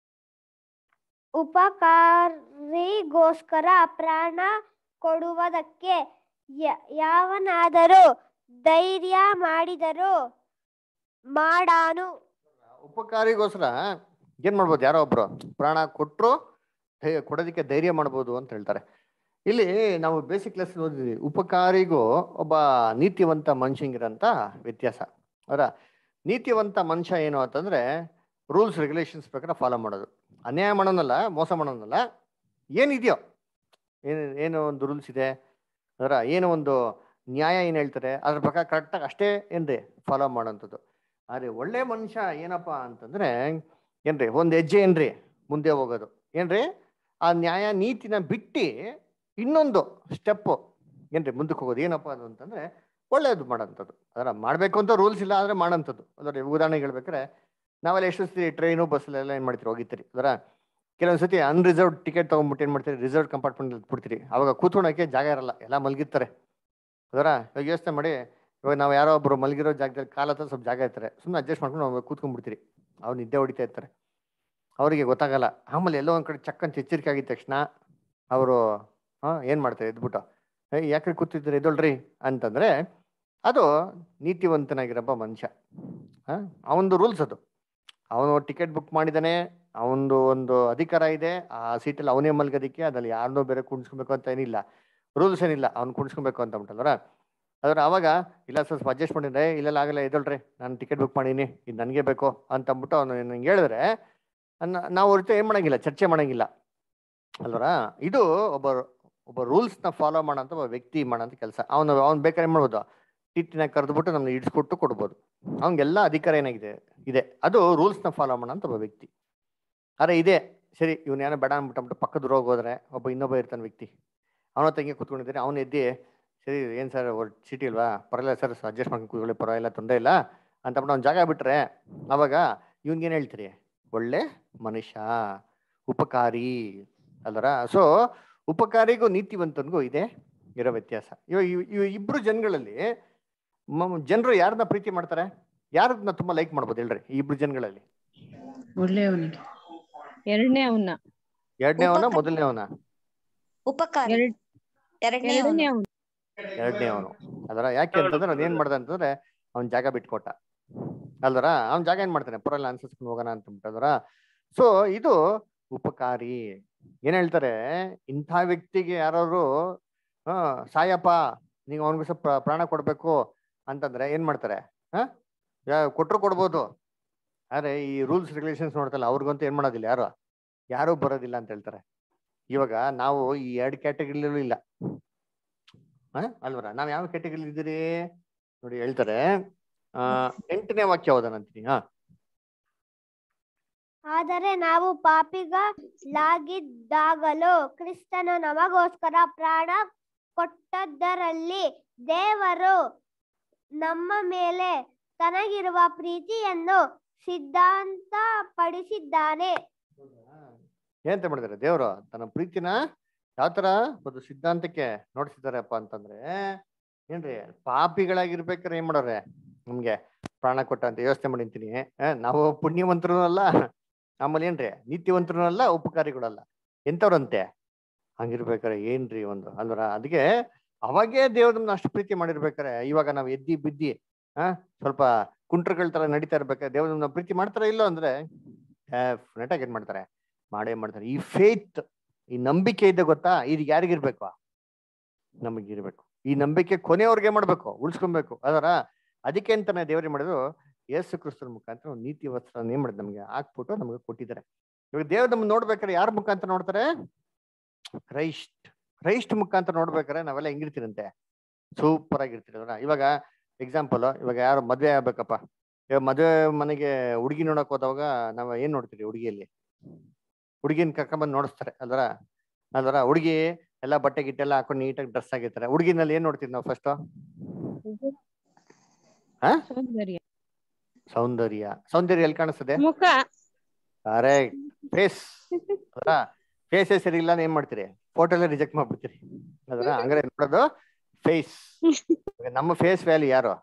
ಉಪಕಾರಿಗೋಸ್ಕರ ಪ್ರಾಣ ಕೊಡುವುದಕ್ಕೆ ಯ- ಯಾವನಾದರೂ ಧೈರ್ಯ ಮಾಡಿದರೂ ಮಾಡಾನು ಉಪಕಾರಿಗೋಸ್ಕರ ಏನ್ ಮಾಡ್ಬೋದು ಯಾರೋ ಒಬ್ರು ಪ್ರಾಣ ಕೊಟ್ರು ಧೈ- ಕೊಡೋದಕ್ಕೆ ಧೈರ್ಯ ಮಾಡ್ಬೋದು ಅಂತ ಹೇಳ್ತಾರೆ ಇಲ್ಲಿ ನಾವು ಬೇಸಿಕ್ ಕ್ಲಾಸ್ ಓದಿದ್ವಿ ಉಪಕಾರಿಗೂ ಒಬ್ಬ ನೀತಿವಂತ ಮನುಷ್ಯಂಗಿರಂತ ವ್ಯತ್ಯಾಸ ಅವರ ನೀತಿವಂತ ಮನುಷ್ಯ ಏನು ಅಂತಂದ್ರೆ ರೂಲ್ಸ್ ರೆಗ್ಯುಲೇಷನ್ಸ್ ಪ್ರಕಾರ ಫಾಲೋ ಮಾಡೋದು ಅನ್ಯಾಯ ಮಾಡೋನಲ್ಲ ಮೋಸ ಮಾಡೋನಲ್ಲ ಏನಿದೆಯೋ ಏನು ಏನು ಒಂದು ರೂಲ್ಸ್ ಇದೆ ಅದರ ಏನು ಒಂದು ನ್ಯಾಯ ಏನು ಹೇಳ್ತಾರೆ ಅದ್ರ ಪ್ರಕಾರ ಕರೆಕ್ಟಾಗಿ ಅಷ್ಟೇ ಏನ್ರಿ ಫಾಲೋ ಮಾಡೋಂಥದ್ದು ಆದರೆ ಒಳ್ಳೆ ಮನುಷ್ಯ ಏನಪ್ಪ ಅಂತಂದ್ರೆ ಏನ್ರಿ ಒಂದು ಹೆಜ್ಜೆ ಏನ್ರಿ ಮುಂದೆ ಹೋಗೋದು ಏನ್ರಿ ಆ ನ್ಯಾಯ ನೀತಿನ ಬಿಟ್ಟು ಇನ್ನೊಂದು ಸ್ಟೆಪ್ಪು ಏನ್ರಿ ಮುಂದಕ್ಕೆ ಹೋಗೋದು ಏನಪ್ಪ ಅದು ಅಂತಂದ್ರೆ ಒಳ್ಳೇದು ಮಾಡೋಂಥದ್ದು ಅದರ ಮಾಡಬೇಕು ಅಂತ ರೂಲ್ಸ್ ಇಲ್ಲ ಆದರೆ ಮಾಡೋಂಥದ್ದು ಅದರ ಉದಾಹರಣೆಗೆ ಹೇಳ್ಬೇಕಾರೆ ನಾವೆಲ್ಲ ಎಷ್ಟು ಸತಿ ಟ್ರೈನು ಬಸ್ಸಲ್ಲೆಲ್ಲ ಏನು ಮಾಡ್ತೀರಿ ಹೋಗಿರ್ತೀರಿ ಅದರ ಕೆಲವೊಂದು ಸತಿ ಅನ್ರಿಸರ್ವ್ಡ್ ಟಿಕೆಟ್ ತೊಗೊಂಡ್ಬಿಟ್ಟು ಏನು ಮಾಡ್ತೀರಿ ರಿಸರ್ವ್ ಕಂಪಾರ್ಟ್ಮೆಂಟ್ ಬಿಡ್ತೀರಿ ಅವಾಗ ಕೂತ್ಕೊಳಕ್ಕೆ ಜಾಗ ಇರಲ್ಲ ಎಲ್ಲ ಮಲಗಿರ್ತಾರೆ ಅದರ ಇವಾಗ ಯೋಚನೆ ಮಾಡಿ ಇವಾಗ ನಾವು ಯಾರೋ ಒಬ್ರು ಮಲಗಿರೋ ಜಾಗದಲ್ಲಿ ಕಾಲ ಹತ್ರ ಸ್ವಲ್ಪ ಜಾಗ ಇರ್ತಾರೆ ಸುಮ್ಮನೆ ಅಡ್ಜಸ್ಟ್ ಮಾಡ್ಕೊಂಡು ನಾವು ಕೂತ್ಕೊಂಡ್ಬಿಡ್ತೀರಿ ಅವ್ರು ನಿದ್ದೆ ಹೊಡಿತಾ ಇರ್ತಾರೆ ಅವರಿಗೆ ಗೊತ್ತಾಗಲ್ಲ ಆಮೇಲೆ ಎಲ್ಲೋ ಒಂದು ಕಡೆ ಚಕ್ಕಂತ ಎಚ್ಚರಿಕೆ ಆಗಿದ ತಕ್ಷಣ ಅವರು ಹಾಂ ಏನು ಮಾಡ್ತಾರೆ ಎದ್ಬಿಟ್ಟು ಏ ಯಾಕ್ರಿ ಕೂತಿದ್ರೆ ಎದೊಳ್ರಿ ಅಂತಂದ್ರೆ ಅದು ನೀತಿವಂತನಾಗಿರಪ್ಪ ಮನುಷ್ಯ ಹಾಂ ಅವನದು ರೂಲ್ಸ್ ಅದು ಅವನು ಟಿಕೆಟ್ ಬುಕ್ ಮಾಡಿದಾನೆ ಅವನದು ಒಂದು ಅಧಿಕಾರ ಇದೆ ಆ ಸೀಟಲ್ಲಿ ಅವನೇ ಮಲ್ಗೋದಕ್ಕೆ ಅದ್ರಲ್ಲಿ ಯಾರನ್ನೋ ಬೇರೆ ಕುಣಿಸ್ಕೊಬೇಕು ಅಂತ ಏನಿಲ್ಲ ರೂಲ್ಸ್ ಏನಿಲ್ಲ ಅವ್ನು ಕುಣಿಸ್ಕೊಬೇಕು ಅಂತ ಬಿಟ್ಟಲ್ವರ ಅದ್ರ ಅವಾಗ ಇಲ್ಲ ಸ್ವಲ್ಪ ಅಡ್ಜಸ್ಟ್ ಮಾಡಿದ್ರೆ ಇಲ್ಲೆಲ್ಲ ಆಗಲ್ಲ ಎದೊಳ್ರಿ ನಾನು ಟಿಕೆಟ್ ಬುಕ್ ಮಾಡೀನಿ ಇದು ನನಗೆ ಬೇಕು ಅಂತ ಅಂದ್ಬಿಟ್ಟು ಅವನು ನಂಗೆ ಹೇಳಿದ್ರೆ ಅನ್ನ- ನಾವು ಅವ್ರ ಜೊತೆ ಏನು ಮಾಡಂಗಿಲ್ಲ ಚರ್ಚೆ ಮಾಡಂಗಿಲ್ಲ ಅಲ್ವರ ಇದು ಒಬ್ಬ ಒಬ್ಬ ರೂಲ್ಸ್ನ ಫಾಲೋ ಮಾಡೋಂಥ ಒಬ್ಬ ವ್ಯಕ್ತಿ ಮಾಡೋಂಥ ಕೆಲಸ ಅವನು ಅವ್ನು ಬೇಕಾದ್ರೆ ಏನು ಮಾಡ್ಬೋದು ಟಿಟ್ಟಿನ ಕರೆದ್ಬಿಟ್ಟು ನಮ್ಗೆ ಇಡಿಸ್ಕೊಟ್ಟು ಕೊಡ್ಬೋದು ಅವ್ನಿಗೆಲ್ಲ ಅಧಿಕಾರ ಏನಾಗಿದೆ ಇದೆ ಅದು ರೂಲ್ಸ್ನ ಫಾಲೋ ಮಾಡೋ ಅಂತ ಒಬ್ಬ ವ್ಯಕ್ತಿ ಅರೆ ಇದೆ ಸರಿ ಇವನ್ ಏನೋ ಬೇಡ ಅಂದ್ಬಿಟ್ಟು ಪಕ್ಕದ ರೋಗ ಹೋದ್ರೆ ಒಬ್ಬ ಇನ್ನೊಬ್ಬ ಇರ್ತಾನೆ ವ್ಯಕ್ತಿ ಅವನ ತಂಗಿ ಕೂತ್ಕೊಂಡಿದ್ದಾರೆ ಅವನು ಎದ್ದಿ ಸರಿ ಏನು ಸರ್ ಸಿಟಿ ಇಲ್ವಾ ಪರವಾಗಿಲ್ಲ ಸರ್ ಅಡ್ಜಸ್ಟ್ ಮಾಡ್ಕೊಂಡು ಕೂತ್ಕೊಳ್ಳಿ ಪರವಾಗಿಲ್ಲ ತೊಂದರೆ ಇಲ್ಲ ಅಂತ ಬಿಟ್ಟು ಅವ್ನು ಜಾಗ ಬಿಟ್ರೆ ಅವಾಗ ಇವ್ನಿಗೇನು ಹೇಳ್ತೀರಿ ಒಳ್ಳೆ ಮನುಷ್ಯ ಉಪಕಾರಿ ಅಲ್ದರ ಸೊ ಉಪಕಾರಿಗೂ ನೀತಿವಂತನಿಗೂ ಇದೆ ಇರೋ ವ್ಯತ್ಯಾಸ ಇವಾಗ ಇವ್- ಇವ್ ಇಬ್ರು ಜನಗಳಲ್ಲಿ ಜನರು ಯಾರನ್ನ ಪ್ರೀತಿ ಮಾಡ್ತಾರೆ ಯಾರನ್ನ ತುಂಬಾ ಲೈಕ್ ಮಾಡ್ಬೋದು ಹೇಳ್ರಿ ಈ ಇಬ್ರು ಜನಗಳಲ್ಲಿ ಒಳ್ಳೆಯವನಿಗೆ ಎರಡನೇ ಅವನ್ನ ಎರಡನೇ ಅವನ ಮೊದಲನೇ ಅವನ ಉಪಕಾರ ಎರಡನೇ ಎರಡನೇ ಅವನು ಎರಡನೇ ಅವನು ಅದರ ಯಾಕೆ ಅಂತಂದ್ರೆ ಅವ್ನು ಏನ್ ಮಾಡ್ದ ಅಂತಂದ್ರೆ ಅವ್ನ್ ಜಾಗ ಬಿಟ್ಕೊಟ್ಟ ಅಲ್ದರ ಅವ್ನ್ ಜಾಗ ಏನ್ ಮಾಡ್ತಾನೆ ಪರಲ್ಲ ಅನ್ಸಿಸ್ಕೊಂಡು ಹೋಗೋಣ ಅಂತ ಬಿಟ್ಟದರ ಸೊ ಇದು ಉಪಕಾರಿ ಏನ್ ಹೇಳ್ತಾರೆ ಇಂಥ ವ್ಯಕ್ತಿಗೆ ಯಾರು ಹ ಸಾಯಪ್ಪ ನೀವು ಅವನಿಗೋಸ್ಕರ ಪ್ರ- ಪ್ರಾಣ ಕೊಡ್ಬೇಕು ಅಂತಂದ್ರೆ ಏನ್ ಮಾಡ್ತಾರೆ ಹ ಯಾ- ಕೊಟ್ರು ಕೊಡ್ಬೋದು ಆದ್ರೆ ಈ ರೂಲ್ಸ್ ರೆಗ್ಯುಲೇಷನ್ಸ್ ನೋಡ್ತಲ್ಲ ಅವ್ರಿಗಂತೂ ಏನ್ ಮಾಡೋದಿಲ್ಲ ಯಾರು ಯಾರು ಬರೋದಿಲ್ಲ ಅಂತ ಹೇಳ್ತಾರೆ ಇವಾಗ ನಾವು ಈ ಎರಡು ಕ್ಯಾಟಗರಿಲೂ ಇಲ್ಲ ಹ ಅಲ್ವರ ನಾವ್ ಯಾವ ಕ್ಯಾಟಗರಿ ಇದ್ದೀರಿ ನೋಡಿ ಹೇಳ್ತಾರೆ ಆ ಎಂಟನೇ ವಾಕ್ಯ ಓದೋಣಂತೀನಿ ಹಾ ಆದರೆ ನಾವು ಪಾಪಿಗಳಾಗಿದ್ದಾಗಲೂ ಕ್ರಿಸ್ತನು ನಮಗೋಸ್ಕರ ಪ್ರಾಣ ಕೊಟ್ಟದ್ದರಲ್ಲಿ ದೇವರು ನಮ್ಮ ಮೇಲೆ ತನಗಿರುವ ಪ್ರೀತಿಯನ್ನು ಸಿದ್ಧಾಂತ ಪಡಿಸಿದ್ದಾನೆ ಏನಂತ ಮಾಡಿದಾರೆ ದೇವರು ತನ್ನ ಪ್ರೀತಿನ ಯಾವ ತರ ಒಂದು ಸಿದ್ಧಾಂತಕ್ಕೆ ನೋಡ್ಸಿದಾರಪ್ಪ ಅಂತಂದ್ರೆ ಏನ್ರಿ ಪಾಪಿಗಳಾಗಿರ್ಬೇಕಾದ್ರೆ ಏನ್ ಮಾಡೋರೆ ನಮ್ಗೆ ಪ್ರಾಣ ಕೊಟ್ಟ ಅಂತ ಯೋಚನೆ ಮಾಡಿಂತೀನಿ ನಾವು ಪುಣ್ಯವಂತರು ಅಲ್ಲ ಆಮೇಲೆ ಏನ್ರಿ ನೀತಿವಂತರು ಅಲ್ಲ ಉಪಕಾರಿಗಳಲ್ಲ ಎಂತವ್ರಂತೆ ಹಂಗಿರ್ಬೇಕಾರೆ ಏನ್ರಿ ಒಂದು ಅಲ್ವರ ಅದಕ್ಕೆ ಅವಾಗೇ ದೇವ್ರ ನಮ್ನ ಅಷ್ಟು ಪ್ರೀತಿ ಮಾಡಿರ್ಬೇಕಾರೆ ಇವಾಗ ನಾವ್ ಎದ್ದಿ ಬಿದ್ದಿ ಆ ಸ್ವಲ್ಪ ಕುಂಟ್ರಗಳ ತರ ನಡೀತಾ ಇರ್ಬೇಕಾದ್ರೆ ದೇವ್ರ ನಮ್ನ ಪ್ರೀತಿ ಮಾಡ್ತಾರ ಇಲ್ಲೋ ಅಂದ್ರೆ ಡೆಫಿನೆಟ್ ಆಗಿ ಏನ್ ಮಾಡ್ತಾರೆ ಮಾಡೇ ಮಾಡ್ತಾರೆ ಈ ಫೇತ್ ಈ ನಂಬಿಕೆ ಇದೆ ಗೊತ್ತಾ ಇದು ಯಾರಿಗಿರ್ಬೇಕು ನಮಗಿರ್ಬೇಕು ಈ ನಂಬಿಕೆ ಕೊನೆಯವ್ರಿಗೆ ಮಾಡ್ಬೇಕು ಉಳಿಸ್ಕೊಬೇಕು ಅದರ ಅದಕ್ಕೆ ಅಂತಾನೆ ದೇವ್ರಿಗೆ ಮಾಡಿದ್ರು ಯೇಸು ಕ್ರಿಸ್ತನ ಮುಖಾಂತರ ಒಂದು ನೀತಿ ವಸ್ತ್ರ ಏನ್ ಮಾಡಿದ್ ನಮ್ಗೆ ಹಾಕ್ಬಿಟ್ಟು ನಮ್ಗೆ ಕೊಟ್ಟಿದ್ದಾರೆ ಇವಾಗ ದೇವ್ರು ನಮ್ಮನ್ನ ನೋಡ್ಬೇಕಾದ್ರೆ ಯಾರ ಮುಖಾಂತರ ನೋಡ್ತಾರೆ ಕ್ರೈಸ್ಟ್ ಕ್ರೈಸ್ಟ್ ಮುಖಾಂತರ ನೋಡ್ಬೇಕಾದ್ರೆ ನಾವೆಲ್ಲ ಹೆಂಗಿರ್ತೀರಂತೆ ಸೂಪರ್ ಆಗಿರ್ತೀರಿ ಅದರ ಇವಾಗ ಎಕ್ಸಾಂಪಲ್ ಇವಾಗ ಯಾರು ಮದ್ವೆ ಆಗ್ಬೇಕಪ್ಪ ಇವಾಗ ಮದ್ವೆ ಮನೆಗೆ ಹುಡುಗಿ ನೋಡಕ್ ಹೋದವಾಗ ನಾವ್ ಏನ್ ನೋಡ್ತೀರಿ ಹುಡುಗಿಯಲ್ಲಿ ಹುಡುಗಿನ ಕರ್ಕೊಂಡ್ಬಂದು ನೋಡಿಸ್ತಾರೆ ಅಲ್ವರ ಅಲ್ವರ ಹುಡುಗಿ ಎಲ್ಲ ಬಟ್ಟೆ ಗಿಟ್ಟೆಲ್ಲ ಹಾಕೊಂಡು ನೀಟಾಗಿ ಡ್ರೆಸ್ ಆಗಿರ್ತಾರೆ ಹುಡುಗಿನಲ್ಲಿ ಏನ್ ನೋಡ್ತೀವಿ ನಾವು ಫಸ್ಟ್ ಹಾ ಸೌಂದರ್ಯ ಸೌಂದರ್ಯ ಸೌಂದರ್ಯ ಎಲ್ಲಿ ಕಾಣಿಸ್ತದೆ ಮುಖ ಕರೆಕ್ಟ್ ಫೇಸ್ ಅದರ ಫೇಸೇ ಸರಿ ಇಲ್ಲ ಅಂದ್ರೆ ಏನ್ ಮಾಡ್ತೀರಿ ಫೋಟೋ ಎಲ್ಲ ರಿಜೆಕ್ಟ್ ಮಾಡ್ಬಿಡ್ತೀರಿ ಅದರ ಹಂಗಾರೆ ನೋಡೋದು ಫೇಸ್ ನಮ್ಮ ಫೇಸ್ ವ್ಯಾಲ್ಯೂ ಯಾರು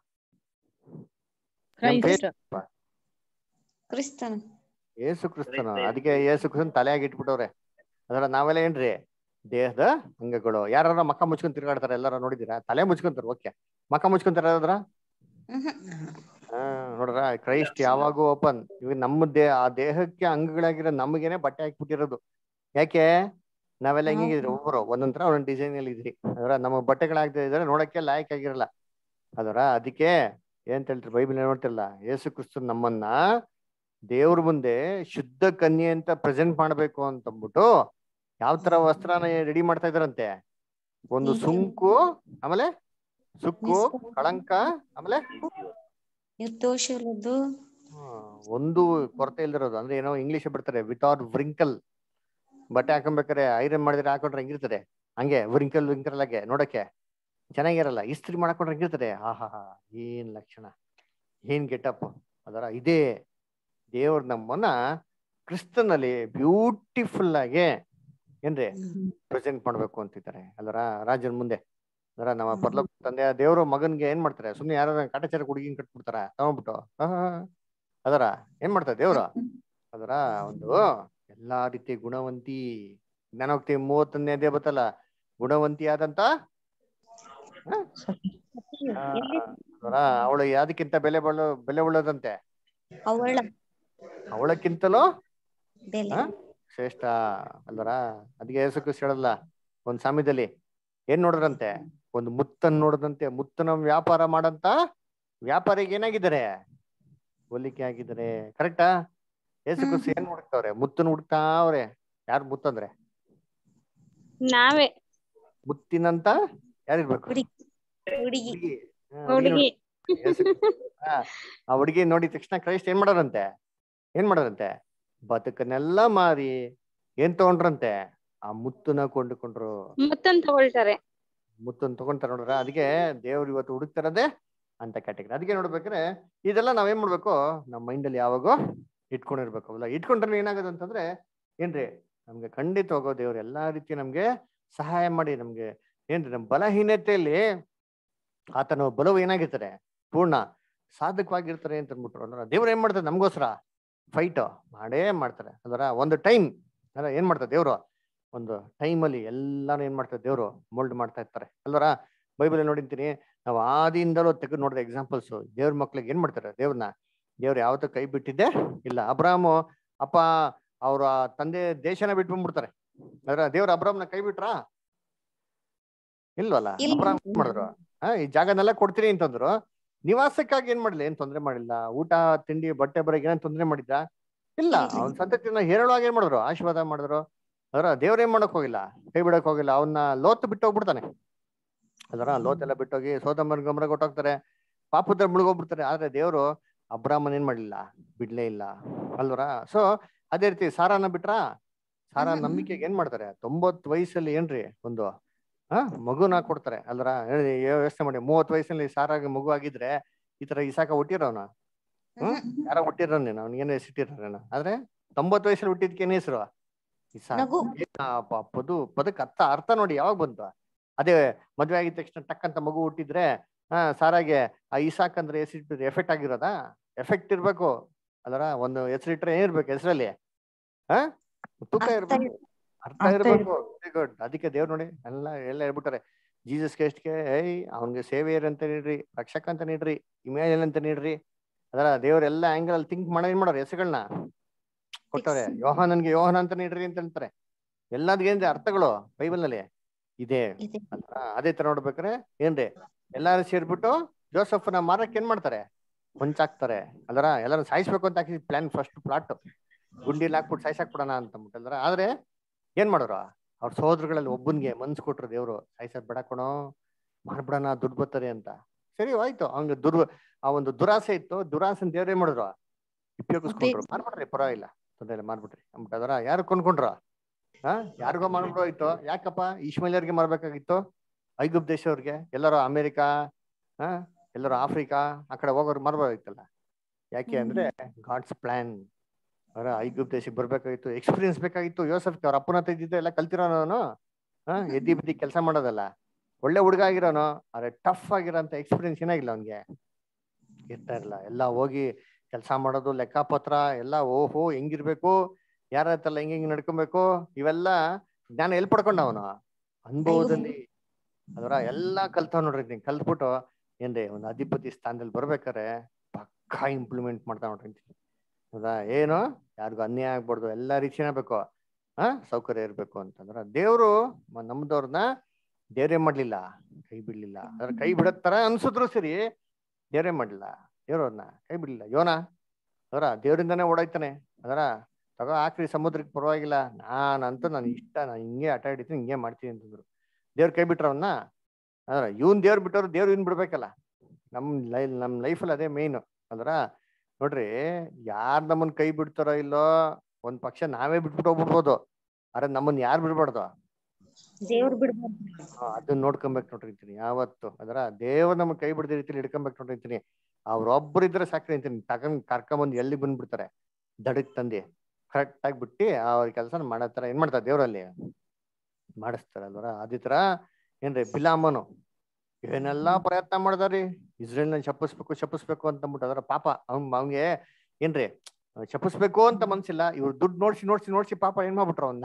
ನಮ್ face ಕ್ರೈಸ್ಟ್ ಕ್ರಿಸ್ತನ ಏಸು ಕ್ರಿಸ್ತನು ಅದಕ್ಕೆ ಏಸು ಕ್ರಿಸ್ತನ್ ತಲೆಯಾಗಿ ಇಟ್ಬಿಟ್ಟವ್ರೆ ಅದರ ನಾವೆಲ್ಲ ಏನ್ರಿ ದೇಹದ ಅಂಗಗಳು ಯಾರ ಮಕ್ಕ ಮುಚ್ಕೊಂಡ್ ತಿರ್ಗಾಡ್ತಾರೆ ಎಲ್ಲಾರ ನೋಡಿದೀರಾ ತಲೆ ಮುಚ್ಕೊಂತಾರ ಓಕೆ ಮಕ್ಕ ಮುಚ್ಕೊಂತಾರ ಅದ್ರ ಹಾ ನೋಡ್ರ ಕ್ರೈಸ್ಟ್ ಯಾವಾಗೂ ಓಪನ್ ಇವಾಗ ನಮ್ಮ ದೇ ಆ ದೇಹಕ್ಕೆ ಅಂಗಗಳಾಗಿರೋ ನಮಗೇನೆ ಬಟ್ಟೆ ಹಾಕ್ಬಿಟ್ಟಿರೋದು ಯಾಕೆ ನಾವೆಲ್ಲ ಹೆಂಗಿದ್ರಿ ಒಬ್ಬರು ಒಂದೊಂಥರ ಒಂದೊಂದು ಡಿಸೈನ್ ಅಲ್ಲಿ ಇದ್ರಿ ಅದರ ನಮ್ಮ ಬಟ್ಟೆಗಳಾಗ್ತಾ ಇದ್ರೆ ನೋಡಕ್ಕೆ ಲಾಯಕ್ ಆಗಿರಲ್ಲ ಅದರ ಅದಕ್ಕೆ ಏನ್ ಹೇಳ್ತಾರೆ ಬೈಬಲ್ ನೋಡ್ತಿರಲ್ಲ ಯೇಸು ಕ್ರಿಸ್ತು ನಮ್ಮನ್ನ ದೇವ್ರ ಮುಂದೆ ಶುದ್ಧ ಕನ್ಯೆ ಅಂತ ಪ್ರೆಸೆಂಟ್ ಮಾಡ್ಬೇಕು ಅಂತಂದ್ಬಿಟ್ಟು ಯಾವ ತರ ವಸ್ತ್ರನ ರೆಡಿ ಮಾಡ್ತಾ ಇದಾರಂತೆ ಒಂದು ಸುಂಕು ಆಮೇಲೆ ಸುಕ್ಕು ಕಳಂಕ ಆಮೇಲೆ ನಿರ್ದೋಷ ಇರೋದು ಒಂದು ಕೊರತೆ ಇಲ್ದಿರೋದು ಅಂದ್ರೆ ಏನೋ ಇಂಗ್ಲಿಷ್ ಬಿಡ್ತಾರೆ ವಿತೌಟ್ ವ್ರಿಂಕಲ್ ಬಟ್ಟೆ ಹಾಕೊಬೇಕಾರೆ ಐರನ್ ಮಾಡಿದ್ರೆ ಹಾಕೊಂಡ್ರೆ ಹೆಂಗಿರ್ತದೆ ಹಂಗೆ ವ್ರಿಂಕಲ್ ವಿಂಕಲ್ ಆಗಿ ನೋಡಕ್ಕೆ ಚೆನ್ನಾಗಿರಲ್ಲ ಇಸ್ತ್ರಿ ಮಾಡ್ಕೊಂಡ್ರೆ ಹೆಂಗಿರ್ತದೆ ಆಹಾ ಏನ್ ಲಕ್ಷಣ ಏನ್ ಗೆಟಪ್ ಅದರ ಇದೇ ದೇವ್ರ ನಮ್ಮನ್ನ ಕ್ರಿಸ್ತನಲ್ಲಿ ಬ್ಯೂಟಿಫುಲ್ ಆಗಿ ಏನ್ರಿ ಪ್ರೆಸೆಂಟ್ ಮಾಡ್ಬೇಕು ಅಂತಿದ್ದಾರೆ ಅದರ ರಾಜನ ಮುಂದೆ ಅದರ ನಮ್ಮ ಪರ್ಲೋಕ ತಂದೆ ದೇವ್ರು ಮಗನ್ಗೆ ಏನ್ ಮಾಡ್ತಾರೆ ಸುಮ್ನೆ ಯಾರು ಕಾಟಾಚಾರ ಹುಡುಗಿನ ಕಟ್ಬಿಡ್ತಾರ ತಗೊಂಡ್ಬಿಟ್ಟು ಅದರ ಏನ್ ಮಾಡ್ತಾರೆ ದೇವ್ರು ಅದರ ಒಂದು ಎಲ್ಲಾ ರೀತಿ ಗುಣವಂತಿ ಜ್ಞಾನೋಕ್ತಿ ಮೂವತ್ತೊಂದನೇ ಅದೇ ಬತ್ತಲ್ಲ ಗುಣವಂತಿ ಆದಂತ ಅದರ ಅವಳು ಯಾವ್ದಕ್ಕಿಂತ ಬೆಲೆ ಬಳ ಬೆಲೆ ಉಳ್ಳದಂತೆ ಅವಳ ಅವಳಕ್ಕಿಂತಲೂ ಬೆಲೆ ಆ, ಶ್ರೇಷ್ಠ ಅಲ್ವರ ಅದಕ್ಕೆ ಯೇಸು ಕ್ರಿಸ್ತ ಹೇಳಲ್ಲ ಒಂದ್ ಸಾಮ್ಯದಲ್ಲಿ ಏನ್ ನೋಡಿದ್ರಂತೆ ಒಂದು ಮುತ್ತನ್ ನೋಡದಂತೆ ಮುತ್ತನ ವ್ಯಾಪಾರ ಮಾಡಂತ ವ್ಯಾಪಾರಿಗೆ ಏನಾಗಿದ್ದಾರೆ ಹೋಲಿಕೆ ಆಗಿದ್ದಾರೆ ಕರೆಕ್ಟಾ ಯೇಸು ಕ್ರಿಸ್ತ ಏನ್ ಹುಡುಕ್ತಾವ್ರೆ ಮುತ್ತನ್ ಹುಡುಕ್ತಾ ಅವ್ರೆ ಯಾರು ಮುತ್ತಂದ್ರೆ ನಾವೇ ಮುತ್ತಿನಂತ ಯಾರಿರ್ಬೇಕು ಹುಡುಗಿ ಹುಡುಗಿ ಹಾ, ಹುಡುಗಿ ಹುಡುಗಿ ಯೇಸು ಆ, ಆ ಹುಡುಗಿ ನೋಡಿದ ತಕ್ಷಣ ಕ್ರೈಸ್ಟ್ ಏನ್ ಮಾಡೋರಂತೆ ಏನ್ ಮಾಡೋರಂತೆ ಬದುಕನ್ನೆಲ್ಲ ಮಾರಿ ಏನ್ ತಗೊಂಡ್ರಂತೆ ಆ ಮುತ್ತನ್ನ ಕೊಂಡುಕೊಂಡ್ರು ಮುತ್ತನ್ ತಗೊಳ್ತಾರೆ ಮುತ್ತನ್ನ ತಗೊಂತಾರ ನೋಡ್ರ ಅದಕ್ಕೆ ದೇವ್ರು ಇವತ್ತು ಹುಡುಕ್ತಿರೋದೇ ಅಂತ ಕ್ಯಾಟಗರಿ ಅದಕ್ಕೆ ನೋಡ್ಬೇಕಾದ್ರೆ ಇದೆಲ್ಲ ನಾವೇನ್ ಮಾಡ್ಬೇಕು ನಮ್ಮ ಮೈಂಡಲ್ಲಿ ಯಾವಾಗೋ ಇಟ್ಕೊಂಡಿರ್ಬೇಕು ಅಲ್ಲ ಇಟ್ಕೊಂಡ್ರೆ ಏನಾಗೋದು ಅಂತಂದ್ರೆ ಏನ್ರಿ ನಮ್ಗೆ ಖಂಡಿತವಾಗೋ ದೇವ್ರು ಎಲ್ಲಾ ರೀತಿ ನಮ್ಗೆ ಸಹಾಯ ಮಾಡಿ ನಮ್ಗೆ ಏನ್ರಿ ನಮ್ಮ ಬಲಹೀನತೆಯಲ್ಲಿ ಆತನ ಬಲವು ಏನಾಗಿರ್ತಾರೆ ಪೂರ್ಣ ಸಾಧಕವಾಗಿರ್ತಾರೆ ಅಂತ ಅಂದ್ಬಿಟ್ರು ಅಂದ್ರೆ ದೇವ್ರು ಏನ್ ಮಾಡ್ತಾರೆ ನಮಗೋಸ್ಕರ ಫೈಟ್ ಮಾಡೇ ಮಾಡ್ತಾರೆ ಅದರ ಒಂದು ಟೈಮ್ ಅಲ್ಲ ಏನ್ ಮಾಡ್ತಾರೆ ದೇವ್ರು ಒಂದು ಟೈಮಲ್ಲಿ ಎಲ್ಲಾನು ಏನ್ ಮಾಡ್ತಾರೆ ದೇವ್ರು ಮೋಲ್ಡ್ ಮಾಡ್ತಾ ಇರ್ತಾರೆ ಅಲ್ವರ ಬೈಬಲ್ ನೋಡಿರ್ತೀನಿ ನಾವು ಆದಿಯಿಂದಲೂ ತೆಗೆದು ನೋಡಿದ ಎಕ್ಸಾಂಪಲ್ಸ್ ದೇವ್ರ ಮಕ್ಳಿಗೆ ಏನ್ ಮಾಡ್ತಾರೆ ದೇವ್ರನ್ನ ದೇವ್ರು ಯಾವತ್ತೂ ಕೈ ಬಿಟ್ಟಿದ್ದೆ ಇಲ್ಲ ಅಬ್ರಾಮು ಅಪ್ಪ ಅವ್ರ ತಂದೆ ದೇಶನ ಬಿಟ್ಟು ಬಂದ್ಬಿಡ್ತಾರೆ ಅದ್ರ ದೇವ್ರ ಅಬ್ರಾಮ್ನ ಕೈ ಬಿಟ್ರಾ ಇಲ್ವಲ್ಲ ಇಲ್ಲ. ಅಬ್ರಾಮ್ ಏನ್ ಮಾಡಿದ್ರು ಹಾ ಈ ಜಾಗನೆಲ್ಲ ಕೊಡ್ತೀನಿ ಅಂತಂದ್ರು ನಿವಾಸಕ್ಕಾಗಿ ಏನ್ ಮಾಡ್ಲಿ ಏನ್ ತೊಂದ್ರೆ ಮಾಡಿಲ್ಲ ಊಟ ತಿಂಡಿ ಬಟ್ಟೆ ಬರೆಗೆ ಏನ್ ತೊಂದ್ರೆ ಮಾಡಿದ್ದ ಇಲ್ಲ ಅವ್ನ ಸಂತತಿನ ಹೇರಳವಾಗಿ ಏನ್ ಮಾಡಿದ್ರು ಆಶೀರ್ವಾದ ಮಾಡಿದ್ರು ಅದರ ದೇವ್ರ ಏನ್ ಮಾಡಕ್ ಹೋಗಿಲ್ಲ ಕೈ ಬಿಡಕ್ ಹೋಗಿಲ್ಲ ಅವನ್ನ ಲೋತ್ ಬಿಟ್ಟು ಹೋಗ್ಬಿಡ್ತಾನೆ ಅದರ ಲೋತ್ ಎಲ್ಲ ಬಿಟ್ಟೋಗಿ ಸೋದಮ್ಮರ್ ಗಮರ ಕೊಟ್ಟೋಗ್ತಾರೆ ಪಾಪುತ್ರ ಮುಳುಗೋಗ್ಬಿಡ್ತಾರೆ ಆದ್ರೆ ದೇವ್ರು ಅಬ್ರಾಮನ್ ಏನ್ ಮಾಡ್ಲಿಲ್ಲ ಬಿಡ್ಲೇ ಇಲ್ಲ ಅಲ್ವರ ಸೊ ಅದೇ ರೀತಿ ಸಾರಾನ ಬಿಟ್ರಾ ಸಾರಾ ನಂಬಿಕೆಗೆ ಏನ್ ಮಾಡ್ತಾರೆ ತೊಂಬತ್ ವಯಸ್ಸಲ್ಲಿ ಏನ್ರಿ ಒಂದು ಹಾ ಮಗುನ ಕೊಡ್ತಾರೆ ಅಲ್ರ ಹೇಳಿ ಯೋಚನೆ ಮಾಡಿ ಮೂವತ್ ವಯಸ್ಸಲ್ಲಿ ಸಾರಾಗ ಮಗು ಆಗಿದ್ರೆ ಈ ತರ ಇಸಾಕ ಹುಟ್ಟಿರೋನ ಹ್ಮ್ ಯಾರ ಹುಟ್ಟಿರೋ ನೀನು ಅವ್ನಿಗೇನು ಹೆಸರಿಟ್ಟಿರೋನ ಆದ್ರೆ ತೊಂಬತ್ ವಯಸ್ಸಲ್ಲಿ ಹುಟ್ಟಿದ್ಕೆ ಏನ್ ಹೆಸರು ಇಸಾಕ್ ನಗು. ಏನ್ ಆ ಪ- ಪದು ಪದಕ್ ಅರ್ಥ ಅರ್ಥ ನೋಡಿ ಯಾವಾಗ ಬಂತು ಅದೇ ಮದ್ವೆ ಆಗಿದ ತಕ್ಷಣ ಟಕ್ ಅಂತ ಮಗು ಹುಟ್ಟಿದ್ರೆ ಹಾ ಸಾರಾಗೆ ಆ ಇಸಾಕ್ ಅಂದ್ರೆ ಹೆಸರಿಟ್ಟಿದ್ರೆ ಎಫೆಕ್ಟ್ ಆಗಿರೋದಾ ಎಫೆಕ್ಟ್ ಇರ್ಬೇಕು ಅದರ ಒಂದು ಹೆಸರಿಟ್ರೆ ಏನಿರ್ಬೇಕು ಹೆಸರಲ್ಲಿ ಹಾ ತೂಕ ಅರ್ಥ ಇರ್ಬೇಕು ಅರ್ಥ ಅರ್ಥ ಇರ್ಬೇಕು ವೆರಿ ಗುಡ್ ಅದಕ್ಕೆ ದೇವ್ರು ನೋಡಿ ಎಲ್ಲ ಎಲ್ಲ ಹೇಳ್ಬಿಟ್ಟಾರೆ ಜೀಸಸ್ ಕ್ರೈಸ್ಟ್ಗೆ ಏಯ್ ಅವನ್ಗೆ ಸೇವಿಯರ್ ಅಂತ ನೀಡ್ರಿ ರಕ್ಷಕ ಅಂತ ನೀಡ್ರಿ ಇಮ್ಯಾಜಿನ್ ಅಂತ ನೀಡ್ರಿ ಅದರ ದೇವ್ರೆಲ್ಲ ಆಂಗಲ್ ಅಲ್ಲಿ ಥಿಂಕ್ ಮಾಡೋ ಏನ್ ಮಾಡೋರು ಹೆಸರುಗಳನ್ನ ಕೊಟ್ಟವ್ರೆ ಯೋಹಾನನ್ಗೆ ಯೋಹಾನ ಅಂತ ನೀಡ್ರಿ ಅಂತ ಹೇಳ್ತಾರೆ ಎಲ್ಲದಕ್ಕೆ ಏನ್ರಿ ಅರ್ಥಗಳು ಬೈಬಲ್ ನಲ್ಲಿ ಇದೆ ಇದೆ. ಅಲ್ವಾ? ಅದೇ ತರ ನೋಡ್ಬೇಕಾರೆ ಏನ್ರಿ ಎಲ್ಲಾರು ಸೇರ್ಬಿಟ್ಟು ಜೋಸಫ್ನ ಮಾರಕ್ ಏನ್ ಮಾಡ್ತಾರೆ ಹೊಂಚಾಕ್ತಾರೆ ಅಲ್ರ ಎಲ್ಲಾರು ಸಾಯಿಸ್ಬೇಕು ಅಂತ ಹಾಕಿ ಪ್ಲಾನ್ ಫಸ್ಟ್ ಪ್ಲಾಟ್ ಗುಂಡಿಲಿ ಹಾಕ್ಬಿಟ್ಟು ಸಾಯ್ಸಾಕ್ಬಿಡೋಣ ಅಂತ ಅಂದ್ಬಿಟ್ಟಲ್ರ ಆದ್ರೆ ಏನ್ ಮಾಡೋರು ಅವ್ರ ಸಹೋದರಗಳಲ್ಲಿ ಒಬ್ಬನ್ಗೆ ಮನ್ಸ್ ಕೊಟ್ರು ದೇವ್ರು ಸಾಯ್ಸದ್ ಬೇಡ ಕಣೋ ಮಾಡ್ಬಿಡೋಣ ದುಡ್ಡು ಬರ್ತದೆ ಅಂತ ಸರಿ ಆಯ್ತು ಅವ್ನಿಗೆ ದುರ್ ಆ ಒಂದು ದುರಾಸೆ ಇತ್ತು ದುರಾಸೆನ್ ದೇವ್ರ ಏನ್ ಮಾಡಿದ್ರು ಉಪಯೋಗಿಸ್ಕೊಂಡ್ರು ಮಾಡ್ಬಿಡ್ರಿ ಪರವಾಗಿಲ್ಲ ತೊಂದ್ರೆ ಇಲ್ಲ ಮಾಡ್ಬಿಟ್ರಿ ಅಂದ್ಬಿಟ್ಟು ಅದರ ಯಾರು ಕೊಂಡ್ಕೊಂಡ್ರು ಹಾ ಯಾರಿಗೋ ಮಾಡ್ಬಿಡೋ ಇತ್ತು ಯಾಕಪ್ಪ ಇಶ್ಮೇಲಿಯರ್ಗೆ ಮಾಡ್ಬೇಕಾಗಿತ್ತು ಐಗುಪ್ ದೇಶವ್ರಿಗೆ ಎಲ್ಲರೂ ಅಮೆರಿಕಾ ಹಾ ಎಲ್ಲರೂ ಆಫ್ರಿಕಾ ಆ ಕಡೆ ಹೋಗೋರು ಮಾಡ್ಬೋದಾಗಿತ್ತಲ್ಲ ಯಾಕೆ ಅಂದ್ರೆ ಗಾಡ್ಸ್ ಪ್ಲಾನ್ ಅವರ ಐಗುಪ್ ದೇಶಕ್ಕೆ ಬರ್ಬೇಕಾಗಿತ್ತು ಎಕ್ಸ್ಪೀರಿಯನ್ಸ್ ಬೇಕಾಗಿತ್ತು ಯೋಸಫ್ಗೆ ಅವ್ರ ಅಪ್ಪನ ತೆಗೆದಿದ್ದು ಎಲ್ಲ ಕಲ್ತಿರೋನು ಹಾ ಎದ್ದಿ ಬಿದ್ದಿ ಕೆಲಸ ಮಾಡೋದಲ್ಲ ಒಳ್ಳೆ ಹುಡುಗ ಆಗಿರೋನು ಆದ್ರೆ ಟಫ್ ಆಗಿರೋಂಥ ಎಕ್ಸ್ಪೀರಿಯನ್ಸ್ ಏನಾಗಿಲ್ಲ ಅವ್ನಿಗೆ ಇರ್ತಾ ಇರಲ್ಲ ಎಲ್ಲ ಹೋಗಿ ಕೆಲಸ ಮಾಡೋದು ಲೆಕ್ಕಪತ್ರ ಎಲ್ಲ ಓಹೋ ಹೆಂಗಿರ್ಬೇಕು ಯಾರ ಹತ್ರ ಹೆಂಗ್ ಹೆಂಗ್ ನಡ್ಕೊಬೇಕು ಇವೆಲ್ಲ ಜ್ಞಾನ ಎಲ್ಲಿ ಪಡ್ಕೊಂಡ ಅವನು ಅನುಭವದಲ್ಲಿ ಅದರ ಎಲ್ಲಾ ಕಲ್ತಾವ್ ನೋಡ್ರಿ ನೀನ್ ಕಲ್ತ್ಬಿಟ್ಟು ಏನ್ರಿ ಒಂದು ಅಧಿಪತಿ ಸ್ಥಾನದಲ್ಲಿ ಬರ್ಬೇಕಾರೆ ಪಕ್ಕಾ ಇಂಪ್ಲಿಮೆಂಟ್ ಮಾಡ್ತಾ ನೋಡ್ರಿ ಹೌದಾ ಏನು ಯಾರಿಗೂ ಅನ್ಯಾಯ ಆಗ್ಬಾರ್ದು ಎಲ್ಲಾ ರೀತಿನ ಬೇಕು ಹಾ ಸೌಕರ್ಯ ಇರ್ಬೇಕು ಅಂತಂದ್ರ ದೇವ್ರು ಮ- ನಮ್ದವ್ರನ್ನ ದೇವ್ರೇ ಮಾಡ್ಲಿಲ್ಲ ಕೈ ಬಿಡ್ಲಿಲ್ಲ ಅದ್ರ ಕೈ ಬಿಡತ್ ತರ ಅನ್ಸಿದ್ರು ಸರಿ ದೇವ್ರೇ ಮಾಡ್ಲಿಲ್ಲ ದೇವ್ರವ್ರನ್ನ ಕೈ ಬಿಡ್ಲಿಲ್ಲ ಯೋನ ಅದರ ದೇವ್ರಿಂದಾನೇ ಓಡಾಯ್ತಾನೆ ಅದರ ತಗೋ ಹಾಕ್ರಿ ಸಮುದ್ರಕ್ಕೆ ಪರವಾಗಿಲ್ಲ ನಾನಂತೂ ನನ್ ಇಷ್ಟ ನಾನು ಹಿಂಗೆ ಆಟ ಹಿಡಿತೀನಿ ಹಿಂಗೆ ಮಾಡ್ತೀನಿ ಅಂತಂದ್ರು ದೇವ್ರ ಕೈ ಬಿಟ್ರವನ್ನ ಅದರ ಇವನ್ ದೇವ್ರು ಬಿಟ್ಟವ್ರು ದೇವ್ರು ಇವ್ನ್ ಬಿಡ್ಬೇಕಲ್ಲ ನಮ್ ಲೈ ನಮ್ ಲೈಫಲ್ಲಿ ಅದೇ ಮೇಯ್ನು ಅಲ್ರ ನೋಡ್ರಿ ಯಾರ್ ನಮ್ಮನ್ ಕೈ ಬಿಡ್ತಾರೋ ಇಲ್ಲೋ ಒಂದ್ ಪಕ್ಷ ನಾವೇ ಬಿಟ್ಬಿಟ್ಟು ಹೋಗ್ಬಿಡ್ಬೋದು ಆದ್ರೆ ನಮ್ಮನ್ ಯಾರು ಬಿಡ್ಬಾರ್ದು ದೇವ್ರು ಬಿಡ್ಬಾರ್ದು ಹಾ, ಅದನ್ನ ನೋಡ್ಕೊಬೇಕು ನೋಡ್ರಿ ಯಾವತ್ತು ಅದರ ದೇವ್ರ ನಮ್ ಕೈ ಬಿಡದ ರೀತಿಲಿ ಹಿಡ್ಕೊಬೇಕು ನೋಡ್ರಿ ಅವ್ರೊಬ್ರು ಇದ್ರೆ ಸಾಕ್ರಿ ಅಂತೀನಿ ತಗೊಂಡ್ ಕರ್ಕೊಂಬಂದ್ ಎಲ್ಲಿ ಬಂದ್ಬಿಡ್ತಾರೆ ದಡಕ್ ತಂದಿ ಕರೆಕ್ಟ್ ಆಗಿ ಬಿಟ್ಟು ಅವ್ರ ಕೆಲಸ ಮಾಡೋ ತರ ಏನ್ ಮಾಡ್ತಾರೆ ದೇವ್ರಲ್ಲಿ ಮಾಡಿಸ್ತಾರೆ ಅಲ್ವರ ಅದೇ ತರ ಏನ್ರಿ ಬಿಲಾಮನು ಏನೆಲ್ಲಾ ಪ್ರಯತ್ನ ಮಾಡ್ದಾರಿ ಇಸ್ರೇಲ್ನ ಶಪಿಸ್ಬೇಕು ಶಪಿಸ್ಬೇಕು ಅಂತ ಅಂದ್ಬಿಟ್ಟು ಅದರ ಪಾಪ ಅವ್ನ್ ಅವ್ನಿಗೆ ಏನ್ರಿ ಶಪಿಸ್ಬೇಕು ಅಂತ ಮನ್ಸಿಲ್ಲ ಇವ್ರು ದುಡ್ಡು ನೋಡ್ಸಿ ನೋಡ್ಸಿ ನೋಡ್ಸಿ ಪಾಪ ಏನ್ ಮಾಡ್ಬಿಟ್ರು ಅವನ್ನ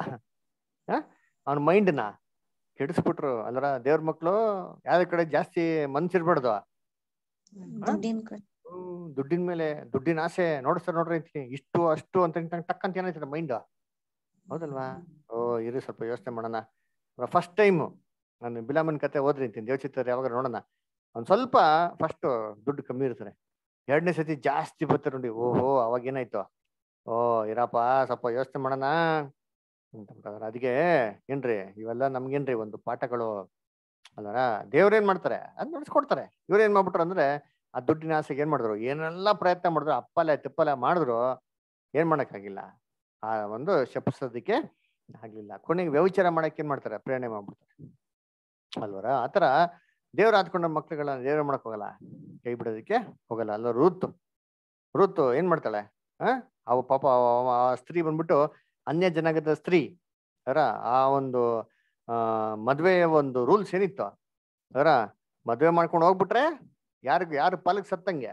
ಅವನ ಮೈಂಡ್ನ ಕೆಡಿಸ್ಬಿಟ್ರು ಅಲ್ರ ದೇವ್ರ ಮಕ್ಳು ಯಾವ್ದ ಕಡೆ ಜಾಸ್ತಿ ಮನ್ಸಿರ್ಬಾರ್ದು ದುಡ್ಡಿನ ಕಡೆ ಹ್ಮ್, ದುಡ್ಡಿನ ಮೇಲೆ ದುಡ್ಡಿನ ಆಸೆ ನೋಡಿಸ್ತಾರೆ ನೋಡ್ರಿ ಅಂತೀನಿ ಇಷ್ಟು ಅಷ್ಟು ಅಂತ ಅಂತ ಟಕ್ ಅಂತ ಏನಾಯ್ತದೆ ಮೈಂಡ್ ಹೌದಲ್ವಾ ಓ ಇರಿ ಸ್ವಲ್ಪ ಯೋಚನೆ ಮಾಡೋಣ ಫಸ್ಟ್ ಟೈಮ್ ನಾನು ಬಿಲಾಮನ್ ಕತೆ ಓದ್ರಿ ಅಂತೀನಿ ದೇವಚಿತ್ರ ಯಾವಾಗ ನೋಡೋಣ ಒಂದ್ ಸ್ವಲ್ಪ ಫಸ್ಟ್ ದುಡ್ಡು ಕಮ್ಮಿ ಇರ್ತಾರೆ ಎರಡನೇ ಸತಿ ಜಾಸ್ತಿ ಬರ್ತಾರೆ ನೋಡಿ ಓಹೋ ಅವಾಗ ಏನಾಯ್ತು ಓ ಇರಪ್ಪ ಸ್ವಲ್ಪ ಯೋಚನೆ ಮಾಡೋಣ ಅಂತ ಅಂತಾರೆ. ಅದಕ್ಕೆ ಏನ್ರಿ ಇವೆಲ್ಲ ನಮ್ಗೇನ್ರಿ ಒಂದು ಪಾಠಗಳು ಅಲ್ವರ ದೇವ್ರೇನ್ ಮಾಡ್ತಾರೆ ಅದ್ ನಡ್ಸ್ಕೊಡ್ತಾರೆ ಇವ್ರೇನ್ ಮಾಡ್ಬಿಟ್ರು ಅಂದ್ರೆ ಆ ದುಡ್ಡಿನ ಆಸೆಗೆ ಏನ್ ಮಾಡಿದ್ರು ಏನೆಲ್ಲ ಪ್ರಯತ್ನ ಮಾಡಿದ್ರು ಅಪ್ಪಲೆ ತಿಪ್ಪಲೆ ಮಾಡಿದ್ರು ಏನ್ ಮಾಡಕ್ಕಾಗಿಲ್ಲ ಆ ಒಂದು ಶಪಿಸೋದಕ್ಕೆ ಆಗ್ಲಿಲ್ಲ ಕೊನೆಗೆ ವ್ಯವಿಚಾರ ಮಾಡಕ್ಕೆ ಏನ್ ಮಾಡ್ತಾರೆ ಪ್ರೇರಣೆ ಮಾಡ್ಬಿಡ್ತಾರೆ ಅಲ್ವರ ಆತರ ದೇವ್ರ ಆದ್ಕೊಂಡ ಮಕ್ಳುಗಳನ್ನ ದೇವ್ರ ಮಾಡಕ್ ಹೋಗಲ್ಲ ಕೈ ಬಿಡೋದಕ್ಕೆ ಹೋಗಲ್ಲ ಅಲ್ಲ ರೂತ್ ರೂತ್ ಏನ್ ಮಾಡ್ತಾಳೆ ಆ ಅವ ಪಾಪ ಅವ- ಆ ಸ್ತ್ರೀ ಬಂದ್ಬಿಟ್ಟು ಅನ್ಯ ಜನಾಂಗದ ಸ್ತ್ರೀ ಅದರ ಆ ಒಂದು ಆ ಮದ್ವೆಯ ಒಂದು ರೂಲ್ಸ್ ಏನಿತ್ತು ಅದರ ಮದ್ವೆ ಮಾಡ್ಕೊಂಡು ಹೋಗ್ಬಿಟ್ರೆ ಯಾರಿಗ ಯಾರು ಪಾಲಕ್ ಸತ್ತಂಗೆ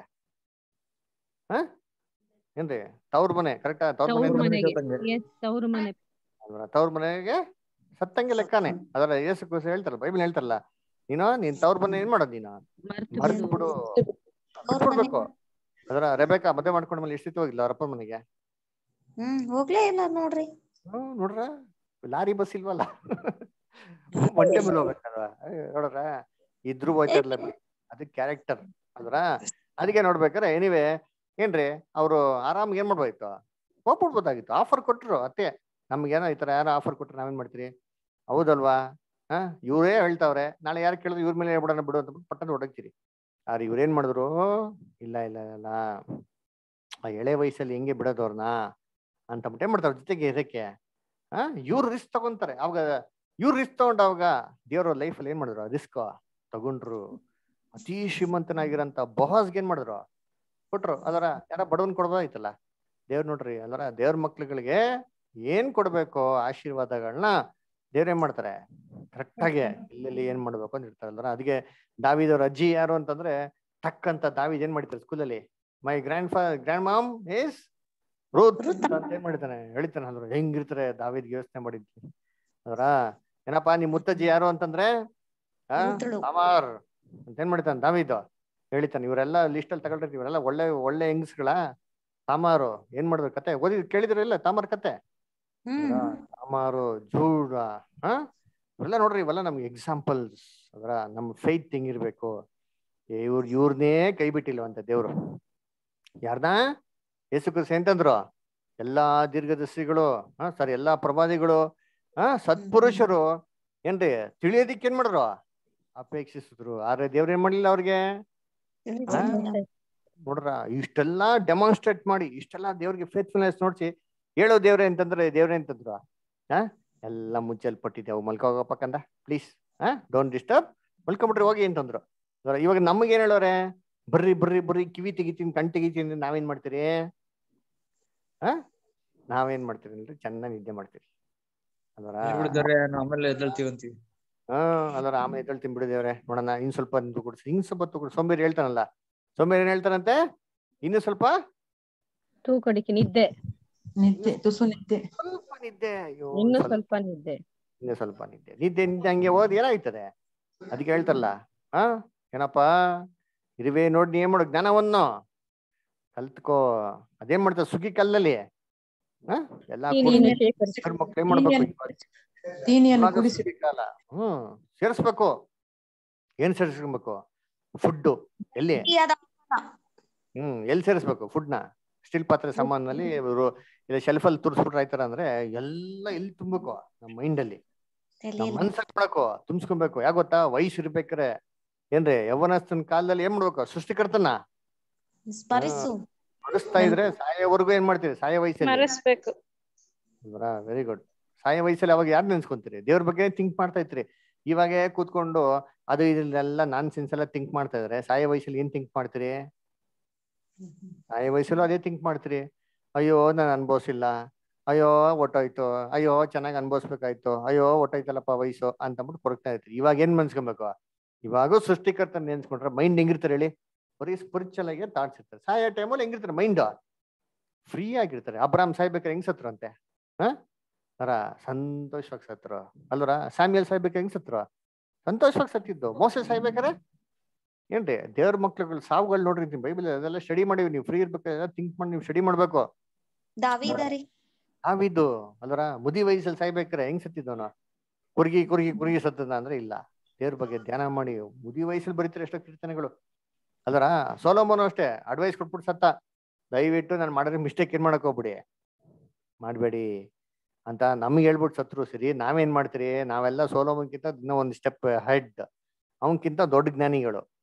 ಹ ಏನ್ರಿ ತವ್ರ ಮನೆ ಕರೆಕ್ಟಾ ತವ್ರ ಮನೆ ತವ್ರ ಅಂತ ಮನೆಗೆ Yes, ತವ್ರ ಮನೆ ಅಲ್ವಾ? ತವ್ರ ಮನೆಗೆ ಸತ್ತಂಗೆ ಲೆಕ್ಕಾನೆ ಅದರ ಯೇಸು ಕ್ರಿಸ್ತ ಹೇಳ್ತಾರಲ್ಲ ಬೈಬಲ್ ಹೇಳ್ತಾರಲ್ಲ ನೀನು ನೀನ್ ತವ್ರ ಮನೆ ಏನ್ ಮಾಡೋದು ನೀನು ಮರ್ತು ಬಿಡು ಬಿಟ್ಬಿಡ್ಬೇಕು ಅದರ ರೆಬೇಕಾ ಮದ್ವೆ ಮಾಡ್ಕೊಂಡ ಮೇಲೆ ಎಷ್ಟಿತ್ತು ಹೋಗಿಲ್ಲ ಅವ್ರ ಅಪ್ಪನ ಮನೆಗೆ ಹ್ಮ್ ಹೋಗ್ಲೇ ಇಲ್ಲ ನೋಡ್ರಿ ಹ್ಮ್ ನೋಡ್ರ ಲಾರಿ ಬಸ್ ಇಲ್ವಲ್ಲ ಒಂಟೆ ಮೇಲೆ ಹೋಗ್ಬೇಕಲ್ವಾ ಅಯ್ಯೋ, ನೋಡ್ರ ಇದ್ರು ಹೋಯ್ತಾರಲ್ಲ ಬಿಡಿ ಅದು ಕ್ಯಾರೆಕ್ಟರ್ ಅಲ್ರ ಅದಕ್ಕೆ ನೋಡ್ಬೇಕಾರೆ ಎನಿವೆ ಏನ್ರಿ ಅವ್ರು ಆರಾಮ್ ಏನ್ ಮಾಡ್ಬೋದಿತ್ತು ಹೋಗ್ಬಿಡ್ಬೋದಾಗಿತ್ತು ಆಫರ್ ಕೊಟ್ರು ಅತ್ತೆ ನಮ್ಗೇನೋ ಈ ತರ ಯಾರೋ ಆಫರ್ ಕೊಟ್ರೆ ನಾವೇನ್ ಮಾಡ್ತೀರಿ ಹೌದಲ್ವಾ ಹಾ ಇವರೇ ಹೇಳ್ತಾವ್ರೆ ನಾಳೆ ಯಾರು ಕೇಳಿದ್ರು ಇವ್ರ ಮೇಲೆ ಹೇಳ್ಬಿಡೋಣ ಬಿಡು ಅಂತ ಪಟ್ಟಣ ಹೊಡಗ್ತೀರಿ ಆದ್ರೆ ಇವ್ರೇನ್ ಮಾಡಿದ್ರು ಇಲ್ಲ ಇಲ್ಲ ಇಲ್ಲ ಆ ಎಳೆ ವಯಸ್ಸಲ್ಲಿ ಹೆಂಗೆ ಬಿಡೋದು ಅವ್ರನ್ನ ಅಂತ ಬಿಟ್ಟು ಏನ್ ಮಾಡ್ತಾರೆ ಜೊತೆಗೆ ಇದಕ್ಕೆ ಆ ಇವ್ರು ರಿಸ್ಕ್ ತಗೊಂತಾರೆ ಅವಾಗ ಇವ್ರು ರಿಸ್ಕ್ ತಗೊಂಡು ಅವಾಗ ದೇವ್ರ ಲೈಫಲ್ಲಿ ಏನ್ ಮಾಡಿದ್ರು ರಿಸ್ಕ್ ತಗೊಂಡ್ರು ಅತಿ ಶ್ರೀಮಂತನಾಗಿರಂತ ಬಹಾಸ್ಗೆ ಏನ್ ಮಾಡಿದ್ರು ಕೊಟ್ರು ಅದರ ಯಾರ ಬಡವನ್ ಕೊಡ್ಬೋದಾಯ್ತಲ್ಲ ದೇವ್ರ ನೋಡ್ರಿ ಅದರ ದೇವ್ರ ಮಕ್ಳುಗಳಿಗೆ ಏನ್ ಕೊಡ್ಬೇಕು ಆಶೀರ್ವಾದಗಳನ್ನ ದೇವ್ರ ಏನ್ ಮಾಡ್ತಾರೆ ಕರೆಕ್ಟ್ ಆಗಿ ಎಲ್ಲೆಲ್ಲಿ ಏನ್ ಮಾಡ್ಬೇಕು ಅಂತ ಇರ್ತಾರಲ್ರ ಅದಕ್ಕೆ ದಾವಿದವ್ರ ಅಜ್ಜಿ ಯಾರು ಅಂತಂದ್ರೆ ಟಕ್ ಅಂತ ದಾವಿದ್ ಏನ್ ಮಾಡ್ತಾರೆ ಸ್ಕೂಲಲ್ಲಿ my grandpa grandmom as Ruth ಅಂತ ಏನ್ ಮಾಡಿತಾನೆ ಹೇಳ್ತಾನೆ ಅಲ್ರ ಹೆಂಗಿರ್ತಾರೆ ದಾವಿದ್ ಯೋಚನೆ ಮಾಡಿದ್ವಿ ಅದರ ಏನಪ್ಪಾ ನಿಮ್ ಮುತ್ತಜ್ಜಿ ಯಾರು ಅಂತಂದ್ರೆ ಆ ಅಮಾರ್ ಅಂತ ಏನ್ ಮಾಡ್ತಾನೆ ದಾವಿದ್ ಹೇಳಿತಾನೆ ಇವರೆಲ್ಲ ಲಿಸ್ಟ್ ಅಲ್ಲಿ ತಗೊಳ್ರಿ ಇವರೆಲ್ಲ ಒಳ್ಳೆ ಒಳ್ಳೆ ಹೆಂಗಸ್ಗಳ ತಾಮಾರು ಏನ್ ಮಾಡಿದ್ರು ಕತೆ ಓದಿ ಕೇಳಿದ್ರಲ್ಲ ತಾಮಾರ್ ಕತೆ ಹ್ಮ್ ತಾಮಾರು ಜೂಡ ಹಾ ಇವೆಲ್ಲ ನೋಡ್ರಿ ಇವೆಲ್ಲ ನಮ್ಗೆ ಎಕ್ಸಾಂಪಲ್ಸ್ ಅದರ ನಮ್ ಫೈತ್ ಹೆಂಗಿರ್ಬೇಕು ಇವ್ರ ಇವ್ರನ್ನೇ ಕೈ ಬಿಟ್ಟಿಲ್ವಂತ ದೇವ್ರು ಯಾರ್ದ ಯೇಸು ಕ್ರಿಸ್ತ ಎಂತಂದ್ರು ಎಲ್ಲಾ ದೀರ್ಘದರ್ಶಿಗಳು ಹಾ ಸಾರಿ ಎಲ್ಲಾ ಪ್ರವಾದಿಗಳು ಹಾ ಸತ್ಪುರುಷರು ಏನ್ರಿ ತಿಳಿಯೋದಿಕ್ಕೆ ಏನ್ ಮಾಡಿದ್ರು ಅಪೇಕ್ಷಿಸಿದ್ರು ಆದ್ರೆ ದೇವ್ರ ಏನ್ ಮಾಡ್ಲಿಲ್ಲ ಅವ್ರಿಗೆ ಆ? ನೋಡ್ರ ಇಷ್ಟೆಲ್ಲಾ ಡೆಮಾನ್ಸ್ಟ್ರೇಟ್ ಮಾಡಿ ಇಷ್ಟೆಲ್ಲಾ ದೇವ್ರಿಗೆ ಫೇತ್ಫುಲ್ನೆಸ್ ನೋಡ್ಸಿ ಹೇಳೋ ದೇವ್ರೆ ಅಂತಂದ್ರೆ ದೇವ್ರೆ ಅಂತಂದ್ರು ಹಾ ಎಲ್ಲ ಮುಚ್ಚಲ್ಪಟ್ಟಿದೆ ಅವು ಮಲ್ಕೋಗಪ್ಪಕ್ಕಂದ ಪ್ಲೀಸ್ ಹಾ ಡೋಂಟ್ ಡಿಸ್ಟರ್ಬ್ ಮಲ್ಕೊಂಬಿಟ್ರಿ ಹೋಗಿ ಅಂತಂದ್ರು ನೋಡ್ರ, ಇವಾಗ ನಮಗೆ ಏನ್ ಹೇಳೋರೆ ಬರ್ರಿ ಬರ್ರಿ ಬರ್ರಿ ಕಿವಿ ತೆಗಿತೀನಿ ಕಣ್ ತೆಗಿತೀನಿ ಅಂದ್ರೆ ನಾವೇನ್ ಮಾಡ್ತೀರಿ ಹಾ ನಾವೇನ್ ಮಾಡ್ತೀರಿ ಅಂದ್ರೆ ಚೆನ್ನಾಗಿ ನಿದ್ದೆ ಮಾಡ್ತೀರಿ ಅದರ ಬಿಡಿದ್ರೆ ಆಮೇಲೆ ಎದ್ದೇಳ್ತೀವಿ ಅಂತೀವಿ ಹಾ ಅದರ ಆಮೇಲೆ ಎದ್ದೇಳ್ತೀನಿ ಬಿಡಿದೇವ್ರೆ ನೋಡೋಣ ಇನ್ ಸ್ವಲ್ಪ ಹೊತ್ತು ಕೊಡ್ಸಿ ಇನ್ ಸ್ವಲ್ಪ ಹೊತ್ತು ಕೊಡ್ಸಿ ಸೋಂಬೇರಿ ಹೇಳ್ತಾನಲ್ಲ ಸೋಂಬೇರಿ ಏನ್ ಹೇಳ್ತಾನಂತೆ ಇನ್ನು ಸ್ವಲ್ಪ ತೂಕಡಿಕೆ ನಿದ್ದೆ ನಿದ್ದೆ ತುಸು ನಿದ್ದೆ ಸ್ವಲ್ಪ ನಿದ್ದೆ ಅಯ್ಯೋ ಇನ್ನು ಸ್ವಲ್ಪ ಸ್ವಲ್ಪ ನಿದ್ದೆ ಇನ್ನು ಸ್ವಲ್ಪ ನಿದ್ದೆ ನಿದ್ದೆ ನಿದ್ದೆ ಹಂಗೆ ಓದಿ ಏನಾಯ್ತದೆ ಅದಕ್ಕೆ ಹೇಳ್ತಾರಲ್ಲ ಹಾ ಏನಪ್ಪಾ ಇರುವೆ ನೋಡಿ ನೀ ಏನ್ ಮಾಡು ಜ್ಞಾನವನ್ನು ಕಲ್ತ್ಕೋ ಅದೇನ್ ಮಾಡ್ತಾರೆ ಸುಗ್ಗಿ ಕಲ್ಲಲ್ಲಿ ಹಾ ಎಲ್ಲಾ ನೀನು ಕೊಡ್ಸಿ ಶೇಖರಿಸಿ ಹೆಣ್ಣು ಮಕ್ಳು ಏನ್ ಮಾಡ್ಬೇಕು ಇವಾಗ? ತೀನಿಯನ್ನು ಇವಾಗ ಕುಡಿಸಿ ಸುಗ್ಗಿ ಕಾಲ ಹ್ಮ್ ಸೇರಿಸ್ಬೇಕು ಏನ್ ಸೇರಿಸ್ಕೊಬೇಕು ಫುಡ್ ಎಲ್ಲಿ ಹ್ಮ್ ಎಲ್ಲಿ ಸೇರಿಸ್ಬೇಕು ಫುಡ್ ನ ಸ್ಟೀಲ್ ಪಾತ್ರೆ ಸಾಮಾನಲ್ಲಿ ಇವರು ಇಲ್ಲ ಶೆಲ್ಫ್ ಅಲ್ಲಿ ತುರ್ಸ್ಬಿಟ್ರೆ ಆಯ್ತಾರ ಅಂದ್ರೆ ಎಲ್ಲ ಎಲ್ಲಿ ತುಂಬಬೇಕು ನಮ್ಮ ಮೈಂಡ್ ಅಲ್ಲಿ ನಮ್ಮ ಮನ್ಸಲ್ಲಿ ಮಾಡಬೇಕು ತುಂಬಿಸ್ಕೊಬೇಕು ಯಾಕೆ ಗೊತ್ತಾ ವಯಸ್ಸು ಇರ್ಬೇಕಾರೆ ಏನ್ರಿ ಯೌವನಸ್ಥನ ಕಾಲದಲ್ಲಿ ಏನ್ ಮಾಡ್ಬೇಕು ಸೃಷ್ಟಿಕರ್ತನ ಸ್ಮರಿಸು ಮರೆಸ್ತಾ ಇದ್ರೆ ಸಾಯೋವರೆಗೂ ಏನ್ ಮಾಡ್ತೀರಿ ಸಾಯೋ ವಯಸ್ಸಲ್ಲಿ ಮರೆಸ್ಬೇಕು ವೆರಿ ಗುಡ್ ಸಾಯೋ ವಯಸ್ಸಲ್ಲಿ ಅವಾಗ ಯಾರು ನೆನ್ಸ್ಕೊಂತೀರಿ ದೇವ್ರ ಬಗ್ಗೆ ಥಿಂಕ್ ಮಾಡ್ತಾ ಇದ್ರಿ ಇವಾಗೆ ಕೂತ್ಕೊಂಡು ಅದು ಇದೆಲ್ಲ ನಾನ್ ಸೆನ್ಸ್ ಎಲ್ಲ ಥಿಂಕ್ ಮಾಡ್ತಾ ಇದ್ರೆ ಸಾಯೋ ವಯಸ್ಸಲ್ಲಿ ಏನ್ ಥಿಂಕ್ ಮಾಡ್ತೀರಿ ಸಾಯೋ ವಯಸ್ಸಲ್ಲೂ ಅದೇ ಥಿಂಕ್ ಮಾಡ್ತೀರಿ ಅಯ್ಯೋ ನಾನು ಅನ್ಭವಿಸಿಲ್ಲ ಅಯ್ಯೋ ಒಟ್ಟೋಯ್ತು ಅಯ್ಯೋ ಚೆನ್ನಾಗಿ ಅನ್ಭವಿಸ್ಬೇಕಾಯ್ತು ಅಯ್ಯೋ ಒಟ್ಟೋಯ್ತಲ್ಲಪ್ಪ ವಯಸ್ಸು ಅಂತ ಅಂದ್ಬಿಟ್ಟು ಕೊರಗ್ತಾ ಇರ್ತೀರಿ ಇವಾಗ ಏನ್ ಮನ್ಸ್ಕೊಬೇಕು ಇವಾಗೂ ಸೃಷ್ಟಿಕರ್ತ ನೆನ್ಸ್ಕೊಂಡ್ರೆ ಮೈಂಡ್ ಹೆಂಗಿರ್ತಾರೆ ಹೇಳಿ ಬರೀ ಸ್ಪಿರಿಚುವಲ್ ಆಗಿ ಥಾಟ್ಸ್ ಇರ್ತಾರೆ ಸಾಯೋ ಟೈಮಲ್ಲಿ ಹೆಂಗಿರ್ತಾರೆ ಮೈಂಡ್ ಫ್ರೀ ಆಗಿರ್ತಾರೆ ಅಬ್ರಾಮ್ ಸಾಯ್ಬೇಕಾರೆ ಹೆಂಗ್ ಸತ್ರು ಅಂತೆ ಹ ಅರ ಸಂತೋಷವಾಗಿ ಸತ್ರು ಅಲ್ವರ ಸ್ಯಾಮ್ಯಲ್ ಸಾಯ್ಬೇಕು ಹೆಂಗ್ ಸತ್ರು ಸಂತೋಷವಾಗಿ ಸತ್ತಿದ್ದು ಮೋಸ ಸಾಯ್ಬೇಕಾರೆ ಏನ್ರಿ ದೇವ್ರ ಮಕ್ಳುಗಳು ಸಾವುಗಳು ನೋಡ್ರಿ ನೀವು ಬೈಬಲ್ ಅದೆಲ್ಲ ಸ್ಟಡಿ ಮಾಡಿವಿ ನೀವು ಫ್ರೀ ಇರ್ಬೇಕಾದ್ರೆ ಥಿಂಕ್ ಮಾಡಿ ನೀವು ಸ್ಟಡಿ ಮಾಡ್ಬೇಕು ದಾವಿದರಿ ನಾವಿದ್ದು ಅಲ್ವರ ಮುದಿ ವಯಸ್ಸಲ್ಲಿ ಸಾಯ್ಬೇಕಾರೆ ಹೆಂಗ್ ಸತ್ತಿದ್ದವನು ಕುರ್ಗಿ ಕುರ್ಗಿ ಕುರ್ಗಿ ಸತ್ತದ ಅಂದ್ರೆ ಇಲ್ಲ ದೇವ್ರ ಬಗ್ಗೆ ಧ್ಯಾನ ಮಾಡಿ ಮುದಿ ವಯಸ್ಸಲ್ಲಿ ಬರೀತಾರೆ ಎಷ್ಟೋ ಕೀರ್ತನೆಗಳು ಅಲ್ವರ ಸೋಲೋಮೋನು ಅಷ್ಟೇ ಅಡ್ವೈಸ್ ಕೊಟ್ಬಿಟ್ಟು ಸತ್ತ ದಯವಿಟ್ಟು ನಾನು ಮಾಡಿದ್ರೆ ಮಿಸ್ಟೇಕ್ ಏನ್ ಮಾಡಕ್ ಹೋಗ್ಬಿಡಿ ಮಾಡಬೇಡಿ ಅಂತ ನಮ್ಗೆ ಹೇಳ್ಬಿಟ್ಟು ಸತ್ರು ಸರಿ ನಾವೇನ್ ಮಾಡ್ತೀರಿ ನಾವೆಲ್ಲ ಸೋಲೋಮನ್ಕಿಂತ ಇನ್ನೂ ಒಂದು ಸ್ಟೆಪ್ ಹೆಡ್ ಅವನ್ಕಿಂತ ದೊಡ್ಡ ಜ್ಞಾನಿಗಳು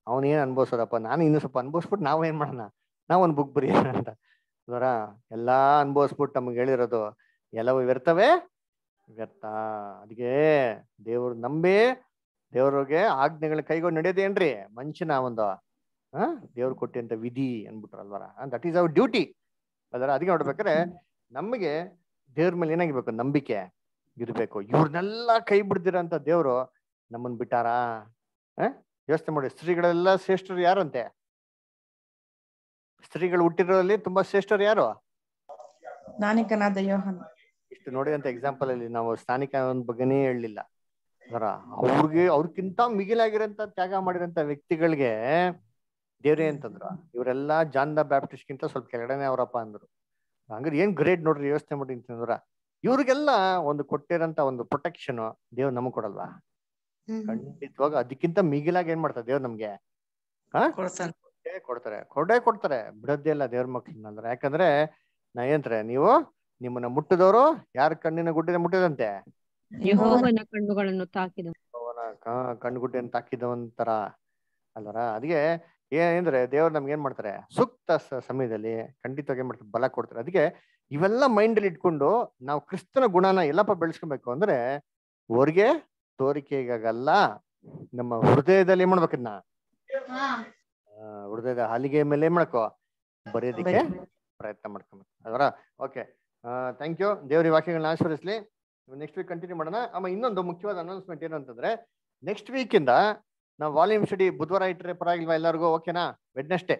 ಅವನೇನ್ ಅನ್ಭವಿಸೋದಪ್ಪ ನಾನು ಇನ್ನೂ ಸ್ವಲ್ಪ ಅನ್ಭವಿಸ್ಬಿಟ್ಟು ನಾವು ಏನ್ ಮಾಡೋಣ ನಾವು ಒಂದು ಬುಕ್ ಬರೆಯೋಣ ಅಂತ ಅದರ ಎಲ್ಲಾ ಅನ್ಭವಿಸ್ಬಿಟ್ಟು ನಮ್ಗೆ ಹೇಳಿರೋದು ಎಲ್ಲವೂ ವ್ಯರ್ಥವೇ ವ್ಯರ್ಥ ಅದಕ್ಕೆ ದೇವ್ರು ನಂಬಿ ದೇವ್ರಿಗೆ ಆಜ್ಞೆಗಳ ಕೈಗೊಂಡು ನಡೆಯೋದೇನ್ರಿ ಮನುಷ್ಯನ ಒಂದು ಆ ದೇವ್ರು ಕೊಟ್ಟಿಂತ ವಿಧಿ ಅನ್ಬಿಟ್ರಲ್ವರ ದಟ್ ಈಸ್ ಅವರ್ ಡ್ಯೂಟಿ ಅದರ ಅದಕ್ಕೆ ನೋಡ್ಬೇಕಾದ್ರೆ ನಮಗೆ ದೇವ್ರ ಮೇಲೆ ಏನಾಗಿರ್ಬೇಕು ನಂಬಿಕೆ ಇರ್ಬೇಕು ಇವ್ರನ್ನೆಲ್ಲ ಕೈ ಬಿಡ್ದಿರಂತ ದೇವ್ರು ನಮ್ಮನ್ ಬಿಟ್ಟಾರಾ ಆ ಯೋಚನೆ ಮಾಡಿ ಸ್ತ್ರೀಗಳೆಲ್ಲ ಶ್ರೇಷ್ಠರು ಯಾರಂತೆ ಸ್ತ್ರೀಗಳು ಹುಟ್ಟಿರೋರಲ್ಲಿ ತುಂಬಾ ಶ್ರೇಷ್ಠರು ಯಾರು ಸ್ನಾನಿಕನಾದ ಯೋಹನ್ ಇಷ್ಟು ನೋಡಿದಂತ ಎಕ್ಸಾಂಪಲ್ ಅಲ್ಲಿ ನಾವು ಸ್ಥಾನಿಕ ಒಂದ್ ಬಗ್ಗೆನೇ ಹೇಳಲಿಲ್ಲ ಅದರ ಅವ್ರಿಗೆ ಅವ್ರಕ್ಕಿಂತ ಮಿಗಿಲಾಗಿರೋಂತ ತ್ಯಾಗ ಮಾಡಿರೋಂತ ವ್ಯಕ್ತಿಗಳಿಗೆ ದೇವ್ರೇ ಅಂತಂದ್ರು ಇವರೆಲ್ಲ ಜಾನ್ ದ ಬ್ಯಾಪ್ಟಿಸ್ಟ್ಗಿಂತ ಸ್ವಲ್ಪ ಕೆಳಗಡೆನೆ ಅವರಪ್ಪ ಅಂದ್ರು ಹಂಗಾರೆ ಏನ್ ಗ್ರೇಟ್ ನೋಡ್ರಿ ಯೋಚನೆ ಮಾಡಿ ಅಂತಂದ್ರ ಇವ್ರಿಗೆಲ್ಲ ಒಂದು ಕೊಟ್ಟಿರೋಂತ ಒಂದು ಪ್ರೊಟೆಕ್ಷನ್ ದೇವ್ರು ನಮಗ್ ಕೊಡಲ್ವಾ ಖಂಡಿತವಾಗ ಅದಕ್ಕಿಂತ ಮಿಗಿಲಾಗಿ ಏನ್ ಮಾಡ್ತಾರೆ ದೇವ್ರು ನಮ್ಗೆ ಹಾ ಕೊಡ್ತಾನೆ ಕೊಟ್ಟೇ ಕೊಡ್ತಾರೆ ಕೊಡೇ ಕೊಡ್ತಾರೆ ಬಿಡೋದೇ ಇಲ್ಲ ದೇವ್ರ ಮಕ್ಳನ್ನ ಅಂದ್ರೆ ಯಾಕಂದ್ರೆ ನಾ ಏನ್ತಾರೆ ನೀವು ನಿಮ್ಮನ್ನ ಮುಟ್ಟಿದವರು ಯಾರ ಕಣ್ಣಿನ ಗುಡ್ಡಿನ ಮುಟ್ಟಿದಂತೆ ಯೆಹೋವನ ಕಣ್ಣುಗಳನ್ನು ತಾಕಿದ ಅವನ ಕ- ಕಣ್ಣುಗುಡ್ಡೆಯನ್ನು ತಾಕಿದವಂತರ ಅಲ್ವರ ಅದಕ್ಕೆ ಏನಂದ್ರೆ ದೇವ್ರು ನಮ್ಗೆ ಏನ್ ಮಾಡ್ತಾರೆ ಸೂಕ್ತ ಸ- ಸಮಯದಲ್ಲಿ ಖಂಡಿತವಾಗಿ ಏನ್ ಮಾಡ್ತಾರೆ ಬಲ ಕೊಡ್ತಾರೆ ಅದಕ್ಕೆ ಇವೆಲ್ಲ ಮೈಂಡ್ ಅಲ್ಲಿ ಇಟ್ಕೊಂಡು ನಾವು ಕ್ರಿಸ್ತನ ಗುಣನ ಎಲ್ಲಪ್ಪ ಬೆಳೆಸ್ಕೊಬೇಕು ಅಂದ್ರೆ ಹೊರ್ಗೆ ತೋರಿಕೆಗಾಗಲ್ಲ ನಮ್ಮ ಹೃದಯದಲ್ಲಿ ಏನ್ ಮಾಡ್ಬೇಕು ಇದನ್ನ ಆ, ಹೃದಯದ ಹಲಿಗೆ ಮೇಲೆ ಏನ್ ಮಾಡ್ಕೋ ಬರೆಯೋದಿಕ್ಕೆ ಪ್ರಯತ್ನ ಮಾಡ್ಕೊಬೇಕು ಅದರ ಓಕೆ ಥ್ಯಾಂಕ್ ಯು ದೇವ್ರ ಈ ವಾಕ್ಯಗಳನ್ನ ಆಶೀರ್ವದಿಸ್ಲಿ ನೆಕ್ಸ್ಟ್ ವೀಕ್ ಕಂಟಿನ್ಯೂ ಮಾಡೋಣ ಆಮೇಲೆ ಇನ್ನೊಂದು ಮುಖ್ಯವಾದ ಅನೌನ್ಸ್ಮೆಂಟ್ ಏನು ಅಂತಂದ್ರೆ ನೆಕ್ಸ್ಟ್ ವೀಕ್ ಇಂದ ನಾವು ವಾಲ್ಯೂಮ್ ಸ್ಟಡಿ ಬುಧವಾರ ಇಟ್ಟರೆ ಪರವಾಗಿಲ್ವಾ ಎಲ್ಲರಿಗೂ ಓಕೆನಾ ವೆಡ್ನೆಸ್ಡೇ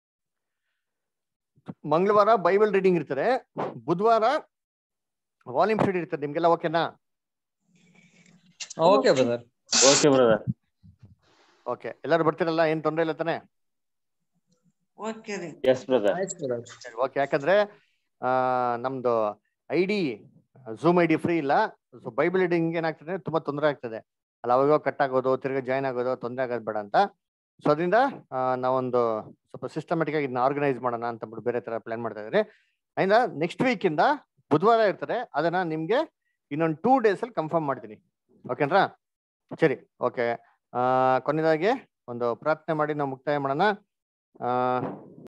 ಮಂಗಳವಾರ ಬೈಬಲ್ ರೀಡಿಂಗ್ ಇರ್ತಾರೆ ಬುಧವಾರ ವಾಲ್ಯೂಮ್ ಸ್ಟಡಿ ಇರ್ತದೆ ನಿಮ್ಗೆಲ್ಲ ಓಕೆನಾ okay brother okay brother okay ಎಲ್ಲರೂ ಬರ್ತಿರಲ್ಲ ಏನ್ ತೊಂದರೆ ಇಲ್ಲ ತಾನೆ ಓಕೆ ರೀ ಎಸ್ ಬ್ರದರ್ ಓಕೆ ಯಾಕಂದ್ರೆ ಆ ನಮ್ದು I D Zoom I D free ಇಲ್ಲ ಸೊ ಬೈಬಲ್ ರೀಡಿಂಗ್ ಏನಾಗ್ತದೆ ತುಂಬಾ ತೊಂದರೆ ಆಗ್ತದೆ ಅಲ್ಲಿ ಅವಾಗ ಕಟ್ ಆಗೋದು ತಿರ್ಗಾ ಜಾಯ್ನ್ ಆಗೋದು ತೊಂದರೆ ಆಗೋದು ಬೇಡ ಅಂತ ಸೊ ಅದರಿಂದ ಆ, ನಾವೊಂದು ಸ್ವಲ್ಪ ಸಿಸ್ಟಮೆಟಿಕ್ ಆಗಿ ಇದನ್ನ ಆರ್ಗನೈಸ್ ಮಾಡೋಣ ಅಂತ ಬಿಟ್ಟು ಬೇರೆ ತರ ಪ್ಲಾನ್ ಮಾಡ್ತಾ ಇದ್ರಿ ಅದರಿಂದ ನೆಕ್ಸ್ಟ್ ವೀಕ್ ಇಂದ ಬುಧವಾರ ಇರ್ತಾರೆ ಅದನ್ನ ನಿಮ್ಗೆ ಇನ್ನೊಂದು ಟೂ ಡೇಸ್ ಅಲ್ಲಿ ಕನ್ಫರ್ಮ್ ಮಾಡ್ತೀನಿ ಓಕೆನ್ರಾ ಸರಿ ಓಕೆ ಆ ಕೊನೆಯದಾಗಿ ಒಂದು ಪ್ರಾರ್ಥನೆ ಮಾಡಿ ನಾವು ಮುಕ್ತಾಯ ಮಾಡೋಣ ಆ